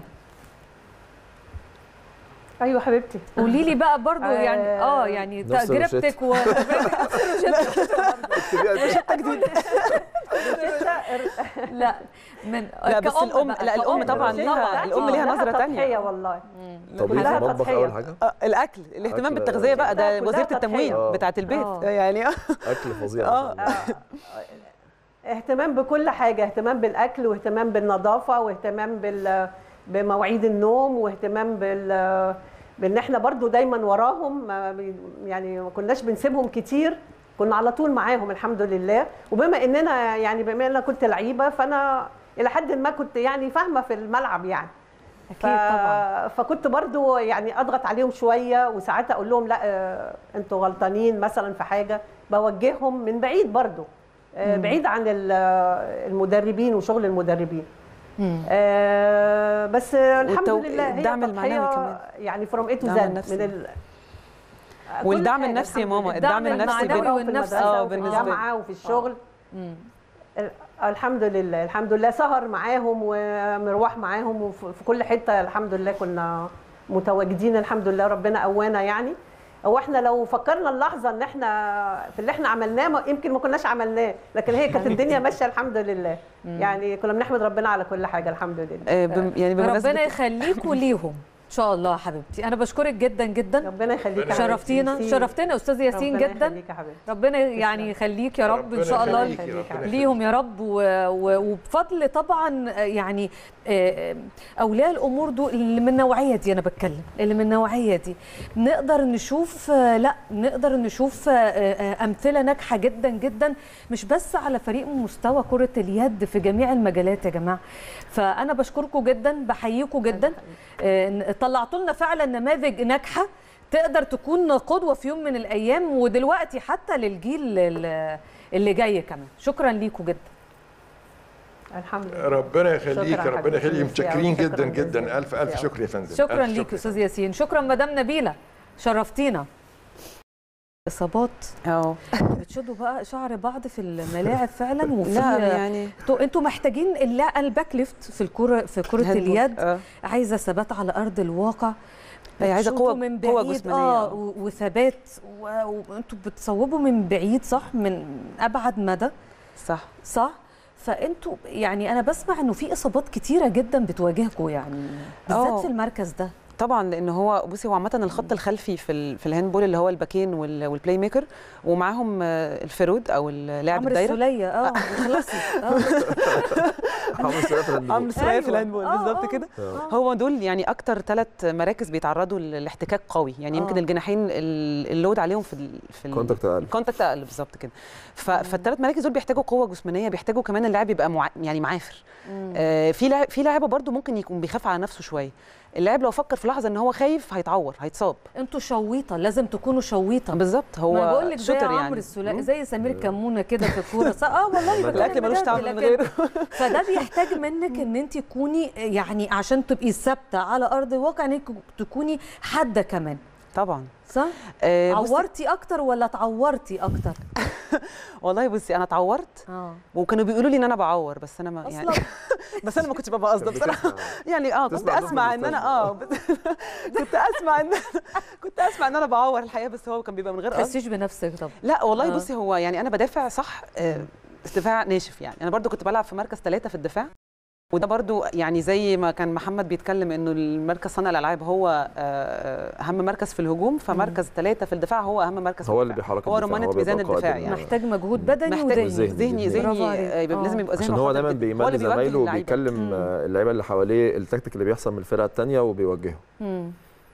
ايوه حبيبتي قولي لي بقى برضو آه، يعني اه يعني نفس تجربتك و لا من لا بس كأم الام بقى، لا الام كأم طبعا ليها الام ليها كلها نظره تضحية تانية والله طب كلها في المطبخ تضحية. اول حاجه آه، الاكل الاهتمام أكل- بالتغذيه بقى ده كلها وزيره تضحية. التموين آه. بتاعه البيت آه. يعني اكل فظيع اه اهتمام بكل حاجه اهتمام بالاكل واهتمام بالنظافه واهتمام بال بمواعيد النوم واهتمام بال بان احنا برضو دايما وراهم ما بي- يعني ما كناش بنسيبهم كتير كنا على طول معاهم الحمد لله وبما اننا يعني بما ان انا كنت لعيبه فانا الى حد ما كنت يعني فاهمه في الملعب يعني اكيد طبعا فكنت برضو يعني اضغط عليهم شويه وساعات اقول لهم لا آه، انتوا غلطانين مثلا في حاجه بوجههم من بعيد برضو آه، بعيد عن ال- آه، المدربين وشغل المدربين مم. آه، بس الحمد والتو- لله هي الدعم تضحية المعنوي كمان. يعني فروم اي تو الدعم زد النفسي. من ال... كل والدعم حاجة النفسي يا الحمد ماما لله. الدعم الدعم النفسي المعنوي بال- وفي والنفسي. المدرسة اه وفي بالنسبه لي الجامعه وفي الشغل مم. ال- الحمد لله الحمد لله سهر معاهم ومروح معاهم وفي في كل حته الحمد لله كنا متواجدين الحمد لله ربنا قوانا يعني هو احنا لو فكرنا اللحظه ان احنا في اللي احنا عملناه ما- يمكن ما كناش عملناه لكن هي كانت الدنيا ماشيه الحمد لله يعني كنا بنحمد ربنا على كل حاجه الحمد لله آه، بم- يعني ربنا بمناسبه يخليكوا ليهم شاء الله يا حبيبتي انا بشكرك جدا جدا ربنا يخليك يا حبيبتي. شرفتينا ميرسي. شرفتنا استاذ ياسين ربنا جدا يخليك يا حبيبتي. ربنا يعني يخليك يا رب ان ربنا شاء الله يخليكي، ربنا يخليكي. ليهم يا رب و... و... وبفضل طبعا آه، يعني آه، اولياء الامور دول اللي من النوعيه دي انا بتكلم اللي من النوعيه دي نقدر نشوف آه، لا نقدر نشوف آه، آه، امثله ناجحه جدا جدا مش بس على فريق مستوى كره اليد في جميع المجالات يا جماعه فانا بشكركم جدا بحييكم جدا آه، طلعتوا لنا فعلا نماذج ناجحه تقدر تكون قدوه في يوم من الايام ودلوقتي حتى للجيل ال- اللي جاي كمان شكرا ليكم جدا الحمد لله ربنا يخليك شكراً ربنا حبيبتي. يخليك متشكرين شكراً جدا جزيلاً. جدا الف الف شكراً. شكر يا فندم شكرا ألف ليك شكر. استاذ ياسين شكرا مدام نبيله شرفتينا اصابات اه بتشدوا بقى شعر بعض في الملاعب فعلا وفي لا يعني انتوا انتوا محتاجين اللا- الباك ليفت في الكره في كره الهاندبول. اليد آه. عايزه ثبات على ارض الواقع هي عايزة بتشوطوا قوة- من قوة بعيد جسمانية. اه و- وثبات و- وانتوا بتصوبوا من بعيد صح من ابعد مدى صح صح فانتوا يعني انا بسمع انه في اصابات كتيره جدا بتواجهكم يعني بالذات آه. في المركز ده طبعا لان هو بصي هو عامه الخط الخلفي في ال في الهاندبول اللي هو الباكين وال- والبلاي ميكر ومعاهم آه، الفرود او اللاعب عمرو الدايره السوليه اه خلصي اه عمرو السولية في الهاندبول. عمرو السوليه في أيوة. الهاندبول آه، بالظبط آه. كده آه. هو دول يعني اكتر ثلاث مراكز بيتعرضوا لاحتكاك قوي يعني يمكن آه. الجناحين ال- اللود عليهم في ال في ال- كونتاكت اقل كونتاكت اقل بالظبط كده ف- فالثلاث مراكز دول بيحتاجوا قوه جسمانيه بيحتاجوا كمان اللاعب يبقى مع... يعني معافر آه في لاعب في لاعيبه برده ممكن يكون بيخاف على نفسه شويه اللاعب لو فكر في لحظه ان هو خايف هيتعور هيتصاب انتوا شويطه لازم تكونوا شويطه بالظبط هو هو بقول لك زي شوتر عمرو يعني السوليه مم. زي سمير كمونه كده في الكوره صح؟ اه والله بتكلم الاكل ملوش بجد، طعم من لكن- غيره فده بيحتاج منك ان انت تكوني يعني عشان تبقي ثابته على ارض الواقع انك تكوني حاده كمان طبعا صح؟ آه بصي- عورتي اكتر ولا اتعورتي اكتر؟ والله بصي انا اتعورت اه وكانوا بيقولوا لي ان انا بعور بس انا ما اصلا يعني بس انا ما كنتش ببقى قصده بصراحه يعني اه كنت تسمع عنهم في اسمع ان انا اه كنت اسمع ان كنت اسمع ان انا بعور الحقيقه بس هو كان بيبقى من غير ما قصد تحسيش بنفسك طب لا والله آه. بصي هو يعني انا بدافع صح آه، دفاع ناشف يعني انا برضو كنت بلعب في مركز ثلاثة في الدفاع وده برضو يعني زي ما كان محمد بيتكلم انه المركز صانع الالعاب هو آه، اهم مركز في الهجوم فمركز ثلاثة في الدفاع هو اهم مركز في هو اللي الدفاع. بيحرك هو الدفاع، رمانة هو ميزان بيبقى الدفاع قائد يعني محتاج مجهود بدني محتاج وذهني ذهني. ذهني برافو ذهني عليك. آه، يبقى آه. لازم يبقى ذهنه عشان هو حاضر دايما جداً. هو اللي بيملي بيوجه زمايله اللعيبة. وبيكلم آه، اللعيبه اللي حواليه التكتيك اللي بيحصل من الفرقه الثانيه وبيوجهه مم.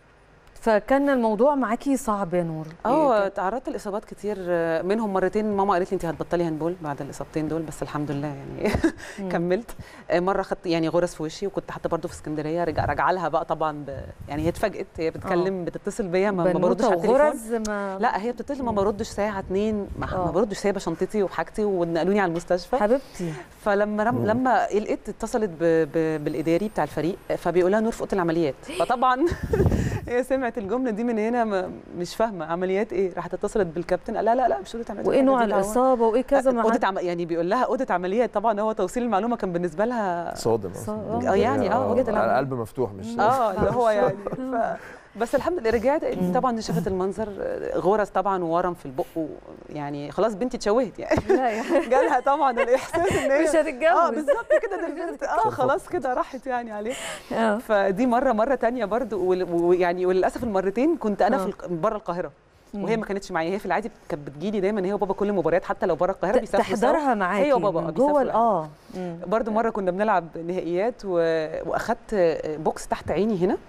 فكان الموضوع معاكي صعب يا نور اه تعرضت لاصابات كتير آه، منهم مرتين ماما قالت لي انت هتبطلي هاندبول بعد الاصابتين دول بس الحمد لله يعني كملت آه، مره خدت يعني غرز في وشي وكنت حتى برضه في اسكندريه رجع راجعه لها بقى طبعا ب... يعني هي اتفاجئت هي بتتكلم بتتصل بيا ما, ما بردش بنوته على التليفون وغرز ما لا هي بتتصل ما بردش ساعه اتنين ما, آه. ما بردش سايبه شنطتي وحاجتي ونقلوني على المستشفى حبيبتي فلما رم... لما لقيت اتصلت ب... ب... بالاداري بتاع الفريق فبيقول لها نور في اوضه العمليات فطبعا هي سمعت الجمله دي من هنا ما... مش فاهمه عمليات ايه راحت اتصلت بالكابتن قال لا لا لا مش اوضه عمليات وايه نوع دي تعور. الاصابه وايه كذا ما اوضه عم... يعني بيقول لها اوضه عمليات طبعا هو توصيل المعلومه كان بالنسبه لها صادم صا- آه، يعني اه وجهة العمل. القلب مفتوح مش اه اللي هو يعني ف... بس الحمد لله رجعت طبعا شافت المنظر غرز طبعا وورم في البق و... يعني خلاص بنتي اتشوهت يعني لا يعني جالها طبعا الاحساس ان هي مش اه هتتجوز بالظبط كده ده البنت اه خلاص كده راحت يعني عليه اه فدي مره مره تانية برضو وال- ويعني وللاسف المرتين كنت انا آه. في الق- بره القاهره وهي ما كانتش معايا هي في العادي كانت بتجيلي دايما هي وبابا كل المباريات حتى لو بره القاهره بيسافروا سوا. تحضرها معاكي هي وبابا من بيسافروا جوه يعني. اه مم. برضو مره كنا بنلعب نهائيات و... واخدت بوكس تحت عيني هنا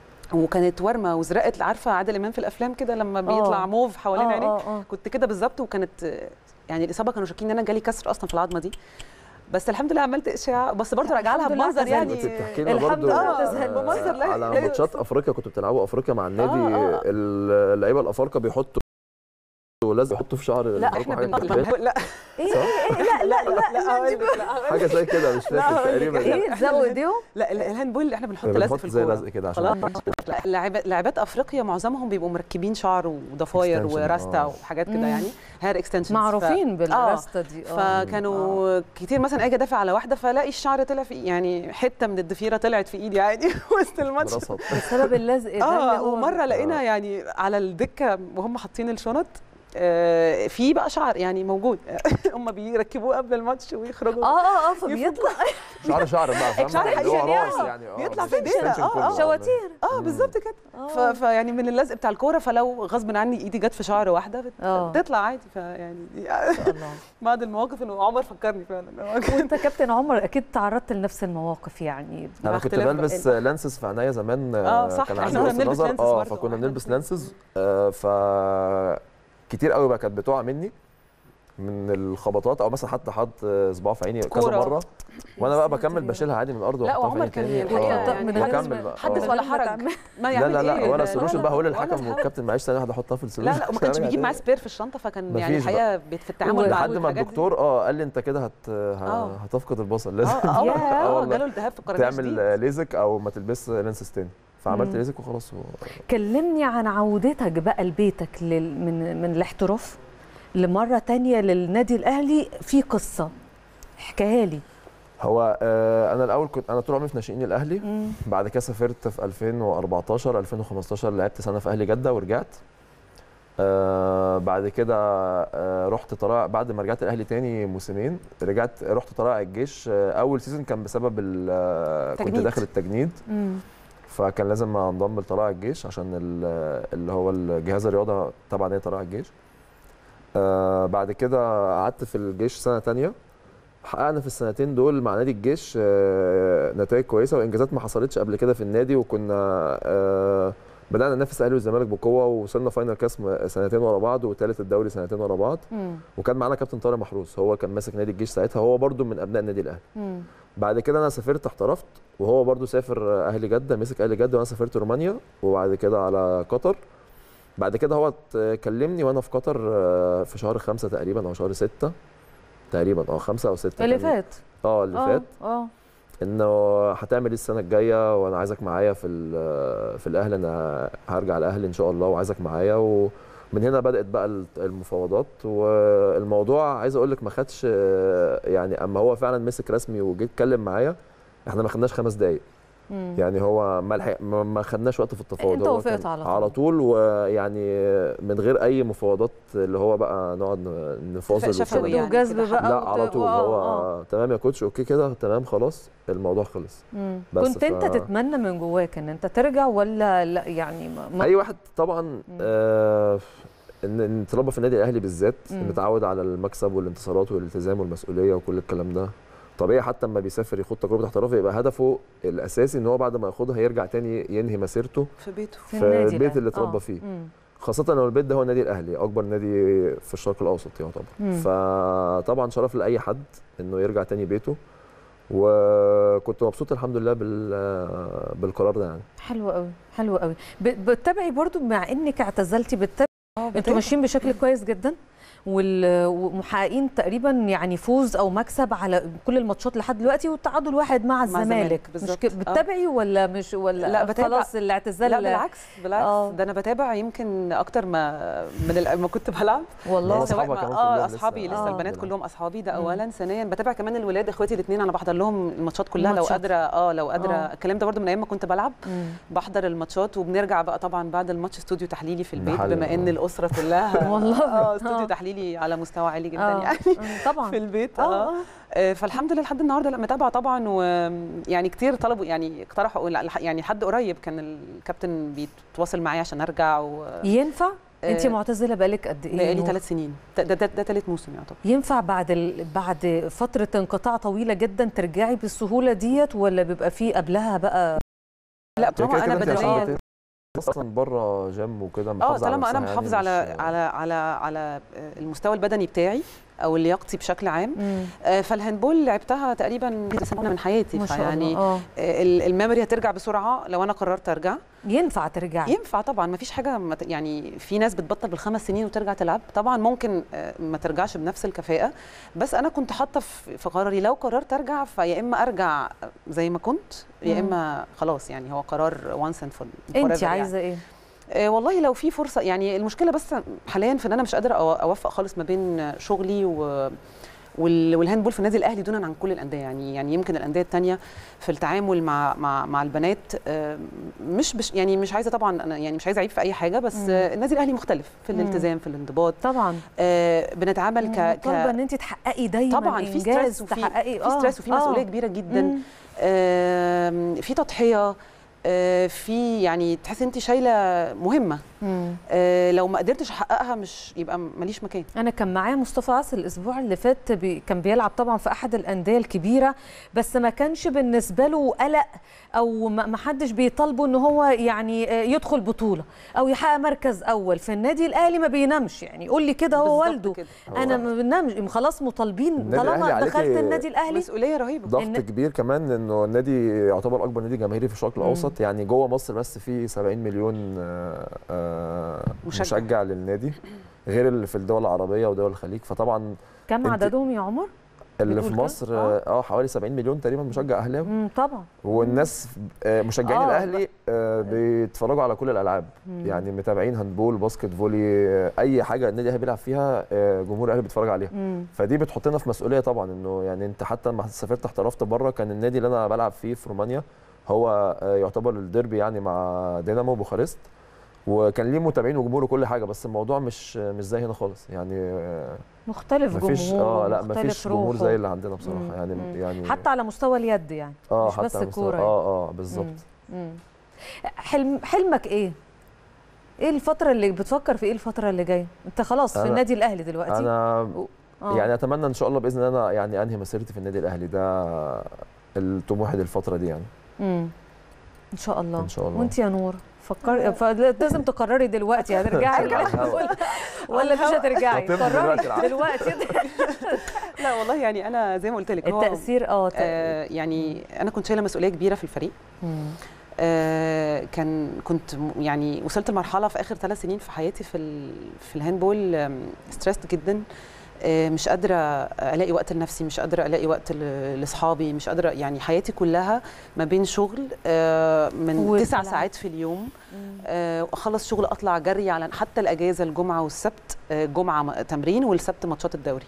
وكانت ورمه وزرقت عارفه عادل امام في الافلام كده لما بيطلع آه. موف حوالين آه، عينيه آه، آه. كنت كده بالظبط وكانت يعني الاصابه كانوا شاكين ان انا جالي كسر اصلا في العظمه دي بس الحمد لله عملت اشعاع بس برضه راجعه لها الحمد لله بمنظر اعتزلت. يعني كنت بتحكي لنا الحمد برضو لله آه، اعتزلت. بمنظر لا- على لا ماتشات افريقيا كنتوا بتلعبوا افريقيا مع النادي آه، آه. اللعيبه الافارقه بيحطوا لازم يحطوا في شعر لا احنا حاجة بن... كده. لا ايه ايه ايه لا لا لا لا هقول لك لا هقول حاجه زي كده مش لا، فاكر هقول لك. تقريبا ايه تزقوا ايديهم لا ال- الهاندبول اللي احنا بنحط بنحط لزق في زي الكوره لزق كده عشان خلاص لا، لاعبات لاعبات افريقيا معظمهم بيبقوا مركبين شعر وضفاير Extension، وراستا آه. وحاجات كده مم. يعني هير اكستنشنز معروفين بالراسته دي اه فكانوا كتير مثلا اجي ادافع على واحده فالاقي الشعر طلع في يعني حته من الضفيره طلعت في ايدي عادي وسط الماتش برصد بسبب اللزق ده اللي اه هو- ومره لقينا يعني على الدكه وهم حاطين الشنط آه، في بقى شعر يعني موجود هم بيركبوه قبل الماتش ويخرجوا اه اه اه فبيطلع شعر شعر بقى فاهم شعر اللي هو حقيقي راس آه. يعني اه بيطلع بس في ايدينا. extension آه، كله. آه. شواتير اه بالظبط كده ف- فيعني من اللزق بتاع الكوره فلو غصب عني ايدي جت في شعر واحده بت- آه. بتطلع عادي فيعني الله بعض المواقف اللي عمر فكرني فعلا هو كان- وانت كابتن عمر اكيد تعرضت لنفس المواقف يعني انا مع كنت اختلاف بلبس لانسز في عينيا زمان آه، صح، كان إحنا عندي كنا قص بنلبس نظر لانسز اه برضه، فكنا إحنا بنلبس بنلبس. لانسز آه ف كتير قوي بقى كانت بتقع مني من الخبطات او مثلا حتى حط صباعه في عيني كذا كورة. مره وانا بقى يا بكمل ساتر. بشيلها عادي من الارض لا واحطها في وعمر عيني كان تاني الحقيقة آه، يعني من غير واكمل بقى حدث آه. ولا حرج ما لا يعمل لا لا إيه؟ ولا سولوشن بقى هقول للحكم ولا والكابتن معلش ثانيه واحده احطها في السولوشن لا لا وما كانش بيجيب معاه سبير في الشنطه فكان يعني مفيش الحقيقه بت- في التعامل معاه لحد ما والحاجات دي. الدكتور اه قال لي انت كده هت ه- آه. هتفقد البصر لازم اه اه آه اه والله. جاله التهاب في القرنيه تعمل شديد. آه، ليزك او ما تلبس لينسز تاني فعملت مم. ليزك وخلاص و... كلمني عن عودتك بقى لبيتك لل... من من الاحتراف لمره تانية للنادي الاهلي في قصه احكيها لي هو آه انا الاول كنت انا طول عمري في ناشئين الاهلي بعد كده سافرت في 2014 2015 لعبت سنه في اهلي جده ورجعت آه بعد كده آه رحت طلائع بعد ما رجعت الاهلي تاني موسمين رجعت رحت طلائع الجيش آه اول سيزون كان بسبب ال- آه كنت تجنيد. داخل التجنيد مم. فكان لازم انضم لطلائع الجيش عشان ال- اللي هو الجهاز الرياضه طبعا هي طلائع الجيش آه بعد كده قعدت في الجيش سنه تانية حققنا في السنتين دول مع نادي الجيش آه نتائج كويسه وانجازات ما حصلتش قبل كده في النادي وكنا آه بدانا ننافس الاهلي والزمالك بقوه ووصلنا فاينل كاس م- سنتين ورا بعض وثالث الدوري سنتين ورا بعض مم. وكان معانا كابتن طارق محروس هو كان ماسك نادي الجيش ساعتها هو برده من ابناء النادي الاهلي مم. بعد كده انا سافرت احترفت وهو برضو سافر اهلي جده مسك اهلي جده وانا سافرت رومانيا وبعد كده على قطر بعد كده هو ت- كلمني وانا في قطر آه، في شهر خمسة تقريبا او شهر ستة تقريبا اه خمسة او ستة اللي كان- فات اه اللي اه فات اه انه هتعمل ايه السنه الجايه وانا عايزك معايا في ال- في الاهلي انا هرجع الاهلي ان شاء الله وعايزك معايا ومن هنا بدات بقى ال- المفاوضات والموضوع عايز اقول لك ما خدش آه، يعني اما هو فعلا مسك رسمي وجه اتكلم معايا احنا ما خدناش خمس دقايق مم. يعني هو ما لحق- ما ما خدناش وقت في التفاوض أنت هو وافقت كان على طول. على طول ويعني من غير اي مفاوضات اللي هو بقى نقعد نفاصل شفوي والكلام ده. يعني وجذب كده بقى لا وت- على طول آه، هو آه. تمام يا كوتش اوكي كده تمام خلاص الموضوع خلص مم. بس كنت انت ف- تتمنى من جواك ان انت ترجع ولا لا يعني ما ما اي واحد طبعا آه ان ان تربى في النادي الاهلي بالذات مم. متعود على المكسب والانتصارات والالتزام والمسؤوليه وكل الكلام ده طبيعي حتى لما بيسافر يخوض تجربه احتراف يبقى هدفه الاساسي ان هو بعد ما ياخدها يرجع تاني ينهي مسيرته في بيته في في النادي البيت الأهلي. اللي اتربى آه. فيه. مم. خاصه لو البيت ده هو النادي الاهلي اكبر نادي في الشرق الاوسط يعتبر مم. فطبعا شرف لاي حد انه يرجع تاني بيته وكنت مبسوط الحمد لله بال- بالقرار ده يعني حلو قوي حلو قوي ب- بتتابعي برضو مع انك اعتزلتي بتتابعي انتوا ماشيين بشكل كويس جدا وال- ومحققين تقريبا يعني فوز او مكسب على كل الماتشات لحد دلوقتي والتعادل واحد مع الزمالك الزمالك، مش بالظبط. كده بتتابعي ولا مش ولا لا، بتابع. خلاص الاعتزال لا بالعكس بالعكس آه. ده انا بتابع يمكن اكتر ما من ال- ما كنت بلعب والله هو سواء أصحابها ما- كمان اه كلهم اصحابي لسه لسه آه. البنات بيلعبوا. كلهم اصحابي ده اولا ثانيا بتابع كمان الولاد اخواتي الاثنين انا بحضر لهم الماتشات كلها لو الماتشات. قادره اه لو قادره آه. الكلام ده برده من ايام ما كنت بلعب مم. بحضر الماتشات وبنرجع بقى طبعا بعد الماتش استوديو تحليلي في البيت نحلل، بما ان آه. الاسره كلها والله. اه استوديو آه. تحليلي على مستوى عالي جدا آه. يعني آه، طبعا في البيت اه اه آه. آه، فالحمد لله لحد النهارده لا متابعه طبعا ويعني كتير طلبوا يعني اقترحوا لا، يعني لحد قريب كان الكابتن بيتواصل معايا عشان ارجع و ينفع انت آه، معتزله بقالك قد ايه بقالي نور؟ ثلاث سنين ده ده, ده, ده ثالث موسم يعتبر ينفع بعد ال... بعد فتره انقطاع طويله جدا ترجعي بالسهوله ديت ولا بيبقى في قبلها بقى لا كده طبعا كده انا أنت عشان بدنيا بت- اصلا بره جيم وكده اه محافظه على طالما انا نفسها محافظه يعني على مش- على على على المستوى البدني بتاعي او لياقتي بشكل عام مم. آه، فالهاندبول لعبتها تقريبا سنه من حياتي ما شاء فيعني الله اه آه، ال- الميموري هترجع بسرعه لو انا قررت ارجع ينفع ترجعي ينفع طبعا ما فيش حاجه ما ت- يعني في ناس بتبطل بالخمس سنين وترجع تلعب طبعا ممكن آه، ما ترجعش بنفس الكفاءه بس انا كنت حاطه في في قراري لو قررت ارجع فيا اما ارجع زي ما كنت يا مم. اما خلاص يعني هو قرار وانس اند فول انت عايزه ايه آه، والله لو في فرصه يعني المشكله بس حاليا في ان انا مش قادره أو- اوفق خالص ما بين شغلي و وال- والهاندبول في النادي الاهلي دونا عن كل الانديه يعني يعني يمكن الانديه الثانيه في التعامل مع مع مع البنات آه، مش بش يعني مش عايزه طبعا انا يعني مش عايزه اعيب في اي حاجه بس مم. آه، النادي الاهلي مختلف في مم. الالتزام في الانضباط طبعا آه، بنتعامل ك ك طالبه ان انت تحققي دايما طبعا في إنجاز، ستريس وفي تحققي في ستريس وفي مسؤوليه كبيره جدا آم، في تضحيه آه، في يعني تحس انت شايله مهمه مم. آه، لو ما قدرتش احققها مش يبقى ماليش مكان انا كان معايا مصطفى عاصر الاسبوع اللي فات بي كان بيلعب طبعا في احد الانديه الكبيره بس ما كانش بالنسبه له قلق او ما ما حدش بيطالبه ان هو يعني آه، يدخل بطوله او يحقق مركز اول في النادي الاهلي ما بينامش يعني قول لي كده هو بالظبط والده كده. انا ما بنامش خلاص مطالبين النادي طالما الأهلي دخلت عليكي النادي الاهلي مسؤوليه رهيبه ضغط إن- كبير كمان انه النادي يعتبر اكبر نادي جماهيري في الشرق الاوسط يعني جوه مصر بس في 70 مليون آه، آه، مشجع. مشجع للنادي غير اللي في الدول العربيه ودول الخليج فطبعا كم أنت- عددهم يا عمر اللي بتقول في كده؟ مصر آه. اه آه، حوالي 70 مليون تقريبا مشجع اهلاوي مم، طبعا والناس آه، مشجعين آه، الاهلي آه، بيتفرجوا على كل الالعاب مم. يعني متابعين هاندبول باسكت فولي آه، اي حاجه النادي الاهلي بيلعب فيها آه، جمهور الاهلي بيتفرج عليها مم. فدي بتحطنا في مسؤوليه طبعا انه يعني انت حتى لما سافرت احترفت بره كان النادي اللي انا بلعب فيه في رومانيا هو آه، يعتبر الديربي يعني مع دينامو بوخارست وكان ليه متابعين وجمهور وكل حاجه بس الموضوع مش مش زي هنا خالص يعني آه، مختلف مفيش جمهور اه لا مختلف مفيش جمهور روحه. زي اللي عندنا بصراحه مم، يعني مم. يعني حتى على مستوى اليد يعني اه مش حتى بس على مستوى- الكورة يعني. اه اه بالظبط مم. مم. حلم حلمك ايه؟ ايه الفترة اللي بتفكر في ايه الفترة اللي جاية؟ انت خلاص في أنا- النادي الاهلي دلوقتي انا آه. يعني اتمنى ان شاء الله باذن الله أنا يعني انهي مسيرتي في النادي الاهلي ده الطموح للفتره دي يعني مم. ان شاء الله ان شاء الله وانت يا نور فكري ف- لازم تقرري دلوقتي هترجعي على الهوا. ولا- ولا مش هترجعي هطب دلوقتي قرري العقد. دلوقتي لا والله يعني انا زي ما قلت لك هو- التأثير اه تأ- آه يعني انا كنت شايله مسؤوليه كبيره في الفريق مم. آه كان كنت م- يعني وصلت لمرحله في اخر ثلاث سنين في حياتي في ال في الهاندبول ستريسد جدا آه مش قادره الاقي وقت لنفسي مش قادره الاقي وقت ل- لاصحابي مش قادره يعني حياتي كلها ما بين شغل آه من والتلعب. تسع ساعات في اليوم آه، اخلص شغل اطلع جري على حتى الاجازه الجمعه والسبت آه، الجمعه م- تمرين والسبت ماتشات الدوري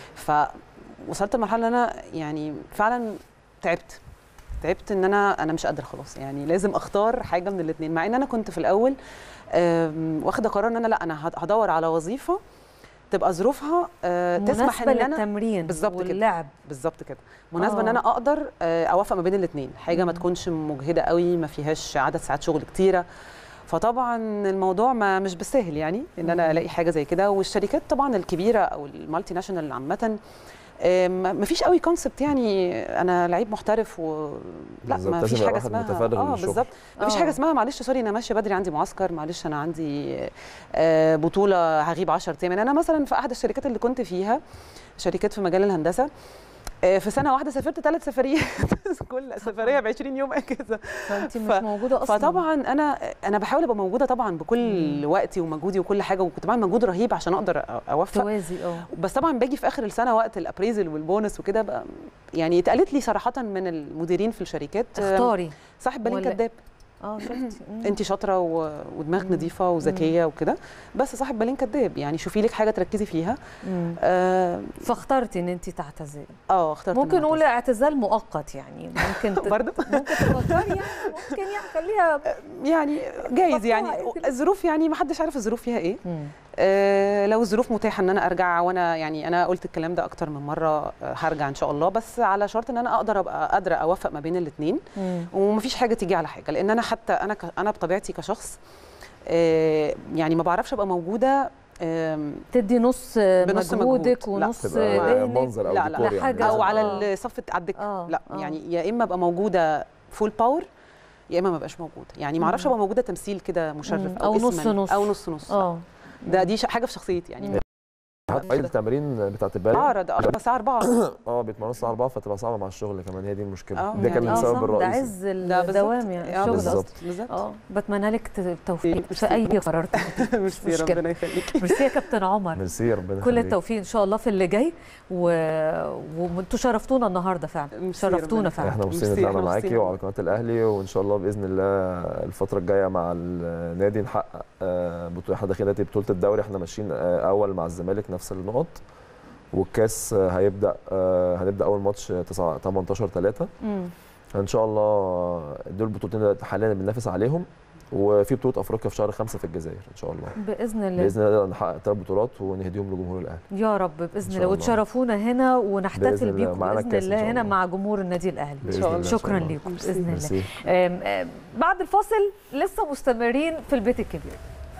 فوصلت لمرحله ان انا يعني فعلا تعبت تعبت ان انا انا مش قادره خلاص يعني لازم اختار حاجه من الاثنين مع ان انا كنت في الاول آم، واخده قرار ان انا لا انا هد- هدور على وظيفه تبقى ظروفها آه، تسمح مناسبة ان انا للتمرين بالظبط كده. واللعب بالظبط كده مناسبه آه. ان انا اقدر آه، اوفق ما بين الاثنين حاجه ما مم. تكونش مجهده قوي ما فيهاش عدد ساعات شغل كتيره فطبعا الموضوع ما مش بالسهل يعني ان انا مم. الاقي حاجه زي كده والشركات طبعا الكبيره او المالتي ناشونال عامه آه، ما ما فيش قوي كونسبت يعني انا لعيب محترف و لا بالظبط، ما لازم فيش يبقى حاجه واحد اسمها متفرغ اه للشغل. بالظبط ما فيش آه. حاجه اسمها معلش سوري انا ماشيه بدري عندي معسكر معلش انا عندي آه، بطوله هغيب 10 ايام يعني انا مثلا في احد الشركات اللي كنت فيها شركات في مجال الهندسه آه، في سنه واحده سافرت ثلاث سفريات كل سفريه ب 20 يوم اجازه فانت مش ف- موجودة اصلا فطبعا انا انا بحاول ابقى موجوده طبعا بكل مم. وقتي ومجهودي وكل حاجه وكنت بعمل مجهود رهيب عشان اقدر أ- اوفق توازي اه بس طبعا باجي في اخر السنه وقت الابريزل والبونس وكده بقى- يعني اتقالت لي صراحه من المديرين في الشركات آه، اختاري صاحب بالين ولا- كداب اه شفتي مم. انت شاطره و... ودماغك مم. نظيفه وذكيه وكده بس صاحب بالين كداب يعني شوفي لك حاجه تركزي فيها مم. اه, فاخترتي ان انت تعتزلي آه اخترت ممكن إن أنا نقول اعتزال مؤقت يعني ممكن ت... برضه ممكن تفكري يعني ممكن يعني خليها يعني جايز يعني بطلع الظروف يعني ما حدش عارف الظروف فيها ايه مم. آه لو الظروف متاحه ان انا ارجع وانا يعني انا قلت الكلام ده اكتر من مره آه، هرجع ان شاء الله بس على شرط ان انا اقدر ابقى قادره اوفق ما بين الاثنين مم. ومفيش حاجه تيجي على حاجه لان انا حتى انا ك... انا بطبيعتي كشخص آه يعني ما بعرفش ابقى موجوده آم، تدي نص بنص مجهودك مجهود. لا، ونص تبقى ذهنك منظر او لا، لا، ديكور يعني حاجة او لازم. على آه. الصف على الدكه آه، لا آه. يعني يا اما ابقى موجوده فول باور يا اما ما ابقاش موجوده يعني ما اعرفش مم. ابقى موجوده تمثيل كده مشرف مم. او, أو نص اسما نص. او نص نص اه ده دي ش- حاجه في شخصيتي يعني حتى اي التمارين بتاعت البالي اعرض اه الساعه 4 اه بيتمرنوا الساعه 4 فتبقى صعبه مع الشغل كمان هي دي المشكله آه، ده كان يعني- اه السبب صح ده الرئيسي عز ده بالظبط. الدوام يعني آه، الشغل بالظبط. أصلاً. بالظبط اه بتمنى لك ت- التوفيق ميرسي. في اي قرار تاخديه. ميرسي مشكلة. ربنا يخليك ميرسي يا كابتن عمر ميرسي ربنا كل يخليك. التوفيق ان شاء الله في اللي جاي و... وانتوا شرفتونا النهارده فعلا ميرسي شرفتونا ربنا فعلا احنا مبسوطين ميرسي، ان احنا إحنا معاكي مبسوطين. وعلى قناه الاهلي وان شاء الله باذن الله الفتره الجايه مع النادي نحقق آه، بطوله احنا داخلين دلوقتي بطوله الدوري احنا ماشيين آه، اول مع الزمالك نفس النقط والكاس آه، هيبدا آه، هنبدا اول ماتش 9 18 3 مم. ان شاء الله دول البطولتين اللي حاليا بننافس عليهم وفي بطوله افريقيا في شهر خمسة في الجزائر ان شاء الله باذن الله باذن الله نحقق ثلاث بطولات ونهديهم لجمهور الاهلي يا رب باذن شاء الله الله. وتشرفونا هنا بإذن ونحتفل الله. بيكم معانا باذن الكاس إن الله شاء هنا الله. مع جمهور النادي الاهلي بإذن الله إن شاء شكرا الله. لكم باذن الله ميرسي. آم، آم، بعد الفاصل لسه مستمرين في البيت الكبير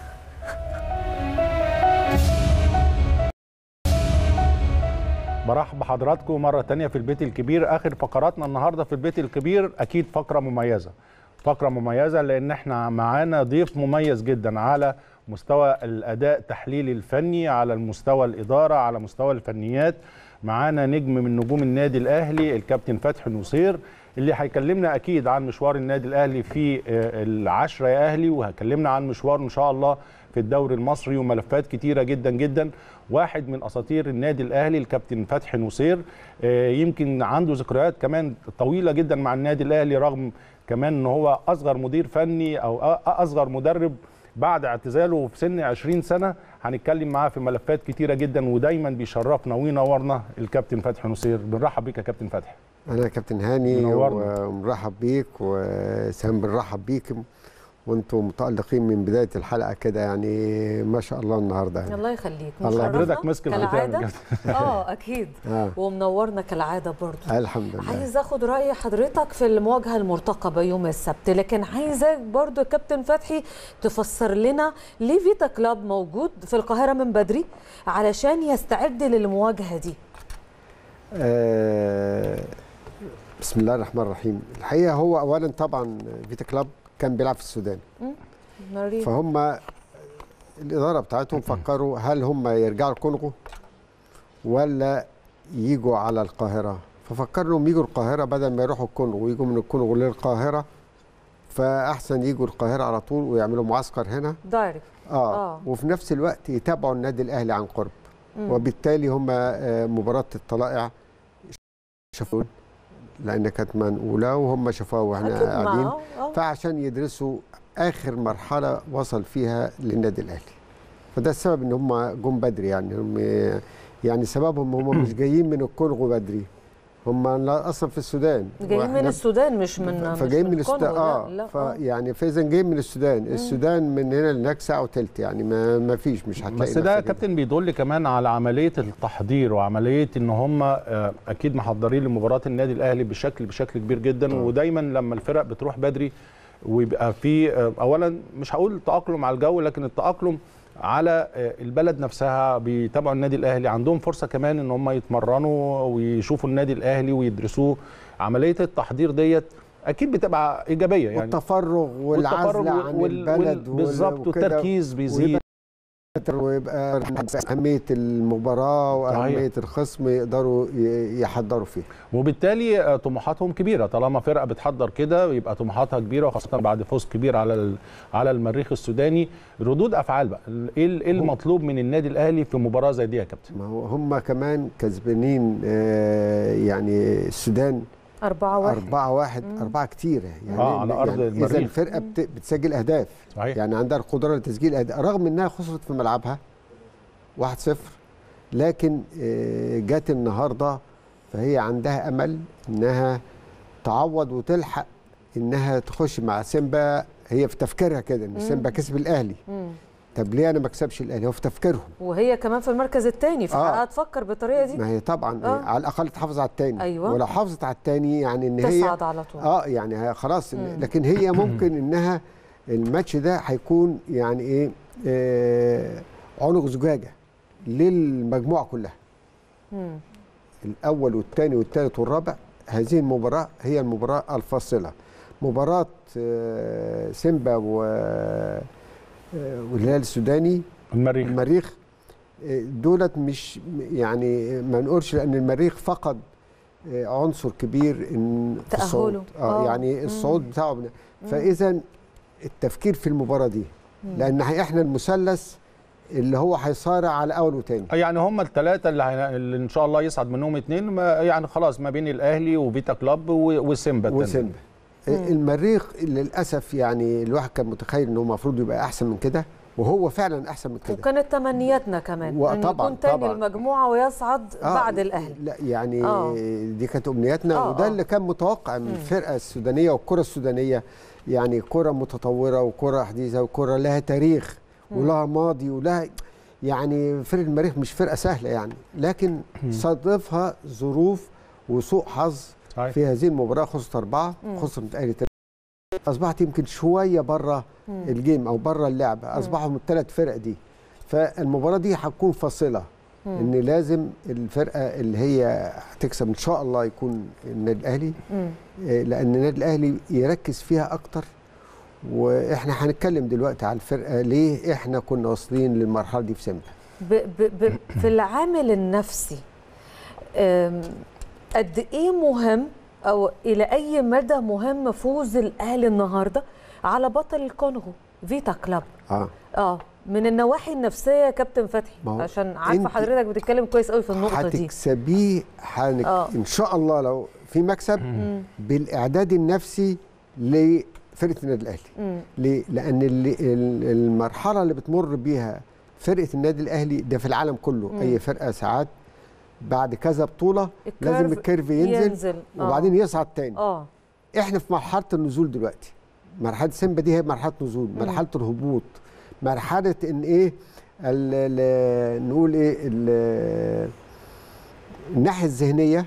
برحب بحضراتكم مرة تانية في البيت الكبير آخر فقراتنا النهاردة في البيت الكبير أكيد فقرة مميزة فقرة مميزة لأن احنا معانا ضيف مميز جدا على مستوى الأداء التحليلي الفني على المستوى الإدارة على مستوى الفنيات معانا نجم من نجوم النادي الأهلي الكابتن فتحي نصير اللي هيكلمنا أكيد عن مشوار النادي الأهلي في آه، العشرة يا أهلي وهكلمنا عن مشوار إن شاء الله في الدوري المصري وملفات كتيرة جدا جدا واحد من اساطير النادي الاهلي الكابتن فتحي نصير آه، يمكن عنده ذكريات كمان طويله جدا مع النادي الاهلي رغم كمان ان هو اصغر مدير فني او أ- اصغر مدرب بعد اعتزاله في سن 20 سنه هنتكلم معاه في ملفات كتيره جدا ودايما بيشرفنا وينورنا الكابتن فتحي نصير بنرحب بيك يا كابتن فتحي انا كابتن هاني منورنا. ومرحب بيك وسام بنرحب بيكم وانتم متالقين من بدايه الحلقه كده يعني ما شاء الله النهارده يعني. الله يخليك الله مشرفنا حضرتك مسك الختام كالعاده يا اه اكيد آه. ومنورنا كالعاده برضو الحمد لله عايز اخد راي حضرتك في المواجهه المرتقبه يوم السبت لكن عايزك برضو يا كابتن فتحي تفسر لنا ليه فيتا كلاب موجود في القاهره من بدري علشان يستعد للمواجهه دي آه بسم الله الرحمن الرحيم الحقيقه هو اولا طبعا فيتا كلاب كان بيلعب في السودان مريم فهم الاداره بتاعتهم فكروا هل هم يرجعوا الكونغو ولا يجوا على القاهره ففكروا انهم يجوا القاهره بدل ما يروحوا الكونغو ويجوا من الكونغو للقاهره فاحسن يجوا القاهره على طول ويعملوا معسكر هنا دايركت اه, آه. وفي نفس الوقت يتابعوا النادي الاهلي عن قرب وبالتالي هم آه، مباراه الطلائع شافوا لان كانت منقوله وهم شافوها واحنا اكيد قاعدين معاه آه. فعشان يدرسوا اخر مرحله وصل فيها للنادي الاهلي فده السبب ان هم جم بدري يعني هم يعني سببهم هم مش جايين من الكونغو بدري هم لا اصلا في السودان جايين من وإحنا- السودان مش من مش فجايين من الكونغو، السودان لا، اه لا آه. فيعني فاذا جايين من السودان السودان من هنا لهناك ساعه وثلث يعني ما, ما فيش مش هتلاقي بس ده يا نفسك كابتن بيدل كمان على عمليه التحضير وعمليه ان هم آه، اكيد محضرين لمباراه النادي الاهلي بشكل بشكل كبير جدا ودايما لما الفرق بتروح بدري ويبقى في آه، اولا مش هقول تاقلم على الجو لكن التاقلم على آه، البلد نفسها بيتابعوا النادي الاهلي عندهم فرصه كمان ان هم يتمرنوا ويشوفوا النادي الاهلي ويدرسوه عمليه التحضير ديت اكيد بتبقى ايجابيه يعني والتفرغ والعزله عن وال- البلد وال- بالظبط وكده والتركيز بيزيد ويبقى اهميه المباراه واهميه الخصم يقدروا ي- يحضروا فيها وبالتالي آه، طموحاتهم كبيره طالما فرقه بتحضر كده يبقى طموحاتها كبيره وخاصه بعد فوز كبير على ال- على المريخ السوداني ردود افعال بقى ايه ال- إيه المطلوب من النادي الاهلي في مباراه زي دي يا كابتن ما هو هم كمان كسبانين آه، يعني السودان أربعة واحد أربعة واحد أربعة كتيرة يعني آه، على أرض يعني إذا المريخ. الفرقة بت- بتسجل أهداف صحيح يعني عندها القدرة لتسجيل أهداف رغم إنها خسرت في ملعبها 1-0 لكن آه، جت النهاردة فهي عندها أمل إنها تعوض وتلحق إنها تخش مع سيمبا هي في تفكيرها كده إن سيمبا كسب الأهلي مم. طب ليه أنا ما أكسبش الأهلي هو في تفكيرهم وهي كمان في المركز الثاني آه. فحقها تفكر بالطريقه دي ما هي طبعا آه. على الأقل تحافظ على التاني أيوة. ولو حافظت على التاني يعني إن هي تصعد على طول اه يعني هي خلاص لكن هي ممكن انها الماتش ده هيكون يعني ايه آه عنق زجاجه للمجموعه كلها مم. الاول والثاني والثالث والرابع هذه المباراه هي المباراه الفاصله مباراه آه سيمبا و آه، والهلال السوداني المريخ المريخ آه، دولت مش يعني ما نقولش لان المريخ فقد آه، عنصر كبير ان في تأهله. الصعود آه. اه يعني الصعود بتاعه من- فاذا التفكير في المباراه دي لان احنا المثلث اللي هو هيصارع على اول وتاني يعني هم الثلاثه اللي, هي- اللي ان شاء الله يصعد منهم اثنين يعني خلاص ما بين الاهلي وفيتا كلاب و- وسيمبا التاني. وسيمبا المريخ للاسف يعني الواحد كان متخيل انه المفروض يبقى احسن من كده وهو فعلا احسن من كده وكانت تمنياتنا كمان ان وطبعاً- يكون تاني طبعاً. المجموعه ويصعد آه، بعد الاهلي لا يعني آه. دي كانت امنياتنا آه، وده آه. اللي كان متوقع من الفرقه السودانيه والكره السودانيه يعني كره متطوره وكره حديثه وكره لها تاريخ ولها ماضي ولها يعني فرقه المريخ مش فرقه سهله يعني لكن صادفها ظروف وسوء حظ صحيح. في هذه المباراه خسرت اربعه خسرت الاهلي تلاتة. اصبحت يمكن شويه بره الجيم او بره اللعبه اصبحوا من الثلاث فرق دي فالمباراه دي هتكون فاصله ان لازم الفرقه اللي هي هتكسب ان شاء الله يكون النادي الاهلي مم. آه، لان النادي الاهلي يركز فيها اكتر واحنا هنتكلم دلوقتي على الفرقه ليه احنا كنا واصلين للمرحله دي في سيمبا ب ب ب في العامل النفسي أم، قد ايه مهم او الى اي مدى مهم فوز الاهلي النهارده على بطل الكونغو فيتا كلاب اه اه من النواحي النفسيه يا كابتن فتحي ما هو عشان عارفه أنت حضرتك بتتكلم كويس قوي في النقطه دي هتكسبيه حنك... آه. ان شاء الله لو في مكسب بالاعداد النفسي لفرقه النادي الاهلي مم. ليه؟ لان اللي ال- المرحله اللي بتمر بيها فرقه النادي الاهلي ده في العالم كله مم. اي فرقه ساعات بعد كذا بطوله الكيرف لازم الكيرف ينزل, ينزل. آه. وبعدين يصعد تاني اه احنا في مرحله النزول دلوقتي مرحله سيمبا دي هي مرحله نزول مرحله الهبوط مرحله ان ايه ال ال نقول ايه ال- الناحيه الذهنيه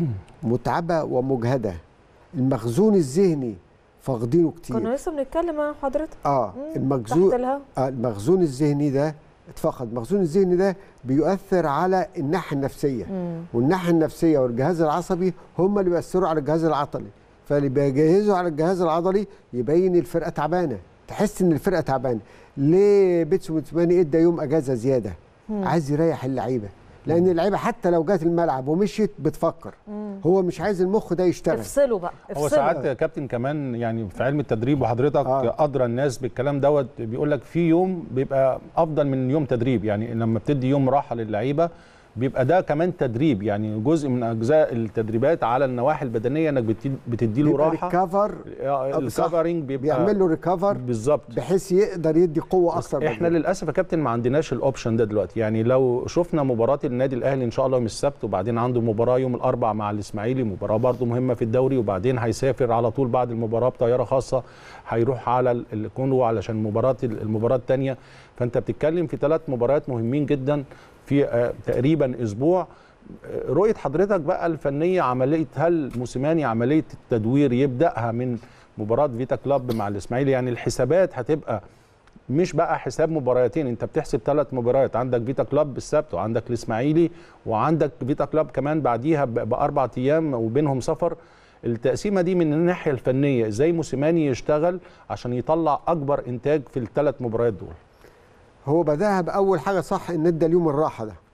متعبه ومجهده المخزون الذهني فاقدينه كتير كنا لسه بنتكلم مع حضرتك اه مم. المخزون تحت الهوا آه المخزون الذهني ده اتفقد المخزون الذهني ده بيؤثر على الناحيه النفسيه مم. والناحيه النفسيه والجهاز العصبي هم اللي بيأثروا على الجهاز العضلي فاللي بيجهزوا على الجهاز العضلي يبين الفرقه تعبانه تحس ان الفرقه تعبانه ليه بيتسو موتسماني ادى يوم اجازه زياده عايز يريح اللعيبه لان اللعيبه حتى لو جات الملعب ومشيت بتفكر هو مش عايز المخ ده يشتغل افصلوا بقى هو افصلوا ساعات يا كابتن كمان يعني في علم التدريب وحضرتك آه. ادرى الناس بالكلام دوت بيقول لك في يوم بيبقى افضل من يوم تدريب يعني لما بتدي يوم راحه للعيبه بيبقى ده كمان تدريب يعني جزء من اجزاء التدريبات على النواحي البدنيه انك بتدي- بتدي له بيبقى راحه ريكفر آه، صح. الكفرنج بيبقى بيعمل له ريكفر بالظبط بحيث يقدر يدي قوه بس اكتر احنا بدنيا. للاسف يا كابتن ما عندناش الاوبشن ده دلوقتي يعني لو شفنا مباراه النادي الاهلي ان شاء الله يوم السبت وبعدين عنده مباراه يوم الاربع مع الاسماعيلي مباراه برضه مهمه في الدوري وبعدين هيسافر على طول بعد المباراه بطياره خاصه هيروح على ال- الكونغو علشان مباراه ال- المباراه الثانيه فانت بتتكلم في ثلاث مباريات مهمين جدا في آه، تقريبا اسبوع آه، رؤيه حضرتك بقى الفنيه عمليه هل موسيماني عمليه التدوير يبداها من مباراه فيتا كلاب مع الاسماعيلي يعني الحسابات هتبقى مش بقى حساب مباراتين انت بتحسب ثلاث مباريات عندك فيتا كلاب بالسبت وعندك الاسماعيلي وعندك فيتا كلاب كمان بعديها ب- باربع ايام وبينهم سفر التقسيمه دي من الناحيه الفنيه ازاي موسيماني يشتغل عشان يطلع اكبر انتاج في الثلاث مباريات دول هو بداها باول حاجه صح ان ادى اليوم الراحه ده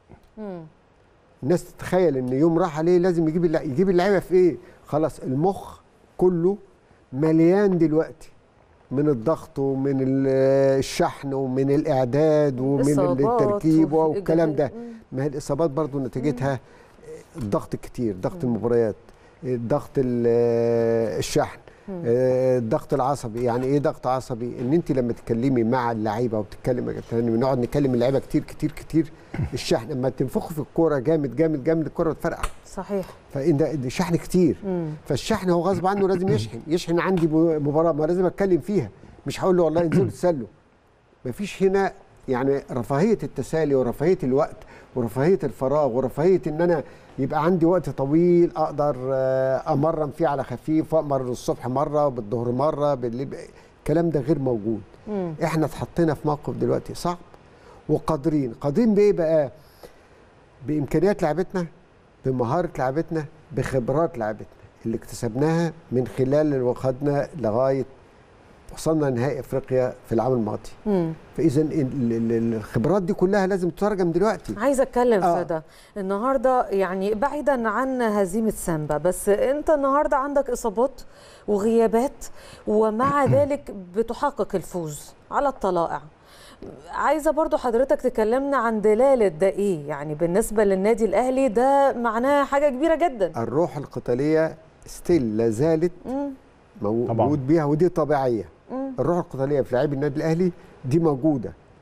الناس تتخيل ان يوم راحه ليه لازم يجيب اللع... يجيب اللعيبه في ايه خلاص المخ كله مليان دلوقتي من الضغط ومن ال- الشحن ومن الاعداد ومن إصابات التركيب وفي والكلام ده إجابات. ما هي الاصابات برضو نتيجتها الضغط الكتير ضغط المباريات ضغط ال- الشحن آه، الضغط العصبي يعني ايه ضغط عصبي ان انت لما تتكلمي مع اللعيبه وبتتكلم يا كابتن هاني، بنقعد نكلم اللعيبه كتير كتير كتير الشحن لما تنفخوا في الكوره جامد جامد جامد الكوره بتفرقع صحيح فان ده ده شحن كتير مم. فالشحن هو غصب عنه لازم يشحن يشحن عندي م- مباراه ما لازم اتكلم فيها مش هقول له والله انزلوا تسلوا مفيش هنا يعني رفاهيه التسالي ورفاهيه الوقت ورفاهيه الفراغ ورفاهيه ان انا يبقى عندي وقت طويل اقدر آه، امرن فيه على خفيف وامر الصبح مره وبالظهر مره بالليل الكلام ده غير موجود مم. احنا اتحطينا في موقف دلوقتي صعب وقادرين قادرين بايه بقى بامكانيات لعبتنا بمهاره لعبتنا بخبرات لعبتنا اللي اكتسبناها من خلال اللي واخدنا لغايه وصلنا نهائي افريقيا في العام الماضي مم. فاذا ال- ال- الخبرات دي كلها لازم تترجم دلوقتي عايزه اتكلم آه. في ده النهارده يعني بعيدا عن هزيمه سامبا بس انت النهارده عندك اصابات وغيابات ومع ذلك بتحقق الفوز على الطلائع عايزه برضو حضرتك تكلمنا عن دلاله ده ايه يعني بالنسبه للنادي الاهلي ده معناه حاجه كبيره جدا الروح القتاليه ستيل لا زالت مم. طبعاً. موجود بيها ودي طبيعيه مم. الروح القتاليه في لاعبي النادي الاهلي دي موجوده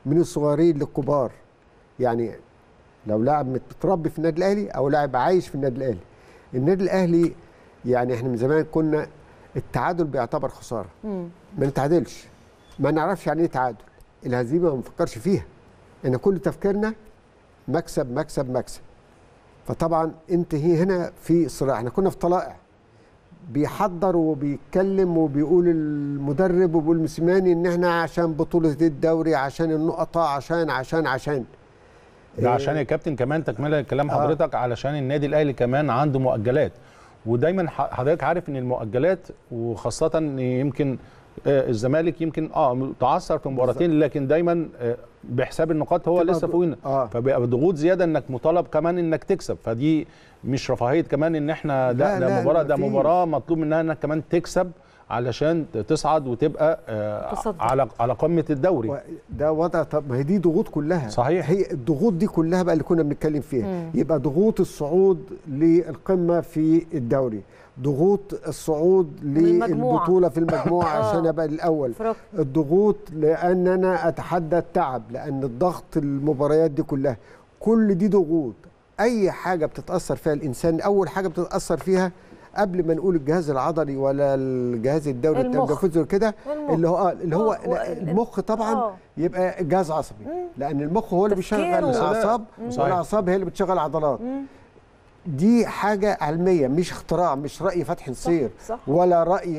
من الصغيرين للكبار يعني لو لاعب متربي في النادي الاهلي او لاعب عايش في النادي الاهلي النادي الاهلي يعني احنا من زمان كنا التعادل بيعتبر خساره مم. ما نتعادلش ما نعرفش يعني ايه تعادل الهزيمه ما بنفكرش فيها ان كل تفكيرنا مكسب مكسب مكسب فطبعا انت هي هنا في صراع احنا كنا في طلائع بيحضر وبيتكلم وبيقول المدرب وبيقول موسيماني ان احنا عشان بطوله الدوري عشان النقطه عشان عشان عشان ده عشان يا كابتن كمان تكمله كلام آه. حضرتك علشان النادي الاهلي كمان عنده مؤجلات ودايما ح- حضرتك عارف ان المؤجلات وخاصه إن يمكن آه، الزمالك يمكن اه تعثر في مباراتين لكن دايما آه، بحساب النقاط هو تبقى لسه ض- فوقنا آه. فبيبقى ضغوط زياده انك مطالب كمان انك تكسب فدي مش رفاهيه كمان ان احنا ده لا، ده لا، مباراه لا، ده في- مباراه مطلوب منها انك كمان تكسب علشان تصعد وتبقى آه، تصدر. على على قمه الدوري و- ده وضع طب ما هي دي ضغوط كلها صحيح. هي الضغوط دي كلها بقى اللي كنا بنتكلم فيها يبقى ضغوط الصعود للقمه في الدوري ضغوط الصعود للمجموعة. للبطوله في المجموعه عشان ابقى الاول أفريقيا. الضغوط لان انا اتحدى التعب لان الضغط المباريات دي كلها كل دي ضغوط اي حاجه بتتاثر فيها الانسان اول حاجه بتتاثر فيها قبل ما نقول الجهاز العضلي ولا الجهاز الدوري المخ. التنفسي وكده المخ. اللي هو آه، اللي هو آه، و- المخ طبعا آه. يبقى جهاز عصبي لان المخ هو اللي تفكير بيشغل و- الاعصاب صحيح. والاعصاب هي اللي بتشغل العضلات دي حاجه علميه مش اختراع مش راي فتحي نصير صح. ولا راي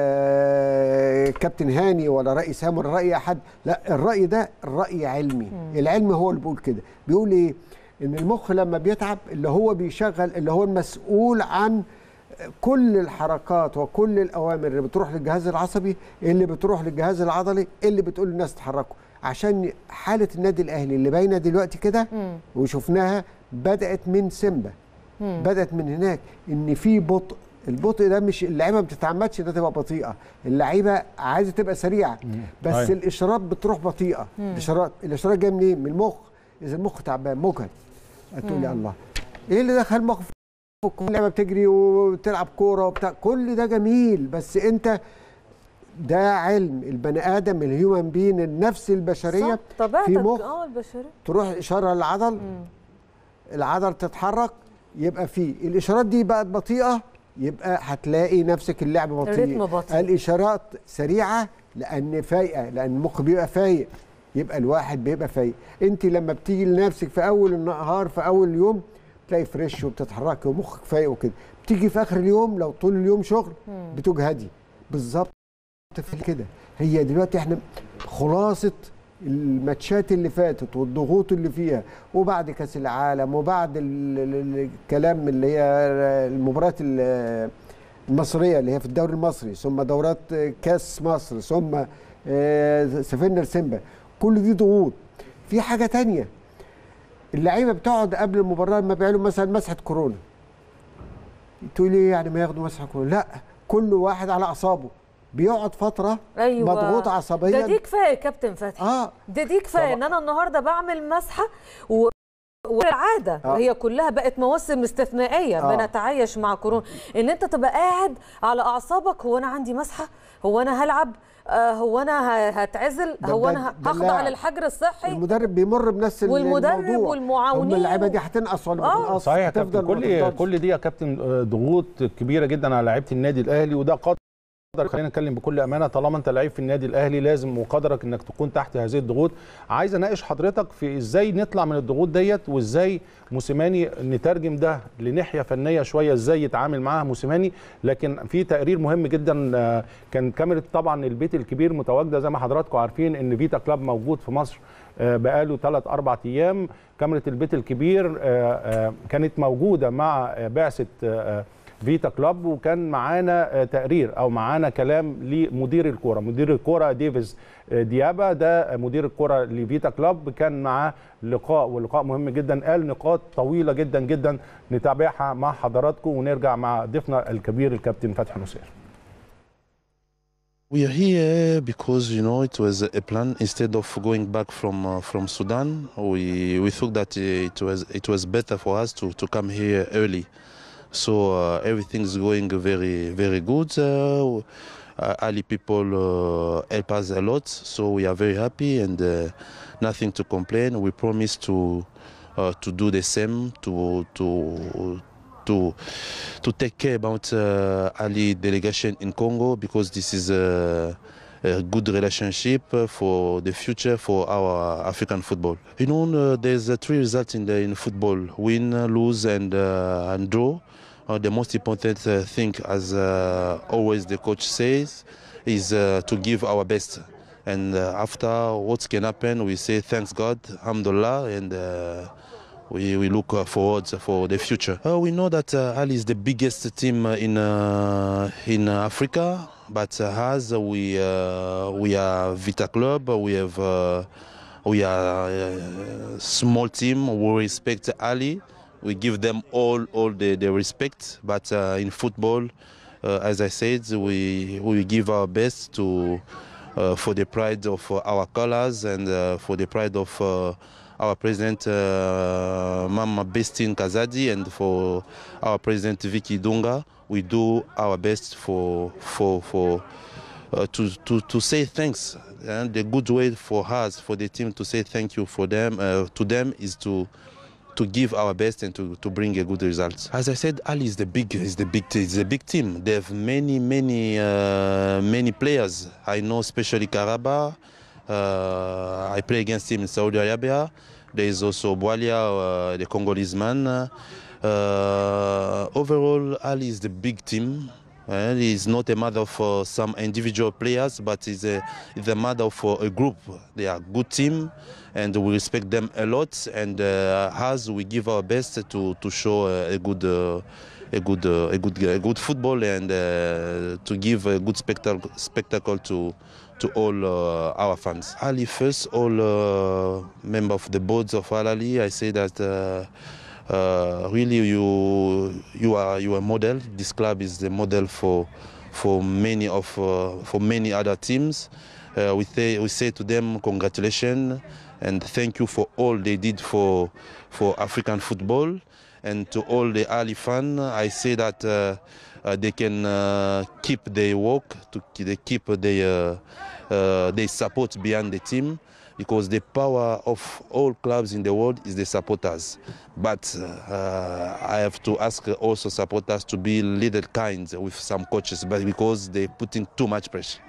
آه، كابتن هاني ولا راي سام ولا راي احد لا الراي ده راي علمي العلم هو اللي بيقول كده بيقول ايه ان المخ لما بيتعب اللي هو بيشغل اللي هو المسؤول عن كل الحركات وكل الاوامر اللي بتروح للجهاز العصبي اللي بتروح للجهاز العضلي اللي بتقول للناس تتحركوا عشان حاله النادي الاهلي اللي باينه دلوقتي كده وشفناها بدات من سيمبا بدات من هناك ان في بطء البطء ده مش اللعيبه ما بتتعمدش انها تبقى بطيئه اللعيبه عايزه تبقى سريعه بس أيوة. الاشارات بتروح بطيئه الاشارات الاشارات جايه منين من المخ اذا المخ تعبان مجهد هتقول يا الله ايه اللي دخل المخ في كل لعبه بتجري وتلعب كوره وبتاع كل ده جميل بس انت ده علم البني ادم الهيومن بين النفس البشريه صح، طبيعتك في مخ اه البشريه تروح اشاره للعضل العضل تتحرك يبقى فيه الاشارات دي بقت بطيئه يبقى هتلاقي نفسك اللعب بطيء الريتم بطيء. الاشارات سريعه لان فايقه لان المخ بيبقى فايق يبقى الواحد بيبقى فايق انت لما بتيجي لنفسك في اول النهار في اول اليوم تلاقي فريش وبتتحركي ومخك فايق وكده بتيجي في اخر اليوم لو طول اليوم شغل بتجهدي بالظبط في كده هي دلوقتي احنا خلاصه الماتشات اللي فاتت والضغوط اللي فيها وبعد كاس العالم وبعد ال- ال- الكلام اللي هي المباريات ال- المصريه اللي هي في الدوري المصري ثم دورات كاس مصر ثم آه، سافرنا لسيمبا كل دي ضغوط في حاجه تانية اللعيبه بتقعد قبل المباراه لما بيعملوا مثلا مسحه كورونا تقول ايه يعني ما ياخدوا مسحه كورونا لا كل واحد على اعصابه بيقعد فتره ايوه مضغوط عصبيا ده دي كفايه يا كابتن فتحي اه ده دي كفايه ان انا النهارده بعمل مسحه و والعاده آه. هي كلها بقت مواسم استثنائيه آه. بنتعايش مع كورونا ان انت تبقى قاعد على اعصابك هو انا عندي مسحه هو انا هلعب آه هو انا ه- هتعزل ده- هو ده- انا ه- ده هخضع اللاعب. للحجر الصحي المدرب بيمر بنفس ال- والمدرب الموضوع والمعاونين هم اللعيبه دي هتنقص ولا ما آه. تنقص صحيح يا هتفضل كابتن ما كل تفضلش. كل دي يا كابتن آه، ضغوط كبيره جدا على لعيبه النادي الاهلي وده قدر خلينا نتكلم بكل امانه طالما انت لعيب في النادي الاهلي لازم وقدرك انك تكون تحت هذه الضغوط عايز اناقش حضرتك في ازاي نطلع من الضغوط ديت وازاي موسيماني نترجم ده لناحيه فنيه شويه ازاي يتعامل معاها موسيماني لكن في تقرير مهم جدا آه، كان كاميرا طبعا البيت الكبير متواجده زي ما حضراتكم عارفين ان فيتا كلاب موجود في مصر آه، بقاله 3 4 ايام كاميرا البيت الكبير آه، آه، كانت موجوده مع آه، بعثه آه، فيتا كلاب وكان معانا آه، تقرير او معانا كلام لمدير الكوره مدير الكوره ديفيز آه، ديابا ده مدير الكوره لفيتا كلاب كان معاه لقاء ولقاء مهم جدا قال نقاط طويله جدا جدا نتابعها مع حضراتكم ونرجع مع ضيفنا الكبير الكابتن فتحي نصير We are here because you know it was a plan. Instead of going back from uh, from Sudan, we we thought that it was it was better for us to, to come here early. So uh, everything is going very very good. Uh, uh, Ali people uh, help us a lot, so we are very happy. And uh, nothing to complain. We promise to uh, to do the same to to to to take care about uh, Ali delegation in Congo because this is a, a good relationship uh, for the future for our African football. You know, uh, there's uh, three results in the in football: win, uh, lose, and uh, and draw. Uh, the most important uh, thing, as uh, always the coach says, is uh, to give our best. And uh, after what can happen, we say thanks God, alhamdulillah, and uh, we, we look uh, forward for the future. Uh, we know that uh, Ali is the biggest team uh, in uh, in Africa, but uh, as we uh, we are Vita Club, we have uh, we are a small team. We respect Ali. We give them all all the, the respect. But uh, in football, uh, as I said, we we give our best to uh, for the pride of uh, our colors and uh, for the pride of uh, our president uh, Mama Bestin Kazadi and for our president Vicky Dunga. We do our best for for for uh, to, to to say thanks. And the good way for us, for the team to say thank you for them uh, to them is to to give our best and to, to bring a good result. As I said, Ali is the big is the big is a big team. They have many many uh, many players. I know especially Karaba. Uh, I play against him in Saudi Arabia. There is also Boalia, uh, the Congolese man. Uh, overall, Ali is the big team. Uh, he's not a matter for some individual players, but he's a, he's a matter for a group. They are a good team, and we respect them a lot. And uh, as we give our best to, to show a, a good, uh, a good, uh, a good, a good football, and uh, to give a good spectacle, spectacle to to all uh, our fans. Ali first, all uh, members of the boards of Al Ali, I say that. Uh, uh, really you you are you are a model. This club is the model for for many of uh, for many other teams. Uh, we say we say to them congratulations and thank you for all they did for for African football. And to all the Ali fans, I say that uh, uh, they can uh, keep their work, to they keep their uh, uh, their support behind the team because the power of all clubs in the world is the supporters. But uh, I have to ask also supporters to be a little kind with some coaches, but because they're putting too much pressure.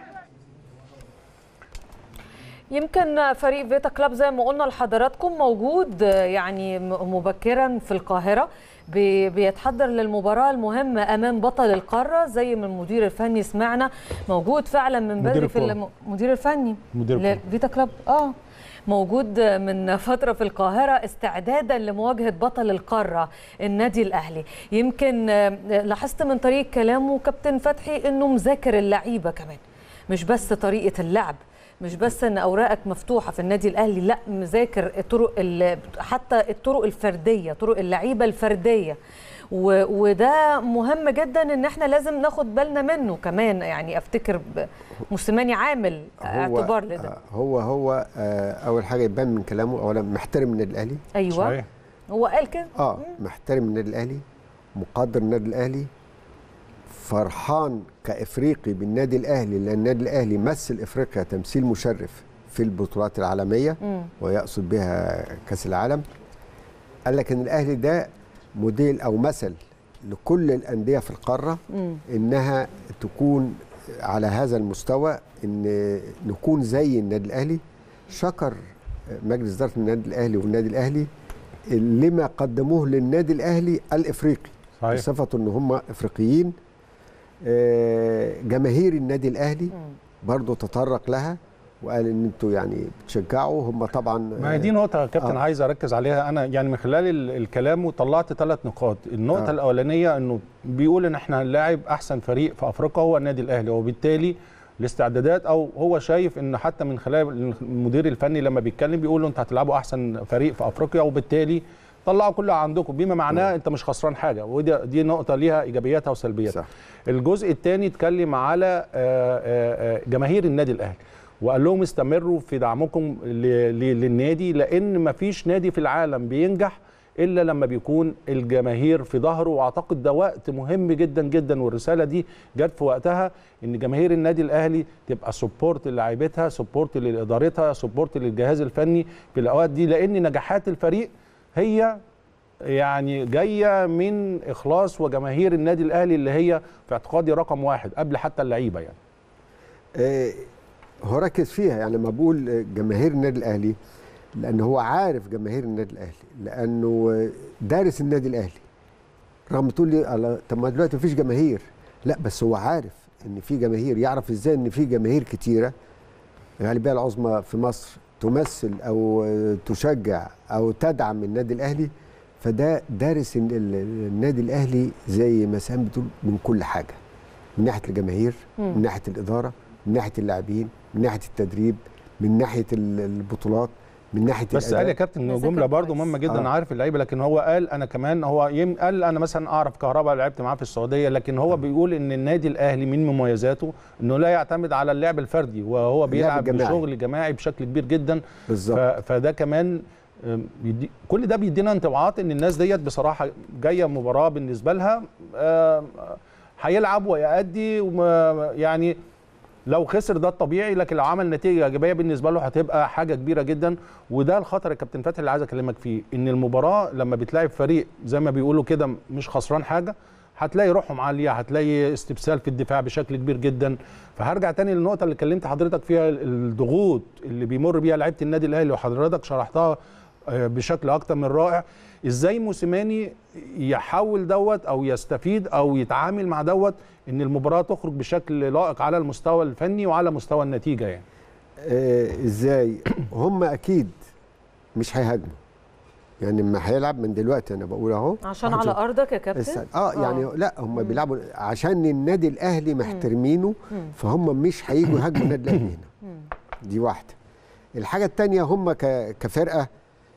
يمكن فريق فيتا كلاب زي ما قلنا لحضراتكم موجود يعني مبكرا في القاهره بي- بيتحضر للمباراه المهمه امام بطل القاره زي ما المدير الفني سمعنا موجود فعلا من مدير بدري في الكرة. الم- المدير الفني مدير الكرة. فيتا كلاب اه موجود من فتره في القاهره استعدادا لمواجهه بطل القاره النادي الاهلي يمكن آه، لاحظت من طريقه كلامه كابتن فتحي انه مذاكر اللعيبه كمان مش بس طريقه اللعب مش بس ان اوراقك مفتوحه في النادي الاهلي لا مذاكر الطرق ال- حتى الطرق الفرديه طرق اللعيبه الفرديه و- وده مهم جدا ان احنا لازم ناخد بالنا منه كمان يعني افتكر ب- موسيماني عامل اعتبار لده آه، هو هو آه، اول حاجه يبان من كلامه اولا محترم النادي الاهلي ايوه صحيح. هو قال كده اه محترم النادي الاهلي مقدر النادي الاهلي فرحان كافريقي بالنادي الاهلي لان النادي الاهلي مثل افريقيا تمثيل مشرف في البطولات العالميه مم. ويقصد بها كاس العالم قال لك ان الاهلي ده موديل او مثل لكل الانديه في القاره مم. انها تكون على هذا المستوى ان نكون زي النادي الاهلي شكر مجلس اداره النادي الاهلي والنادي الاهلي لما قدموه للنادي الاهلي الافريقي صحيح بصفه ان هم افريقيين آه، جماهير النادي الاهلي برضو تطرق لها وقال ان انتوا يعني بتشجعوا هم طبعا ما هي دي نقطة يا كابتن آه. عايز أركز عليها أنا يعني من خلال ال- الكلام وطلعت ثلاث نقاط، النقطة آه. الأولانية إنه بيقول إن إحنا هنلاعب أحسن فريق في أفريقيا هو النادي الأهلي وبالتالي الاستعدادات أو هو شايف إن حتى من خلال المدير الفني لما بيتكلم بيقول له أنت هتلعبوا أحسن فريق في أفريقيا وبالتالي طلعوا كل اللي عندكم بما معناه أنت مش خسران حاجة ودي دي نقطة ليها إيجابياتها وسلبياتها. صح. الجزء الثاني اتكلم على آه، آه، آه، جماهير النادي الاهلي وقال لهم استمروا في دعمكم ل- ل- للنادي لان مفيش نادي في العالم بينجح الا لما بيكون الجماهير في ظهره واعتقد ده وقت مهم جدا جدا والرساله دي جت في وقتها ان جماهير النادي الاهلي تبقى سبورت للاعيبتها سبورت لادارتها سبورت للجهاز الفني في الاوقات دي لان نجاحات الفريق هي يعني جايه من اخلاص وجماهير النادي الاهلي اللي هي في اعتقادي رقم واحد قبل حتى اللعيبه يعني آه، هو ركز فيها يعني لما بقول آه، جماهير النادي الاهلي لان هو عارف جماهير النادي الاهلي لانه آه، دارس النادي الاهلي رغم تقول لي على- طب ما دلوقتي مفيش جماهير لا بس هو عارف ان في جماهير يعرف ازاي ان في جماهير كتيره الغالبيه العظمى في مصر تمثل او آه، تشجع او تدعم النادي الاهلي فده دارس ال- ال- النادي الاهلي زي ما سام بتقول من كل حاجه من ناحيه الجماهير من ناحيه الاداره من ناحيه اللاعبين من ناحيه التدريب من ناحيه ال- البطولات من ناحيه بس قال يا الأداء. كابتن ذكر جمله برضو كويس. مهمه جدا آه. انا عارف اللعيبه لكن هو قال انا كمان هو يم قال انا مثلا اعرف كهرباء لعبت معاه في السعوديه لكن هو بيقول ان النادي الاهلي من مميزاته انه لا يعتمد على اللعب الفردي وهو بيلعب الجماعي. بشغل جماعي بشكل كبير جدا ف... بالظبط فده كمان أم، بيدي كل ده بيدينا انطباعات ان الناس ديت بصراحه جايه مباراه بالنسبه لها أم، هيلعب ويأدي وما يعني لو خسر ده الطبيعي لكن لو عمل نتيجه ايجابيه بالنسبه له هتبقى حاجه كبيره جدا وده الخطر يا كابتن فتحي اللي عايز اكلمك فيه ان المباراه لما بتلاعب فريق زي ما بيقولوا كده مش خسران حاجه هتلاقي روحهم عاليه هتلاقي استبسال في الدفاع بشكل كبير جدا فهرجع تاني للنقطه اللي كلمت حضرتك فيها الضغوط اللي بيمر بيها لعيبه النادي الاهلي وحضرتك شرحتها آه، بشكل اكتر من رائع ازاي موسيماني يحول دوت او يستفيد او يتعامل مع دوت ان المباراه تخرج بشكل لائق على المستوى الفني وعلى مستوى النتيجه يعني آه ازاي هم اكيد مش هيهاجموا يعني لما هيلعب من دلوقتي انا بقول اهو عشان على ارضك يا كابتن الس- اه يعني لا هم بيلعبوا عشان النادي الاهلي محترمينه فهم مش هيجوا يهاجموا النادي الاهلي هنا دي واحده الحاجه الثانيه هم ك- كفرقه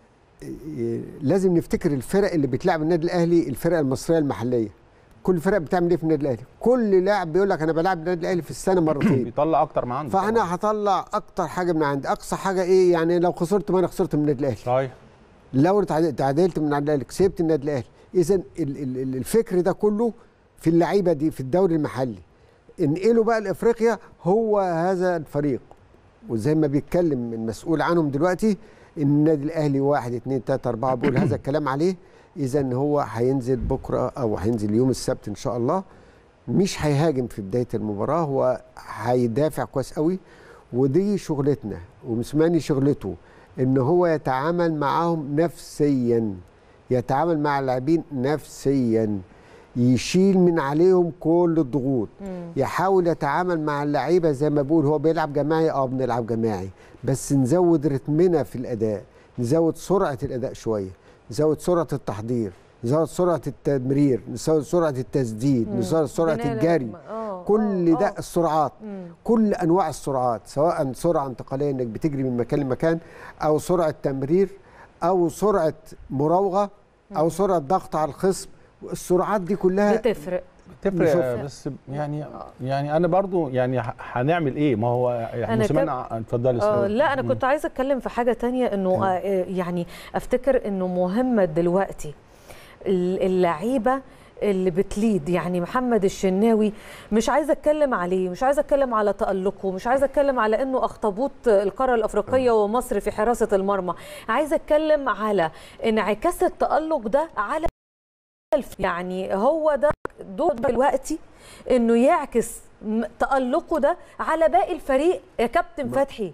إيه، لازم نفتكر الفرق اللي بتلعب النادي الاهلي الفرق المصريه المحليه كل فرق بتعمل ايه في النادي الاهلي كل لاعب بيقول لك انا بلعب النادي الاهلي في السنه مرتين بيطلع اكتر ما عنده طبعاً. فانا هطلع اكتر حاجه من عندي اقصى حاجه ايه يعني لو خسرت ما انا خسرت من النادي الاهلي صحيح لو تعادل- تعادلت من النادي الاهلي كسبت النادي الاهلي اذا ال- ال- ال- الفكر ده كله في اللعيبه دي في الدوري المحلي انقله بقى لافريقيا هو هذا الفريق وزي ما بيتكلم المسؤول عنهم دلوقتي ان النادي الاهلي واحد اتنين تلاته اربعه بيقول هذا الكلام عليه اذا هو هينزل بكره او هينزل يوم السبت ان شاء الله مش هيهاجم في بدايه المباراه هو هيدافع كويس قوي ودي شغلتنا ومسماني شغلته ان هو يتعامل معاهم نفسيا يتعامل مع اللاعبين نفسيا يشيل من عليهم كل الضغوط يحاول يتعامل مع اللعيبه زي ما بقول هو بيلعب جماعي اه بنلعب جماعي بس نزود رتمنا في الاداء نزود سرعه الاداء شويه نزود سرعه التحضير نزود سرعه التمرير نزود سرعه التسديد نزود سرعه بناء- الجري آه، كل آه، ده آه. السرعات مم. كل انواع السرعات سواء سرعه انتقاليه انك بتجري من مكان لمكان او سرعه تمرير او سرعه مراوغه او سرعه ضغط على الخصم السرعات دي كلها بتفرق تفرق نشوفها. بس يعني يعني انا برضو يعني ه- هنعمل ايه ما هو أنا موسيماني كاب- ع- اتفضلي آه استاذ. لا انا كنت عايزه اتكلم في حاجه تانية انه آه يعني افتكر انه مهمه دلوقتي ال- اللعيبه اللي بتليد يعني محمد الشناوي مش عايزه اتكلم عليه مش عايزه اتكلم على تالقه مش عايزه اتكلم على انه اخطبوط القاره الافريقيه ومصر في حراسه المرمى عايزه اتكلم على انعكاس التالق ده على الف- يعني هو ده دور دلوقتي انه يعكس م- تالقه ده على باقي الفريق يا كابتن فتحي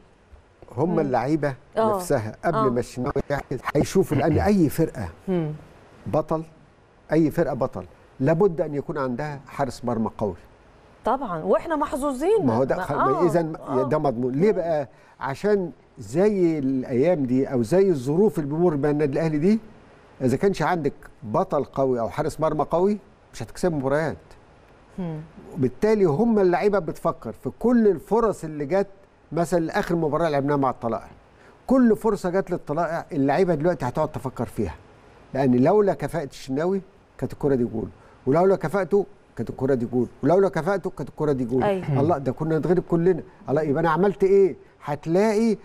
هم اللعيبه آه. نفسها قبل آه. ما الشناوي يحجز هيشوفوا لان اي فرقه مم. بطل اي فرقه بطل لابد ان يكون عندها حارس مرمى قوي طبعا واحنا محظوظين ما هو ده آه، اذا آه. ده مضمون ليه بقى عشان زي الايام دي او زي الظروف اللي بيمر بها النادي الاهلي دي اذا كانش عندك بطل قوي او حارس مرمى قوي مش هتكسب مباريات مم. وبالتالي هم اللعيبه بتفكر في كل الفرص اللي جت مثلا اخر مباراه لعبناها مع الطلائع كل فرصه جت للطلائع اللعيبه دلوقتي هتقعد تفكر فيها لان لولا كفاءه الشناوي كانت الكره دي جول ولولا كفاءته كانت الكره دي جول ولولا كفاءته كانت الكره دي جول أيوة. الله ده كنا نتغلب كلنا الله يبقى انا عملت ايه هتلاقي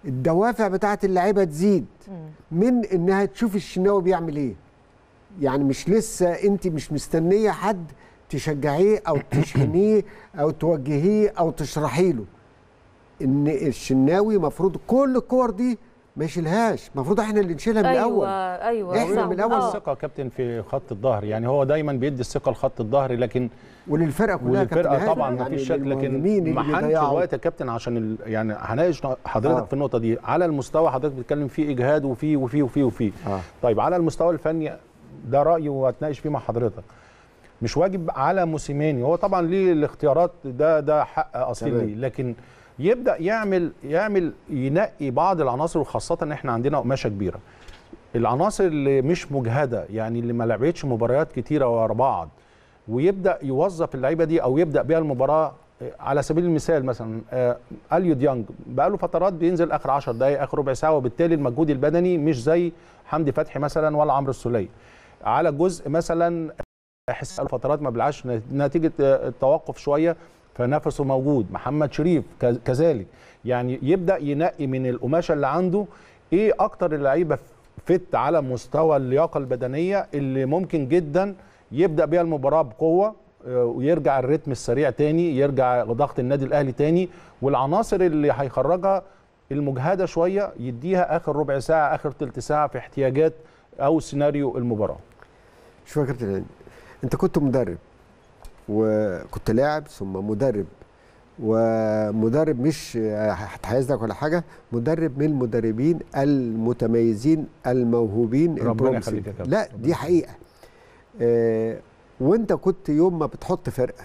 الدوافع بتاعت اللعيبه تزيد من انها تشوف الشناوي بيعمل ايه يعني مش لسه انت مش مستنيه حد تشجعيه او تشحنيه او توجهيه او تشرحي له ان الشناوي مفروض كل الكور دي ما يشيلهاش المفروض احنا اللي نشيلها من ايوه الاول ايوه إحنا صح. من الأول آه. الثقه يا كابتن في خط الظهر يعني هو دايما بيدي الثقه لخط الظهر لكن وللفرقه كلها يا كابتن وللفرقه هاني، طبعا ما يعني فيش شك لكن للمهاجمين ما اللي حدش بيضيعوا. الوقت يا كابتن عشان ال... يعني هناقش حضرتك آه. في النقطه دي على المستوى حضرتك بتتكلم فيه اجهاد وفيه وفيه وفيه وفيه آه. طيب على المستوى الفني ده رايي وهتناقش فيه مع حضرتك مش واجب على موسيماني هو طبعا ليه الاختيارات ده ده حق اصيل تمام. ليه لكن يبدا يعمل يعمل ينقي بعض العناصر وخاصه ان احنا عندنا قماشه كبيره العناصر اللي مش مجهده يعني اللي ما لعبتش مباريات كتيره ورا بعض ويبدا يوظف اللعيبه دي او يبدا بيها المباراه آه، على سبيل المثال مثلا آه، اليو ديانج بقى له فترات بينزل اخر 10 دقائق اخر ربع ساعه وبالتالي المجهود البدني مش زي حمدي فتحي مثلا ولا عمرو السوليه على جزء مثلا حس له فترات ما بيلعبش نتيجه آه، التوقف شويه فنفسه موجود محمد شريف كز- كذلك يعني يبدا ينقي من القماشه اللي عنده ايه اكتر اللعيبه فت على مستوى اللياقه البدنيه اللي ممكن جدا يبدا بيها المباراه بقوه آه، ويرجع الريتم السريع تاني يرجع ضغط النادي الاهلي تاني والعناصر اللي هيخرجها المجهده شويه يديها اخر ربع ساعه اخر تلت ساعه في احتياجات او سيناريو المباراه شوف يا كابتن هاني انت كنت مدرب وكنت لاعب ثم مدرب ومدرب مش هتحيزك ولا حاجه مدرب من المدربين المتميزين الموهوبين ربنا البروميسنج. يخليك يا كابتن. لا ربنا دي حقيقه آه وانت كنت يوم ما بتحط فرقه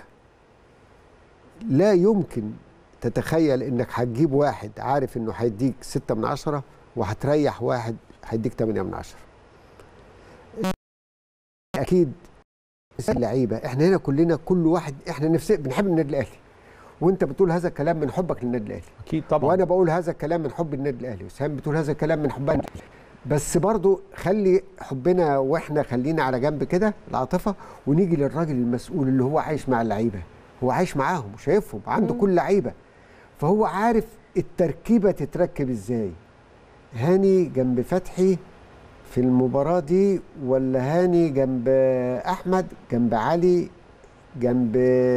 لا يمكن تتخيل انك هتجيب واحد عارف انه هيديك ستة من عشرة وهتريح واحد هيديك 8 من عشرة اكيد اللعيبه احنا هنا كلنا كل واحد احنا نفسنا بنحب النادي الاهلي وانت بتقول هذا الكلام من حبك للنادي الاهلي اكيد طبعا وانا بقول هذا الكلام من حب النادي الاهلي وسام بتقول هذا الكلام من حبنا للنادي الأهلي. بس برضو خلي حبنا واحنا خلينا على جنب كده العاطفه ونيجي للراجل المسؤول اللي هو عايش مع اللعيبه هو عايش معاهم وشايفهم عنده كل لعيبه فهو عارف التركيبه تتركب ازاي هاني جنب فتحي في المباراه دي ولا هاني جنب احمد جنب علي جنب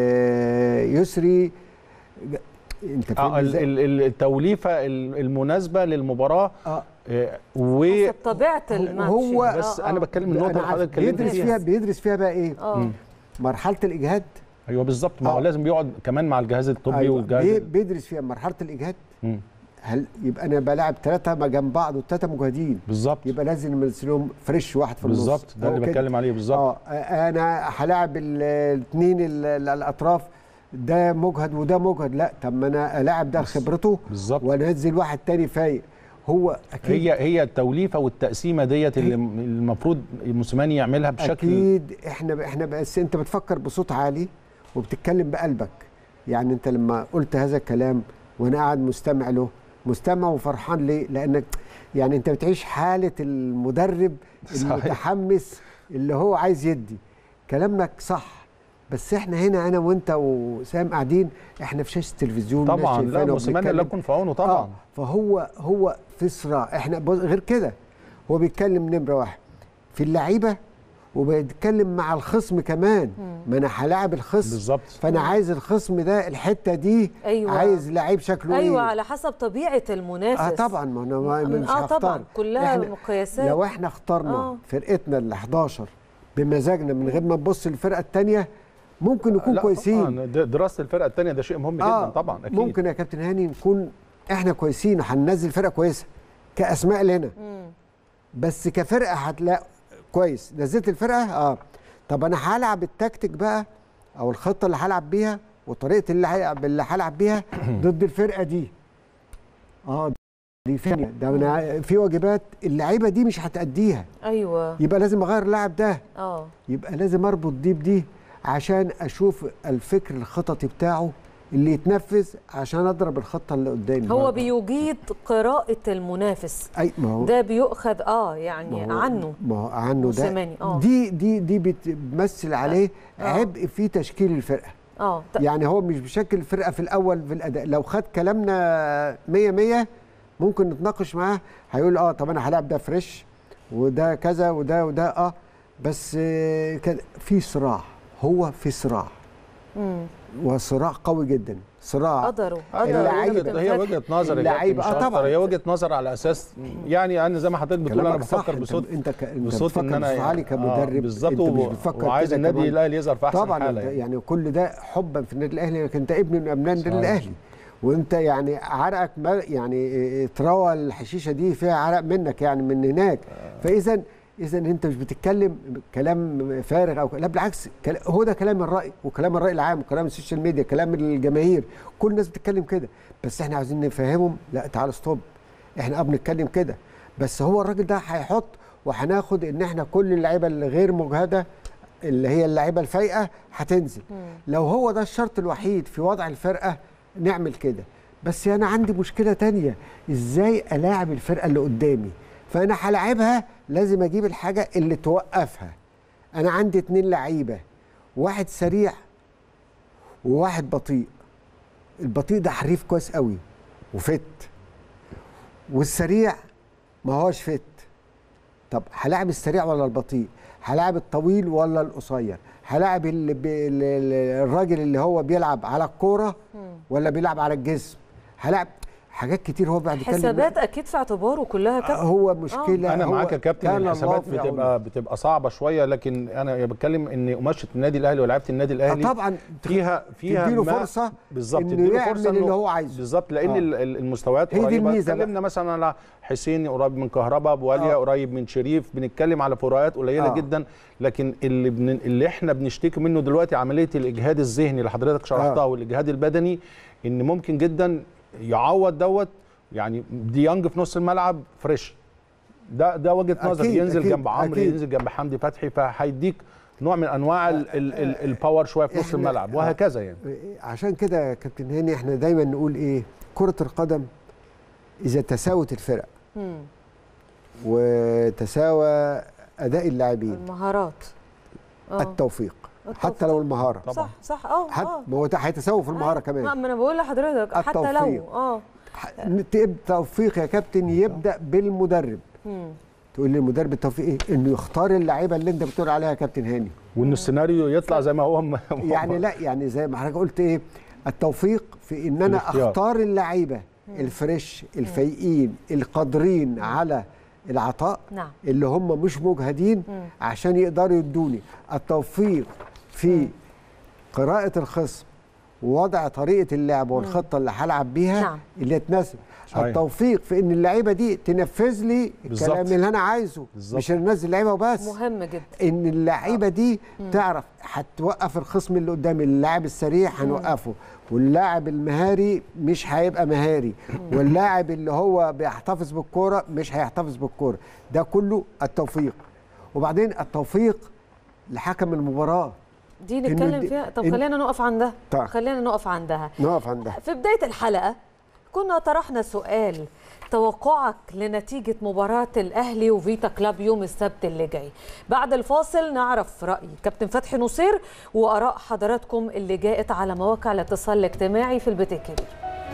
يسري ج- انت آه فاهم ال- ازاي؟ ال- ال- التوليفه ال- المناسبه للمباراه اه آه، و حسب طبيعه الماتش هو- بس آه، انا آه. بتكلم من النقطه أنا اللي عارف. حضرتك اتكلمت بيدرس فيها فيها بيدرس فيها بقى ايه؟ اه مرحله الاجهاد ايوه بالظبط ما هو آه. لازم بيقعد كمان مع الجهاز الطبي أيوة. والجهاز بي- بيدرس فيها مرحله الاجهاد مم. هل يبقى انا بلاعب ثلاثه ما جنب بعض والثلاثه مجهدين بالظبط يبقى لازم نمثلهم فريش واحد في النص بالظبط ده هو اللي كده. بتكلم عليه بالظبط اه انا هلاعب الاثنين الاطراف ده مجهد وده مجهد لا طب ما انا الاعب ده خبرته بالظبط وانزل واحد تاني فايق هو اكيد هي هي التوليفه والتقسيمه ديت اللي المفروض موسيماني يعملها بشكل اكيد احنا احنا بس انت بتفكر بصوت عالي وبتتكلم بقلبك يعني انت لما قلت هذا الكلام وانا قاعد مستمع له مستمع وفرحان ليه لانك يعني انت بتعيش حاله المدرب صحيح. المتحمس اللي هو عايز يدي كلامك صح بس احنا هنا انا وانت وسام قاعدين احنا في شاشه التلفزيون ناس طبعا لا شايفانا موسيماني وبنتكلم. لا يكون في عونه طبعا آه فهو هو في صراع احنا بص- غير كده هو بيتكلم نمره واحد في اللعيبه وبيتكلم مع الخصم كمان ما انا هلاعب الخصم بالظبط فانا عايز الخصم ده الحته دي أيوة. عايز لعيب شكله ايوه ايه على حسب طبيعه المنافس اه طبعا ما انا ما- مش اه هختار طبعا كلها إحنا مقياسات لو احنا اخترنا آه. فرقتنا ال 11 بمزاجنا من غير ما نبص للفرقه الثانيه ممكن نكون لا كويسين طبعا د- دراسه الفرقه الثانيه ده شيء مهم جدا طبعا اكيد ممكن يا كابتن هاني نكون احنا كويسين وهننزل فرقه كويسه كاسماء لنا مم. بس كفرقه هتلاقي كويس نزلت الفرقه اه طب انا هلعب التكتيك بقى او الخطه اللي هلعب بيها وطريقه اللي هلعب اللي هلعب بيها ضد الفرقه دي اه دي ثانيه ده انا في واجبات اللعيبه دي مش هتأديها ايوه يبقى لازم اغير اللاعب ده اه يبقى لازم اربط دي بدي عشان اشوف الفكر الخططي بتاعه اللي يتنفذ عشان اضرب الخطه اللي قدامي هو بيجيد قراءه المنافس اي ما هو ده بيؤخذ اه يعني ما هو- عنه ما هو عنه ده موسيماني، آه. دي دي دي بتمثل عليه آه. عبء في تشكيل الفرقه اه ط- يعني هو مش بيشكل الفرقه في الاول في الاداء لو خد كلامنا 100 100 ممكن نتناقش معاه هيقول اه طب انا هلاعب ده فريش وده كذا وده وده اه بس آه، كان في صراع هو في صراع مم. وصراع قوي جدا صراع قدروا اللعيبة. قدروا هي وجهه نظر يا اللعيبة، كابتن، آه مش طبعاً. أكتر. هي وجهه نظر على اساس يعني انا زي ما حضرتك بتقول انا كلامك صح بفكر انت بصوت انت ك... انت بصوت بتفكر ان انا بصوت عالي كمدرب آه بالظبط انت مش و- بتفكر وعايز كده النادي كمان. الاهلي يظهر في احسن طبعا حاله انت يعني. يعني كل ده حبا في النادي الاهلي لكن انت ابن من ابناء النادي صحيح. الاهلي وانت يعني عرقك ما يعني اتروى الحشيشه دي فيها عرق منك يعني من هناك فاذا اذا انت مش بتتكلم كلام فارغ او لا بالعكس كلا- هو ده كلام الراي وكلام الراي العام وكلام السوشيال ميديا كلام الجماهير كل الناس بتتكلم كده بس احنا عايزين نفهمهم لا تعال ستوب احنا اه بنتكلم كده بس هو الراجل ده هيحط وهناخد ان احنا كل اللعيبه اللي غير مجهده اللي هي اللعيبه الفايقه هتنزل لو هو ده الشرط الوحيد في وضع الفرقه نعمل كده بس انا عندي مشكله تانية ازاي الاعب الفرقه اللي قدامي فانا هلاعبها لازم اجيب الحاجه اللي توقفها انا عندي اتنين لعيبه واحد سريع وواحد بطيء البطيء ده حريف كويس قوي وفت والسريع ما هوش فت طب هلاعب السريع ولا البطيء هلاعب الطويل ولا القصير هلاعب اللي بي ال- ال- الراجل اللي هو بيلعب على الكوره ولا بيلعب على الجسم هلاعب حاجات كتير هو بعد كده حسابات اكيد في اعتباره كلها كابتن هو مشكله انا هو معاك يا كابتن كان الله الحسابات في عونه. بتبقى بتبقى صعبه شويه لكن انا بتكلم ان قماشه النادي الاهلي ولاعيبه النادي آه الاهلي طبعا فيها فيها تديله ما- فرصه بالظبط انه تديله يعمل فرصة اللي إنه- هو عايزه بالظبط لان آه. ال- ال- المستويات هي دي قريبه الميزة بقى. اتكلمنا مثلا على حسين قريب من كهربا ابو وليا آه. قريب من شريف بنتكلم على فروقات قليله آه. جدا لكن اللي بن... اللي احنا بنشتكي منه دلوقتي عمليه الاجهاد الذهني اللي حضرتك شرحتها آه. والاجهاد البدني ان ممكن جدا يعوض دوت يعني ديانج في نص الملعب فريش ده ده وجهه نظر أكيد، ينزل أكيد، جنب عمرو أكيد. ينزل جنب حمدي فتحي فهيديك نوع من انواع ال ال ال الباور شويه في نص إحنا- الملعب آه. وهكذا يعني عشان كده يا كابتن هاني احنا دايما نقول ايه كرة القدم إذا تساوت الفرق مم. وتساوى أداء اللاعبين المهارات آه. التوفيق التوفيق. حتى لو المهارة صح صح اه حتى اه ما هو هيتساووا في المهارة ما كمان ما انا بقول لحضرتك حتى لو التوفيق. اه التوفيق يا كابتن يبدأ بالمدرب مم. تقول لي المدرب التوفيق ايه؟ انه يختار اللعيبه اللي انت بتقول عليها يا كابتن هاني وان السيناريو يطلع زي ما هو م- يعني لا يعني زي ما حضرتك قلت ايه التوفيق في ان انا الاختيار. اختار اللعيبه الفريش الفايقين القادرين على العطاء نعم اللي هم مش مجهدين مم. عشان يقدروا يدوني التوفيق في قراءة الخصم ووضع طريقة اللعب والخطة اللي هلعب بيها نعم. اللي تناسب صحيح. التوفيق في ان اللعيبه دي تنفذ لي بالظبط. الكلام اللي انا عايزه بالظبط. مش انزل لعيبه وبس مهم جدا ان اللعيبه دي تعرف هتوقف الخصم اللي قدامي اللاعب السريع هنوقفه واللاعب المهاري مش هيبقى مهاري واللاعب اللي هو بيحتفظ بالكوره مش هيحتفظ بالكوره ده كله التوفيق وبعدين التوفيق لحكم المباراه دي إنه نتكلم دي- فيها طب إن- خلينا نقف عندها طيب. خلينا نقف عندها نقف عندها في بداية الحلقة كنا طرحنا سؤال توقعك لنتيجة مباراة الأهلي وفيتا كلاب يوم السبت اللي جاي بعد الفاصل نعرف رأي كابتن فتحي نصير وآراء حضراتكم اللي جاءت على مواقع الاتصال الاجتماعي في البيت الكبير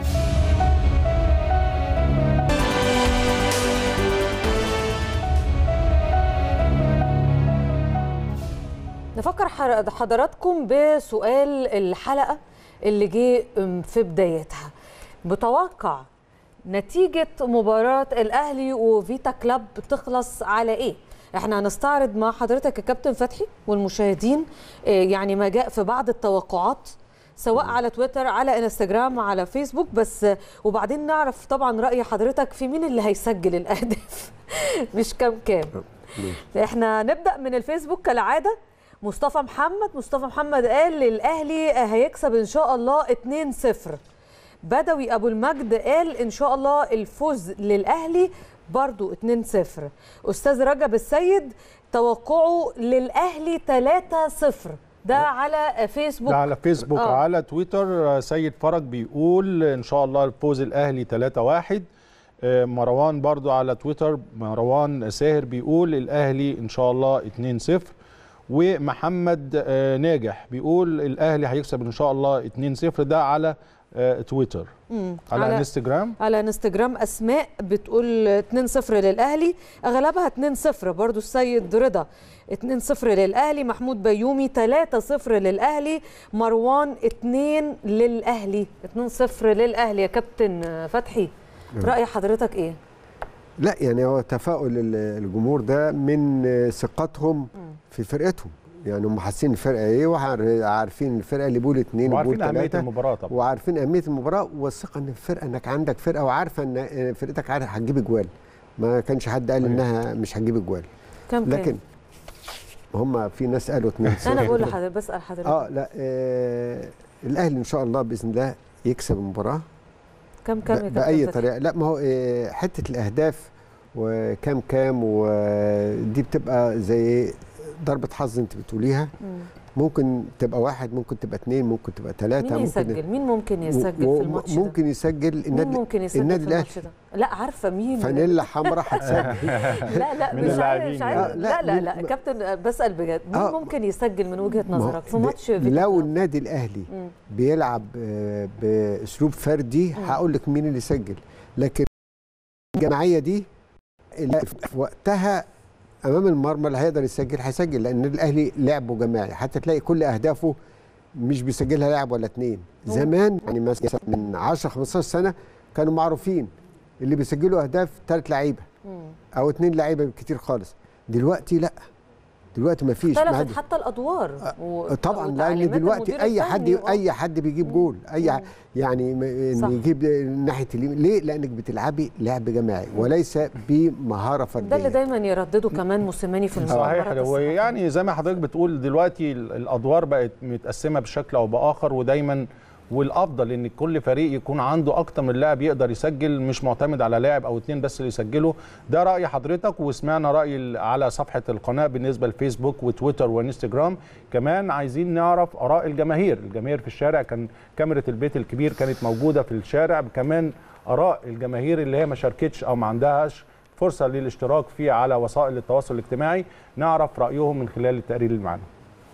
نفكر حر- حضراتكم بسؤال الحلقة اللي جه أم، في بدايتها متوقع نتيجة مباراة الأهلي وفيتا كلاب تخلص على إيه؟ احنا هنستعرض مع حضرتك يا كابتن فتحي والمشاهدين آه، يعني ما جاء في بعض التوقعات سواء على تويتر على انستجرام على فيسبوك بس آه، وبعدين نعرف طبعا رأي حضرتك في مين اللي هيسجل الأهداف مش كام كام احنا نبدأ من الفيسبوك كالعادة مصطفى محمد مصطفى محمد قال الاهلي هيكسب ان شاء الله 2-0 بدوي ابو المجد قال ان شاء الله الفوز للاهلي برضو 2-0 استاذ رجب السيد توقعه للاهلي 3-0 ده على فيسبوك ده على فيسبوك آه. آه. على تويتر آه، سيد فرج بيقول ان شاء الله الفوز الاهلي 3-1 آه، مروان برضو على تويتر مروان ساهر بيقول الاهلي ان شاء الله 2-0 ومحمد آه، ناجح بيقول الاهلي هيكسب ان شاء الله 2-0 ده على آه، تويتر مم. على, على انستجرام على انستجرام اسماء بتقول 2-0 للاهلي اغلبها 2-0 برضو السيد رضا 2-0 للاهلي محمود بيومي 3-0 للاهلي مروان 2 للاهلي 2-0 للاهلي يا كابتن فتحي راي حضرتك ايه لا يعني هو تفاؤل ال- الجمهور ده من ثقتهم في فرقتهم يعني هم حاسين الفرقه ايه وعارفين الفرقه اللي بيقول اثنين وعارفين وبيقول اهميه ثلاثه المباراه طبعا وعارفين اهميه المباراه والثقه ان الفرقه انك عندك فرقه وعارفه ان فرقتك عارف هتجيب اجوال ما كانش حد قال انها مش هتجيب اجوال كم كام لكن هم في ناس قالوا 2 انا بقول لحضرتك بسال حضرتك اه لا آه الاهلي ان شاء الله باذن الله يكسب المباراه كم كام يا ب- كابتن باي فتحي؟ طريقه لا ما هو آه، حته الاهداف وكام كام ودي بتبقى زي ضربه حظ انت بتقوليها مم. ممكن تبقى واحد ممكن تبقى اثنين ممكن تبقى ثلاثه مين ممكن يسجل مين ممكن يسجل و- في الماتش ده ممكن يسجل مين النادي ممكن يسجل النادي في الاهلي الماتش ده لا عارفه مين فانيلا حمراء هتسجل لا لا من مش عارف اللاعبين مش يعني. عارف لا لا لا مين- كابتن بسال بجد مين آه. ممكن يسجل من وجهه ما هو نظرك في ب- ماتش فيتنام؟ لو النادي الاهلي مم. بيلعب آه، باسلوب فردي هقول لك مين اللي يسجل لكن الجماعيه دي اللي في وقتها امام المرمى اللي هيقدر يسجل هيسجل لان النادي الاهلي لعبه جماعي حتى تلاقي كل اهدافه مش بيسجلها لاعب ولا اتنين زمان يعني مثلا من 10 15 سنه كانوا معروفين اللي بيسجلوا اهداف ثلاث لعيبه مم. او اتنين لعيبه كتير خالص دلوقتي لا دلوقتي ما فيش اختلفت حتى الادوار و- طبعا لان وتعليمات دلوقتي المدير اي حد الفني و- اي حد بيجيب جول اي ح- يعني م- صح. ان يجيب ناحيه اليمين ليه لانك بتلعبي لعب جماعي وليس بمهاره ده اللي فرديه دايما يردده كمان موسيماني في صحيح المباراه هو يعني زي ما حضرتك بتقول دلوقتي ال- الادوار بقت متقسمه بشكل او باخر ودايما والافضل ان كل فريق يكون عنده اكتر من لاعب يقدر يسجل مش معتمد على لاعب او اتنين بس اللي يسجلوا ده راي حضرتك وسمعنا راي ال- على صفحه القناه بالنسبه لفيسبوك وتويتر وانستجرام كمان عايزين نعرف اراء الجماهير الجماهير في الشارع كان كاميرا البيت الكبير كانت موجوده في الشارع كمان اراء الجماهير اللي هي ما شاركتش او ما عندهاش فرصه للاشتراك فيه على وسائل التواصل الاجتماعي نعرف رايهم من خلال التقرير اللي معانا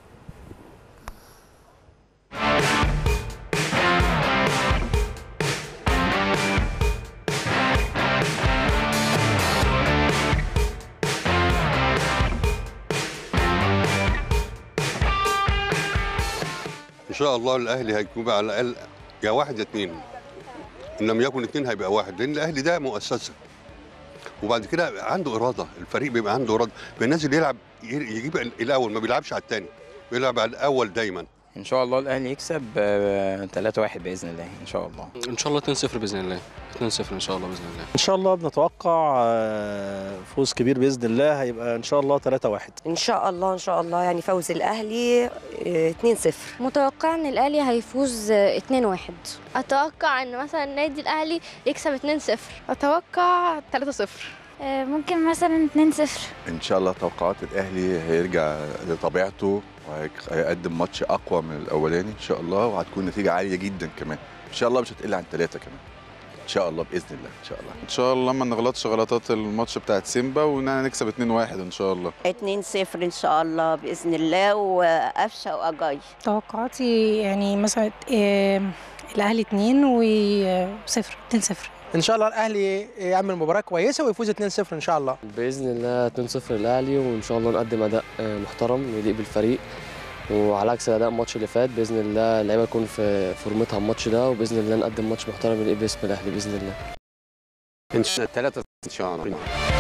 ان شاء الله الاهلي هيكون على الاقل يا واحد يا اثنين ان لم يكن اثنين هيبقى واحد لان الاهلي ده مؤسسه وبعد كده عنده اراده الفريق بيبقى عنده اراده بينزل يلعب يجيب الاول ما بيلعبش على الثاني بيلعب على الاول دايما ان شاء الله الاهلي يكسب 3 1 باذن الله ان شاء الله ان شاء الله 2-0 باذن الله 2-0 ان شاء الله باذن الله ان شاء الله بنتوقع آه، فوز كبير باذن الله هيبقى ان شاء الله 3 1 ان شاء الله ان شاء الله يعني فوز الاهلي آه، 2-0 متوقع ان الاهلي هيفوز 2-1 اتوقع ان مثلا النادي الاهلي يكسب 2-0 اتوقع 3-0 ممكن مثلا 2-0 ان شاء الله توقعات الاهلي هيرجع لطبيعته وهيقدم ماتش اقوى من الاولاني ان شاء الله وهتكون نتيجه عاليه جدا كمان ان شاء الله مش هتقل عن ثلاثه كمان ان شاء الله باذن الله ان شاء الله ان شاء الله ما نغلطش غلطات الماتش بتاعت سيمبا وان نكسب 2-1 ان شاء الله 2-0 ان شاء الله باذن الله وقفشه واجاي توقعاتي يعني مثلا آه، الاهلي 2 وصفر 2 0 ان شاء الله الاهلي يعمل مباراه كويسه ويفوز 2-0 ان شاء الله باذن الله 2-0 للاهلي وان شاء الله نقدم اداء آه، محترم يليق بالفريق وعلى عكس الاداء الماتش اللي فات باذن الله اللعيبه تكون في فورمتها الماتش ده وباذن الله نقدم ماتش محترم يليق باسم الاهلي باذن الله ان شاء الله ثلاثه ان شاء الله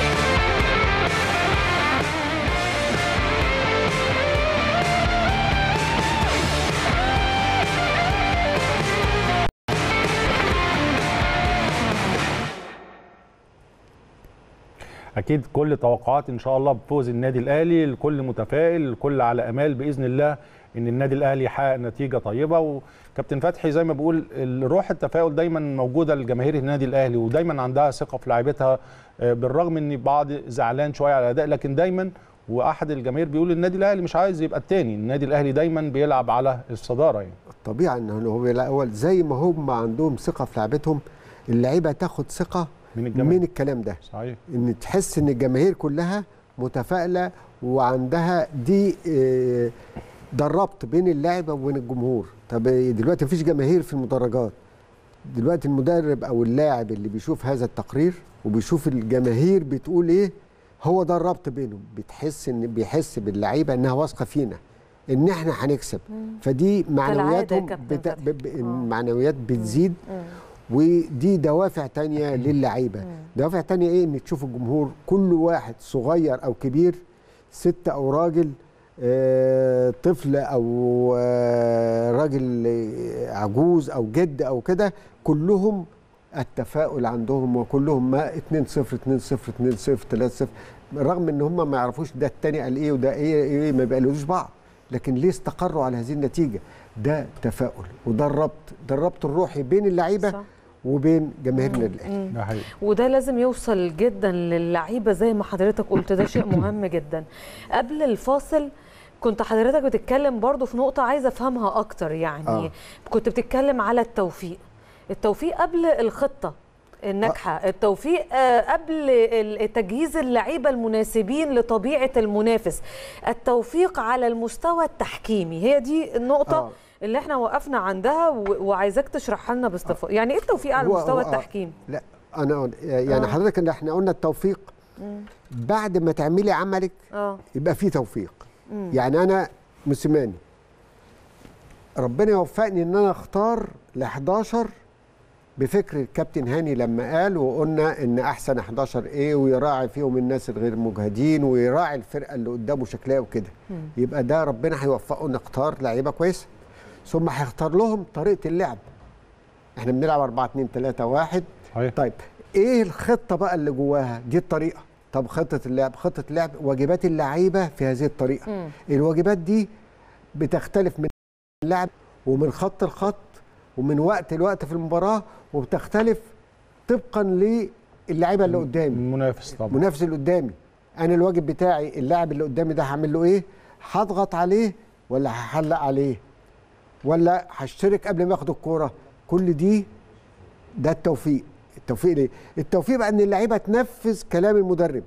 اكيد كل توقعات ان شاء الله بفوز النادي الاهلي الكل متفائل الكل على امال باذن الله ان النادي الاهلي يحقق نتيجه طيبه وكابتن فتحي زي ما بقول الروح التفاؤل دايما موجوده لجماهير النادي الاهلي ودايما عندها ثقه في لاعيبتها آه، بالرغم ان بعض زعلان شويه على الاداء لكن دايما واحد الجماهير بيقول النادي الاهلي مش عايز يبقى الثاني النادي الاهلي دايما بيلعب على الصداره يعني طبيعي ان هو بيلعب الاول زي ما هم عندهم ثقه في لعبتهم اللعيبه تاخد ثقه من الجماهير من الكلام ده صحيح ان تحس ان الجماهير كلها متفائله وعندها دي آه، ده الربط بين اللاعب وبين الجمهور طب دلوقتي مفيش جماهير في المدرجات دلوقتي المدرب او اللاعب اللي بيشوف هذا التقرير وبيشوف الجماهير بتقول ايه هو ده الربط بينهم بتحس ان بيحس باللعيبه انها واثقه فينا ان احنا هنكسب فدي معنوياتهم كابتن بت... ب... ب... المعنويات بتزيد ودي دوافع تانية للعيبه دوافع تانية ايه ان تشوف الجمهور كل واحد صغير او كبير ست او راجل آه، طفل او آه، راجل آه، عجوز او جد او كده كلهم التفاؤل عندهم وكلهم ما 2 0 2 0 2 0 3 0 رغم ان هم ما يعرفوش ده التاني قال ايه وده ايه ايه ما بيقلدوش بعض لكن ليه استقروا على هذه النتيجه ده تفاؤل وده الربط ده الربط الروحي بين اللعيبه وبين جماهير النادي الاهلي ده حقيقي وده لازم يوصل جدا للعيبه زي ما حضرتك قلت ده شيء مهم جدا قبل الفاصل كنت حضرتك بتتكلم برضو في نقطة عايزة أفهمها أكتر يعني آه. آه. كنت بتتكلم على التوفيق التوفيق قبل الخطة الناجحة آه. التوفيق آه، قبل ال- تجهيز اللعيبة المناسبين لطبيعة المنافس التوفيق على المستوى التحكيمي هي دي النقطة آه. آه. اللي احنا وقفنا عندها و- وعايزاك تشرحها لنا باستفاضة يعني ايه التوفيق على هو- مستوى هو- آه. التحكيم لا انا يعني آه. حضرتك ان احنا قلنا التوفيق مم. بعد ما تعملي عملك اه يبقى في توفيق مم. يعني انا موسيماني ربنا يوفقني ان انا اختار ل 11 بفكر الكابتن هاني لما قال وقلنا ان احسن 11 ايه ويراعي فيهم الناس الغير مجهدين ويراعي الفرقه اللي قدامه شكلها وكده مم. يبقى ده ربنا هيوفقه نختار لعيبه كويسه ثم هيختار لهم طريقه اللعب احنا بنلعب 4 2 3 1 طيب ايه الخطه بقى اللي جواها دي الطريقه طب خطه اللعب خطه اللعب واجبات اللعيبه في هذه الطريقه مم. الواجبات دي بتختلف من اللاعب ومن خط لخط ومن وقت لوقت في المباراه وبتختلف طبقا للعيبه اللي قدامي المنافس طبعا المنافس اللي قدامي انا الواجب بتاعي اللاعب اللي قدامي ده هعمل له ايه هضغط عليه ولا هحلق عليه ولا هشترك قبل ما ياخد الكوره كل دي ده التوفيق التوفيق ليه التوفيق بقى ان اللعيبه تنفذ كلام المدرب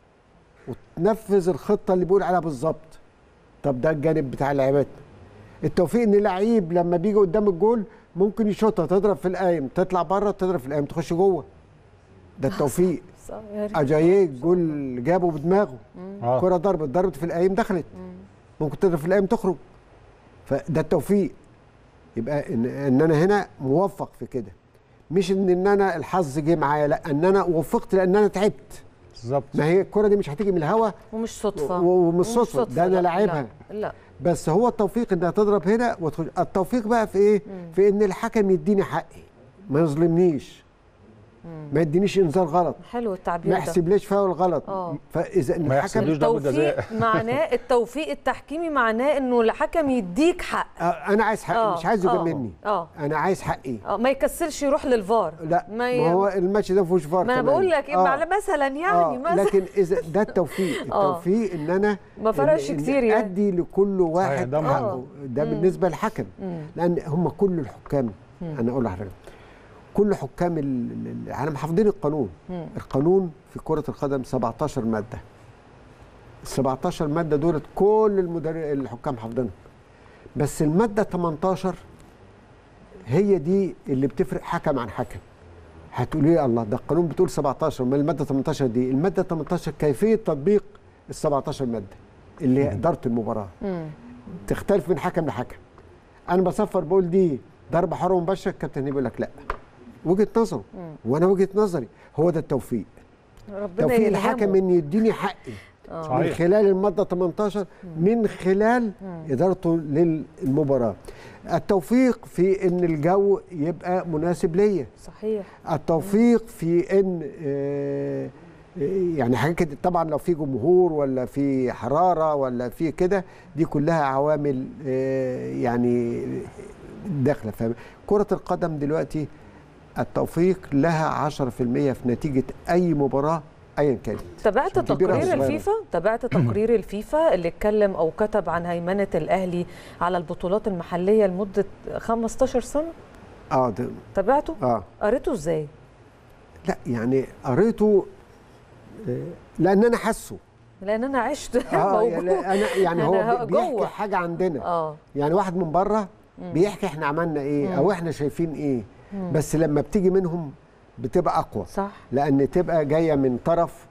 وتنفذ الخطه اللي بيقول عليها بالظبط طب ده الجانب بتاع اللعيبات التوفيق ان لعيب لما بيجي قدام الجول ممكن يشوطها تضرب في القايم تطلع بره تضرب في القايم تخش جوه ده التوفيق صح، يا ريت. اجاييه جول جابه بدماغه آه. كره ضربت ضربت في القايم دخلت ممكن تضرب في القايم تخرج فده التوفيق يبقى ان, إن انا هنا موفق في كده مش ان ان انا الحظ جه معايا لا ان انا وفقت لان انا تعبت بالظبط ما هي الكره دي مش هتيجي من الهوا ومش صدفة و- ومش صدفه ده انا لا، لاعبها لا, لا. بس هو التوفيق انها تضرب هنا وتخش التوفيق بقى في ايه في ان الحكم يديني حقي ما يظلمنيش ما يدينيش انذار غلط حلو التعبير ما ده يحسبليش فاول غلط آه. فاذا إن ما الحكم يحسبليش ضربة التوفيق جزاء. معناه التوفيق التحكيمي معناه انه الحكم يديك حق آه، انا عايز حقي آه، مش عايزه آه، يجاملني اه انا عايز حقي اه ما يكسلش يروح للفار لا ما, ما, ي... هو الماتش ده ما فيهوش فار ما انا كمان. بقول لك آه. آه. مثلا يعني آه. مثلا لكن اذا ده التوفيق آه. التوفيق ان انا ما فرقش إن- إن كتير يعني. ادي لكل واحد ده حقه ده مم. بالنسبه للحكم مم. لان هم كل الحكام انا اقول لحضرتك كل حكام ال- ال- العالم حافظين القانون مم. القانون في كره القدم 17 ماده ال 17 ماده دولت كل المدرب الحكام حافظينها بس الماده 18 هي دي اللي بتفرق حكم عن حكم هتقولي لي الله ده القانون بتقول 17 ما الماده 18 دي الماده 18 كيفيه تطبيق ال 17 ماده اللي هي اداره المباراه مم. تختلف من حكم لحكم انا بصفر بقول دي ضربه حره مباشره الكابتن بيقول لك لا وجهه نظره وانا وجهه نظري هو ده التوفيق ربنا توفيق يلهمه. الحكم ان يديني حقي آه. من صحيح. خلال الماده 18 من خلال ادارته للمباراه التوفيق في ان الجو يبقى مناسب ليا صحيح التوفيق في ان آه، آه، يعني حاجات كده طبعا لو في جمهور ولا في حراره ولا في كده دي كلها عوامل آه، يعني داخله في كره القدم دلوقتي التوفيق لها 10% في نتيجه اي مباراه ايا كانت تابعت كبيرة أو تقرير صغيرة. الفيفا تابعت تقرير الفيفا اللي اتكلم او كتب عن هيمنه الاهلي على البطولات المحليه لمده 15 سنه اه ده تابعته اه قريته ازاي لا يعني قريته آه، لان انا حاسه لان انا عشت اه موجود. يعني انا يعني هو أنا بي- بيحكي جوه. حاجه عندنا اه يعني واحد من بره مم. بيحكي احنا عملنا ايه مم. او احنا شايفين ايه مم. بس لما بتيجي منهم بتبقى اقوى صح لان تبقى جايه من طرف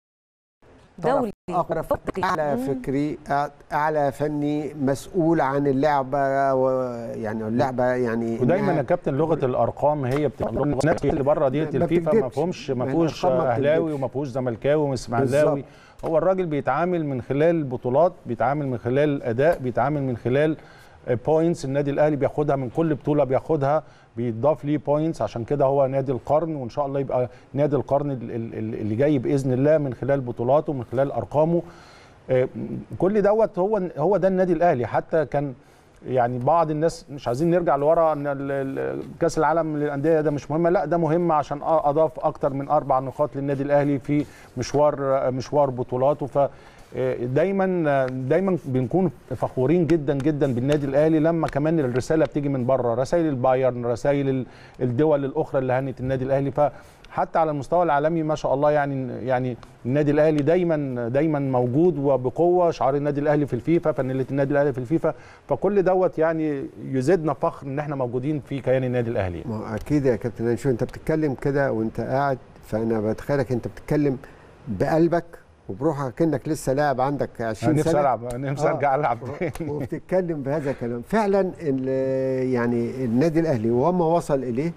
دولي اقرب اعلى فكري أع- اعلى فني مسؤول عن اللعبه و- يعني اللعبه يعني ودايما إنها- يا كابتن لغه الارقام هي بتبقى الناس اللي بره ديت ما الفيفا ما بتكدبش. فيهمش ما ما فيهوش الأرقام ما اهلاوي بتكدبش. وما فيهوش زملكاوي واسماعيلاوي بالظبط. هو الراجل بيتعامل من خلال بطولات بيتعامل من خلال اداء بيتعامل من خلال بوينتس النادي الاهلي بياخدها من كل بطوله بياخدها بيتضاف ليه بوينتس عشان كده هو نادي القرن وان شاء الله يبقى نادي القرن ال- ال- ال- اللي جاي باذن الله من خلال بطولاته من خلال ارقامه آه، كل دوت هو هو ده النادي الاهلي حتى كان يعني بعض الناس مش عايزين نرجع لورا ان ال- ال- كاس العالم للانديه ده مش مهمه لا ده مهم عشان أ- اضاف اكتر من اربع نقاط للنادي الاهلي في مشوار مشوار بطولاته ف دايما دايما بنكون فخورين جدا جدا بالنادي الاهلي لما كمان الرساله بتيجي من بره رسائل البايرن رسائل ال- الدول الاخرى اللي هنت النادي الاهلي فحتى على المستوى العالمي ما شاء الله يعني يعني النادي الاهلي دايما دايما موجود وبقوه شعار النادي الاهلي في الفيفا فانيله النادي الاهلي في الفيفا فكل دوت يعني يزيدنا فخر ان احنا موجودين في كيان النادي الاهلي ما هو اكيد يا كابتن أنا شو انت بتتكلم كده وانت قاعد فانا بتخيلك انت بتتكلم بقلبك وبروحك كانك لسه لاعب عندك 20 نفسي سنه العب نفسي آه. ارجع العب تاني وبتتكلم بهذا الكلام فعلا ال- يعني النادي الاهلي وما وصل اليه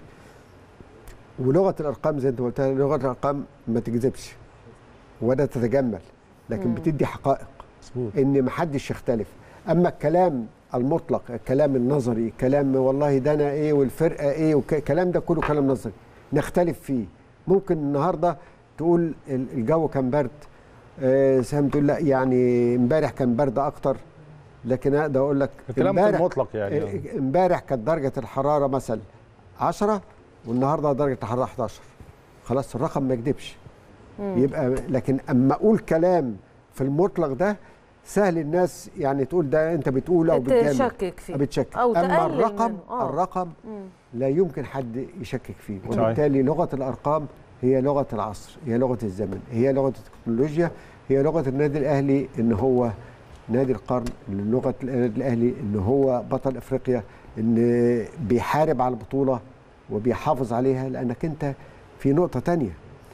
ولغه الارقام زي انت قلت لغه الارقام ما تكذبش ولا تتجمل لكن مم. بتدي حقائق مظبوط ان ما حدش يختلف اما الكلام المطلق الكلام النظري الكلام والله ده انا ايه والفرقه ايه والكلام ده كله كلام نظري نختلف فيه ممكن النهارده تقول ال- الجو كان برد آه سام تقول لا يعني امبارح كان برد اكتر لكن اقدر اقول لك الكلام في امبارح- المطلق يعني. آه، امبارح كانت درجه الحراره مثلا 10 والنهارده درجه الحراره 11 خلاص الرقم ما يكذبش يبقى لكن اما اقول كلام في المطلق ده سهل الناس يعني تقول ده انت بتقول او بتجامل تشكك فيه. بتشكك أو اما تقلل الرقم منه. آه. الرقم مم. لا يمكن حد يشكك فيه صحيح. وبالتالي لغه الارقام هي لغه العصر هي لغه الزمن هي لغه التكنولوجيا هي لغه النادي الاهلي ان هو نادي القرن لغه النادي الاهلي ان هو بطل افريقيا ان بيحارب على البطوله وبيحافظ عليها لانك انت في نقطه تانية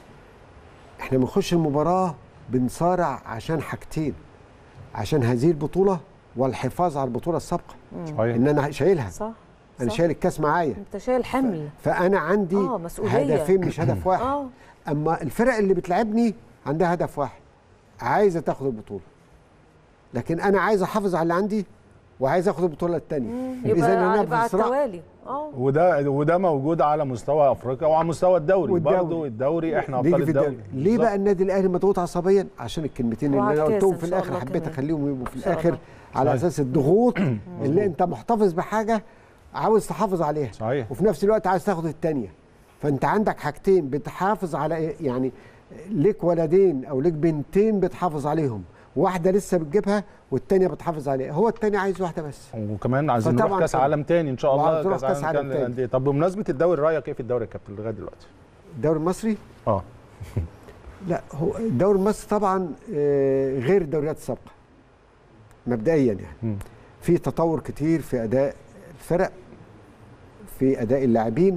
احنا بنخش المباراه بنصارع عشان حاجتين عشان هذه البطوله والحفاظ على البطوله السابقه صحيح. ان انا شايلها صح انا صح. شايل الكاس معايا انت شايل حمل فانا عندي اه مسؤوليه هدفين مش هدف واحد اه اما الفرق اللي بتلعبني عندها هدف واحد عايزه تاخد البطوله لكن انا عايز احافظ على اللي عندي وعايز اخد البطوله الثانيه يبقى يبقى على التوالي اه وده وده موجود على مستوى افريقيا وعلى مستوى الدوري والدوري. برضه الدوري احنا نيجي ابطال في الدوري الدوري ليه بقى النادي الاهلي مضغوط عصبيا عشان الكلمتين اللي انا وعلى قلتهم الكاس في إن شاء الاخر الله حبيت كمان. اخليهم يبقوا في إن شاء الاخر الله. على صحيح. اساس الضغوط اللي انت محتفظ بحاجه عاوز تحافظ عليها صحيح وفي نفس الوقت عايز تاخد الثانيه فانت عندك حاجتين بتحافظ على إيه؟ يعني ليك ولدين او ليك بنتين بتحافظ عليهم واحده لسه بتجيبها والثانيه بتحافظ عليها هو الثاني عايز واحده بس وكمان عايزين نروح فطبعاً كاس طبعاً. عالم تاني ان شاء الله وعايز نروح كأس عالم تاني تاني. للأندية. طب بمناسبه الدوري رايك ايه في الدوري يا كابتن لغايه دلوقتي الدوري المصري اه لا هو الدوري المصري طبعا آه، غير الدوريات السابقه مبدئيا يعني مم. في تطور كتير في اداء الفرق في اداء اللاعبين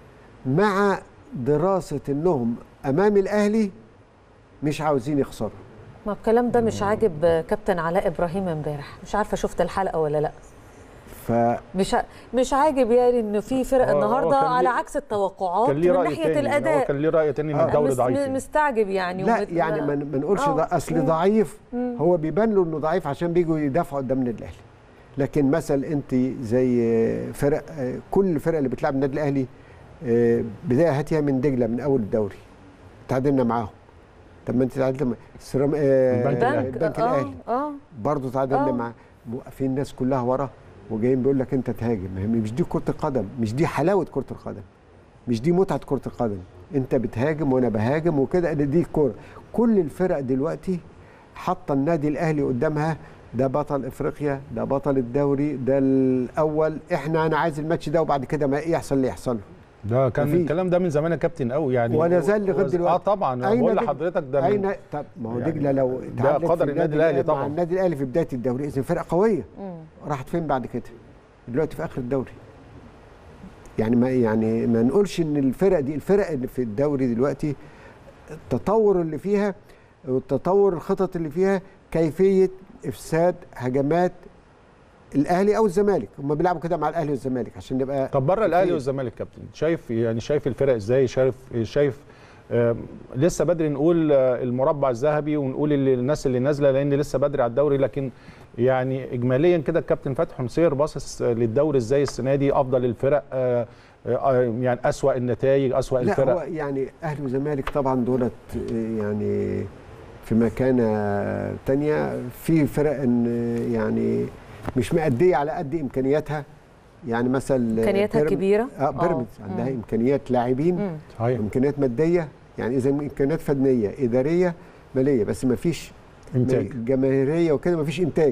مع دراسه انهم امام الاهلي مش عاوزين يخسروا ما الكلام ده مش عاجب كابتن علاء ابراهيم امبارح مش عارفه شفت الحلقه ولا لا ف مش ع- مش عاجب يعني ان في فرق هو- هو النهارده كان ليه- على عكس التوقعات كان ليه من راي ناحيه تاني هو الاداء كان ليه راي تاني ان آه. الدوري مس- ضعيف م- مستعجب يعني لا ومت- يعني ما ما نقولش آه. ده اصل مم. ضعيف مم. هو بيبان له انه ضعيف عشان بيجوا يدافعوا قدام النادي الاهلي لكن مثلا انت زي فرق كل الفرق اللي بتلعب النادي الاهلي آه، بدايه هاتيها من دجله من اول الدوري تعادلنا معاهم طب ما انت تعادلت مع السيرام آه، البنك الأهلي. البنك اه الاهلي اه برضه تعادلنا آه. معاه موقفين الناس كلها ورا وجايين بيقول لك انت تهاجم ما هي مش دي كره القدم مش دي حلاوه كره القدم مش دي متعه كره القدم انت بتهاجم وانا بهاجم وكده ده دي الكوره كل الفرق دلوقتي حاطه النادي الاهلي قدامها ده بطل افريقيا ده بطل الدوري ده الاول احنا انا عايز الماتش ده وبعد كده ما يحصل اللي يحصل له ده كان مفيش. الكلام ده من زمان يا كابتن قوي يعني ولا زال لغايه وز- دلوقتي اه طبعا انا أين بقول دج- لحضرتك ده من اين طب ما هو يعني دجله لو ده تعادلت في قدر النادي الأهلي مع طبعاً. النادي الاهلي في بدايه الدوري اذا فرقه قويه مم. راحت فين بعد كده دلوقتي في اخر الدوري يعني ما يعني ما نقولش ان الفرق دي الفرق اللي في الدوري دلوقتي التطور اللي فيها والتطور الخطط اللي فيها كيفيه افساد هجمات الاهلي او الزمالك هم بيلعبوا كده مع الاهلي والزمالك عشان نبقى طب بره الاهلي والزمالك كابتن شايف يعني شايف الفرق ازاي شايف شايف آه لسه بدري نقول آه المربع الذهبي ونقول اللي الناس اللي نازله لان لسه بدري على الدوري لكن يعني اجماليا كده الكابتن فتحي نصير باصص للدوري ازاي السنه دي افضل الفرق آه يعني اسوا النتائج اسوا لا الفرق هو يعني اهلي وزمالك طبعا دولت يعني في مكانه تانية في فرق ان يعني مش مأدية على قد امكانياتها يعني مثلا امكانياتها بيراميدز- كبيره اه بيراميدز عندها مم. امكانيات لاعبين صحيح امكانيات ماديه يعني اذا امكانيات فنيه اداريه ماليه بس ما فيش إنتاج. جماهيريه وكده ما فيش انتاج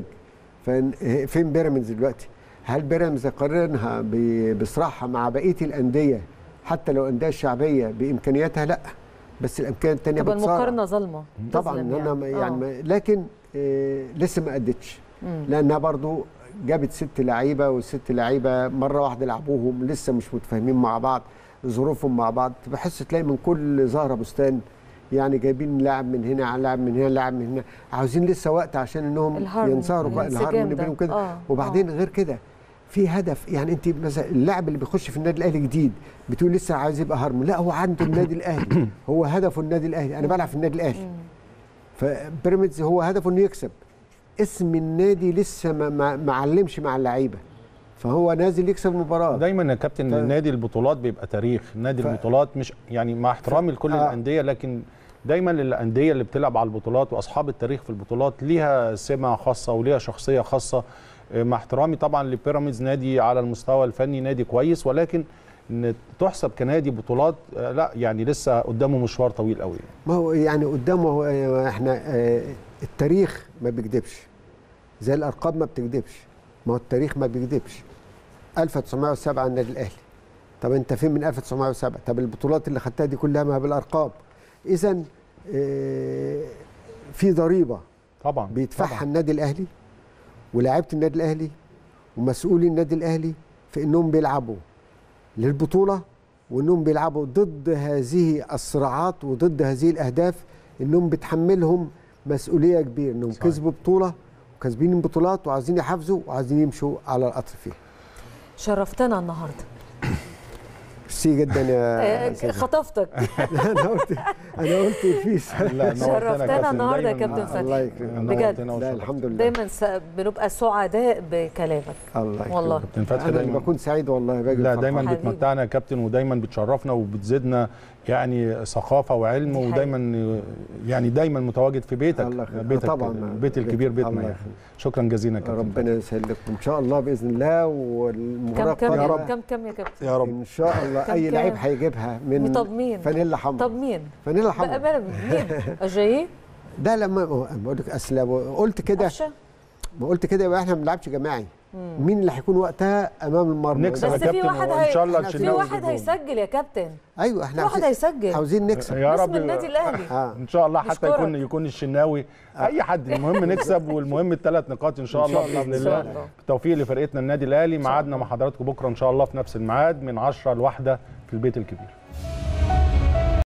فين فين بيراميدز دلوقتي هل بيراميدز قارنها ب- بصراحه مع بقيه الانديه حتى لو انديه شعبيه بامكانياتها لا بس الامكانيات الثانيه تبقى بتصارع المقارنه ظالمه طبعا تظلم انا يعني, آه. يعني ما- لكن آه لسه ما ادتش مم. لانها برضو جابت ست لعيبه والست لعيبه مره واحده لعبوهم لسه مش متفاهمين مع بعض ظروفهم مع بعض بحس تلاقي من كل زهره بستان يعني جايبين لاعب من هنا على لاعب من هنا لاعب من هنا عاوزين لسه وقت عشان انهم الهرم، ينصهروا بقى الانسجام الهرم اللي ده. بينهم كده آه، وبعدين غير كده في هدف يعني انت مثلا اللاعب اللي بيخش في النادي الاهلي جديد بتقول لسه عايز يبقى هرم لا هو عنده النادي الاهلي هو هدفه النادي الاهلي انا بلعب في النادي الاهلي فبيراميدز هو هدفه انه يكسب اسم النادي لسه ما ما ما علمش مع اللعيبه فهو نازل يكسب المباراه دايما يا كابتن ف- نادي البطولات بيبقى تاريخ نادي ف- البطولات مش يعني مع احترامي لكل آه. الانديه لكن دايما الانديه اللي بتلعب على البطولات واصحاب التاريخ في البطولات ليها سمه خاصه وليها شخصيه خاصه آه، مع احترامي طبعا لبيراميدز نادي على المستوى الفني نادي كويس ولكن ان تحسب كنادي بطولات آه، لا يعني لسه قدامه مشوار طويل قوي ما هو يعني قدامه هو آه، احنا آه، التاريخ ما بيكذبش زي الارقام ما بتكذبش ما هو التاريخ ما بيكذبش 1907 النادي الاهلي طب انت فين من 1907 طب البطولات اللي خدتها دي كلها ما بالارقام اذا في ضريبه طبعا بيدفعها النادي الاهلي ولاعيبه النادي الاهلي ومسؤولي النادي الاهلي في انهم بيلعبوا للبطوله وانهم بيلعبوا ضد هذه الصراعات وضد هذه الاهداف انهم بتحملهم مسؤوليه كبيره انهم صحيح. كسبوا بطوله وكاسبين البطولات وعايزين يحافظوا وعايزين يمشوا على القطر فيها شرفتنا النهارده ميرسي جدا يا آه، كابتن. خطفتك انا قلت انا قلت في لا، نورتنا يا شرفتنا كابتن. النهارده يا دايماً كابتن الله فتحي يكرمك بجد لا الحمد لله دايما س- بنبقى سعداء بكلامك الله يكرمك. والله كابتن فتحي انا اللي دايما بكون سعيد والله باجي لا فرحان. دايما بتمتعنا يا كابتن ودايما بتشرفنا وبتزيدنا يعني ثقافه وعلم دي حقيقة. ودايما يعني دايما متواجد في بيتك الله يخليك. بيتك طبعاً. البيت الكبير الله بيتنا يعني يخليك. شكرا جزيلا يا كابتن ربنا يسهلك ان شاء الله باذن الله كم والمباراه كم القادمة كم كم يا كابتن يا رب ان شاء الله كم اي كم؟ لعيب هيجيبها من طب مين فانيلا حمراء طب مين فانيلا حمراء بأمانة مين اجاييه ده لما ما بقول لك اصل لو قلت كده قفشه ما قلت كده يبقى احنا ما بنلعبش جماعي مم. مين اللي هيكون وقتها امام المرمى نكسب بس يا في كابتن واحد وإن هي... شاء الله في الشناوي واحد يجيب جول. هيسجل يا كابتن ايوه في احنا واحد عاوزين, هيسجل عاوزين نكسب يا باسم رب النادي الاهلي اه ان شاء الله حتى نشكرك. يكون يكون الشناوي اي حد المهم نكسب والمهم الثلاث نقاط ان شاء إن شاء الله الله، باذن إن شاء الله الله. بالتوفيق لفرقتنا النادي الاهلي ميعادنا مع حضراتكم بكره ان شاء الله في نفس الميعاد من 10 لواحدة في البيت الكبير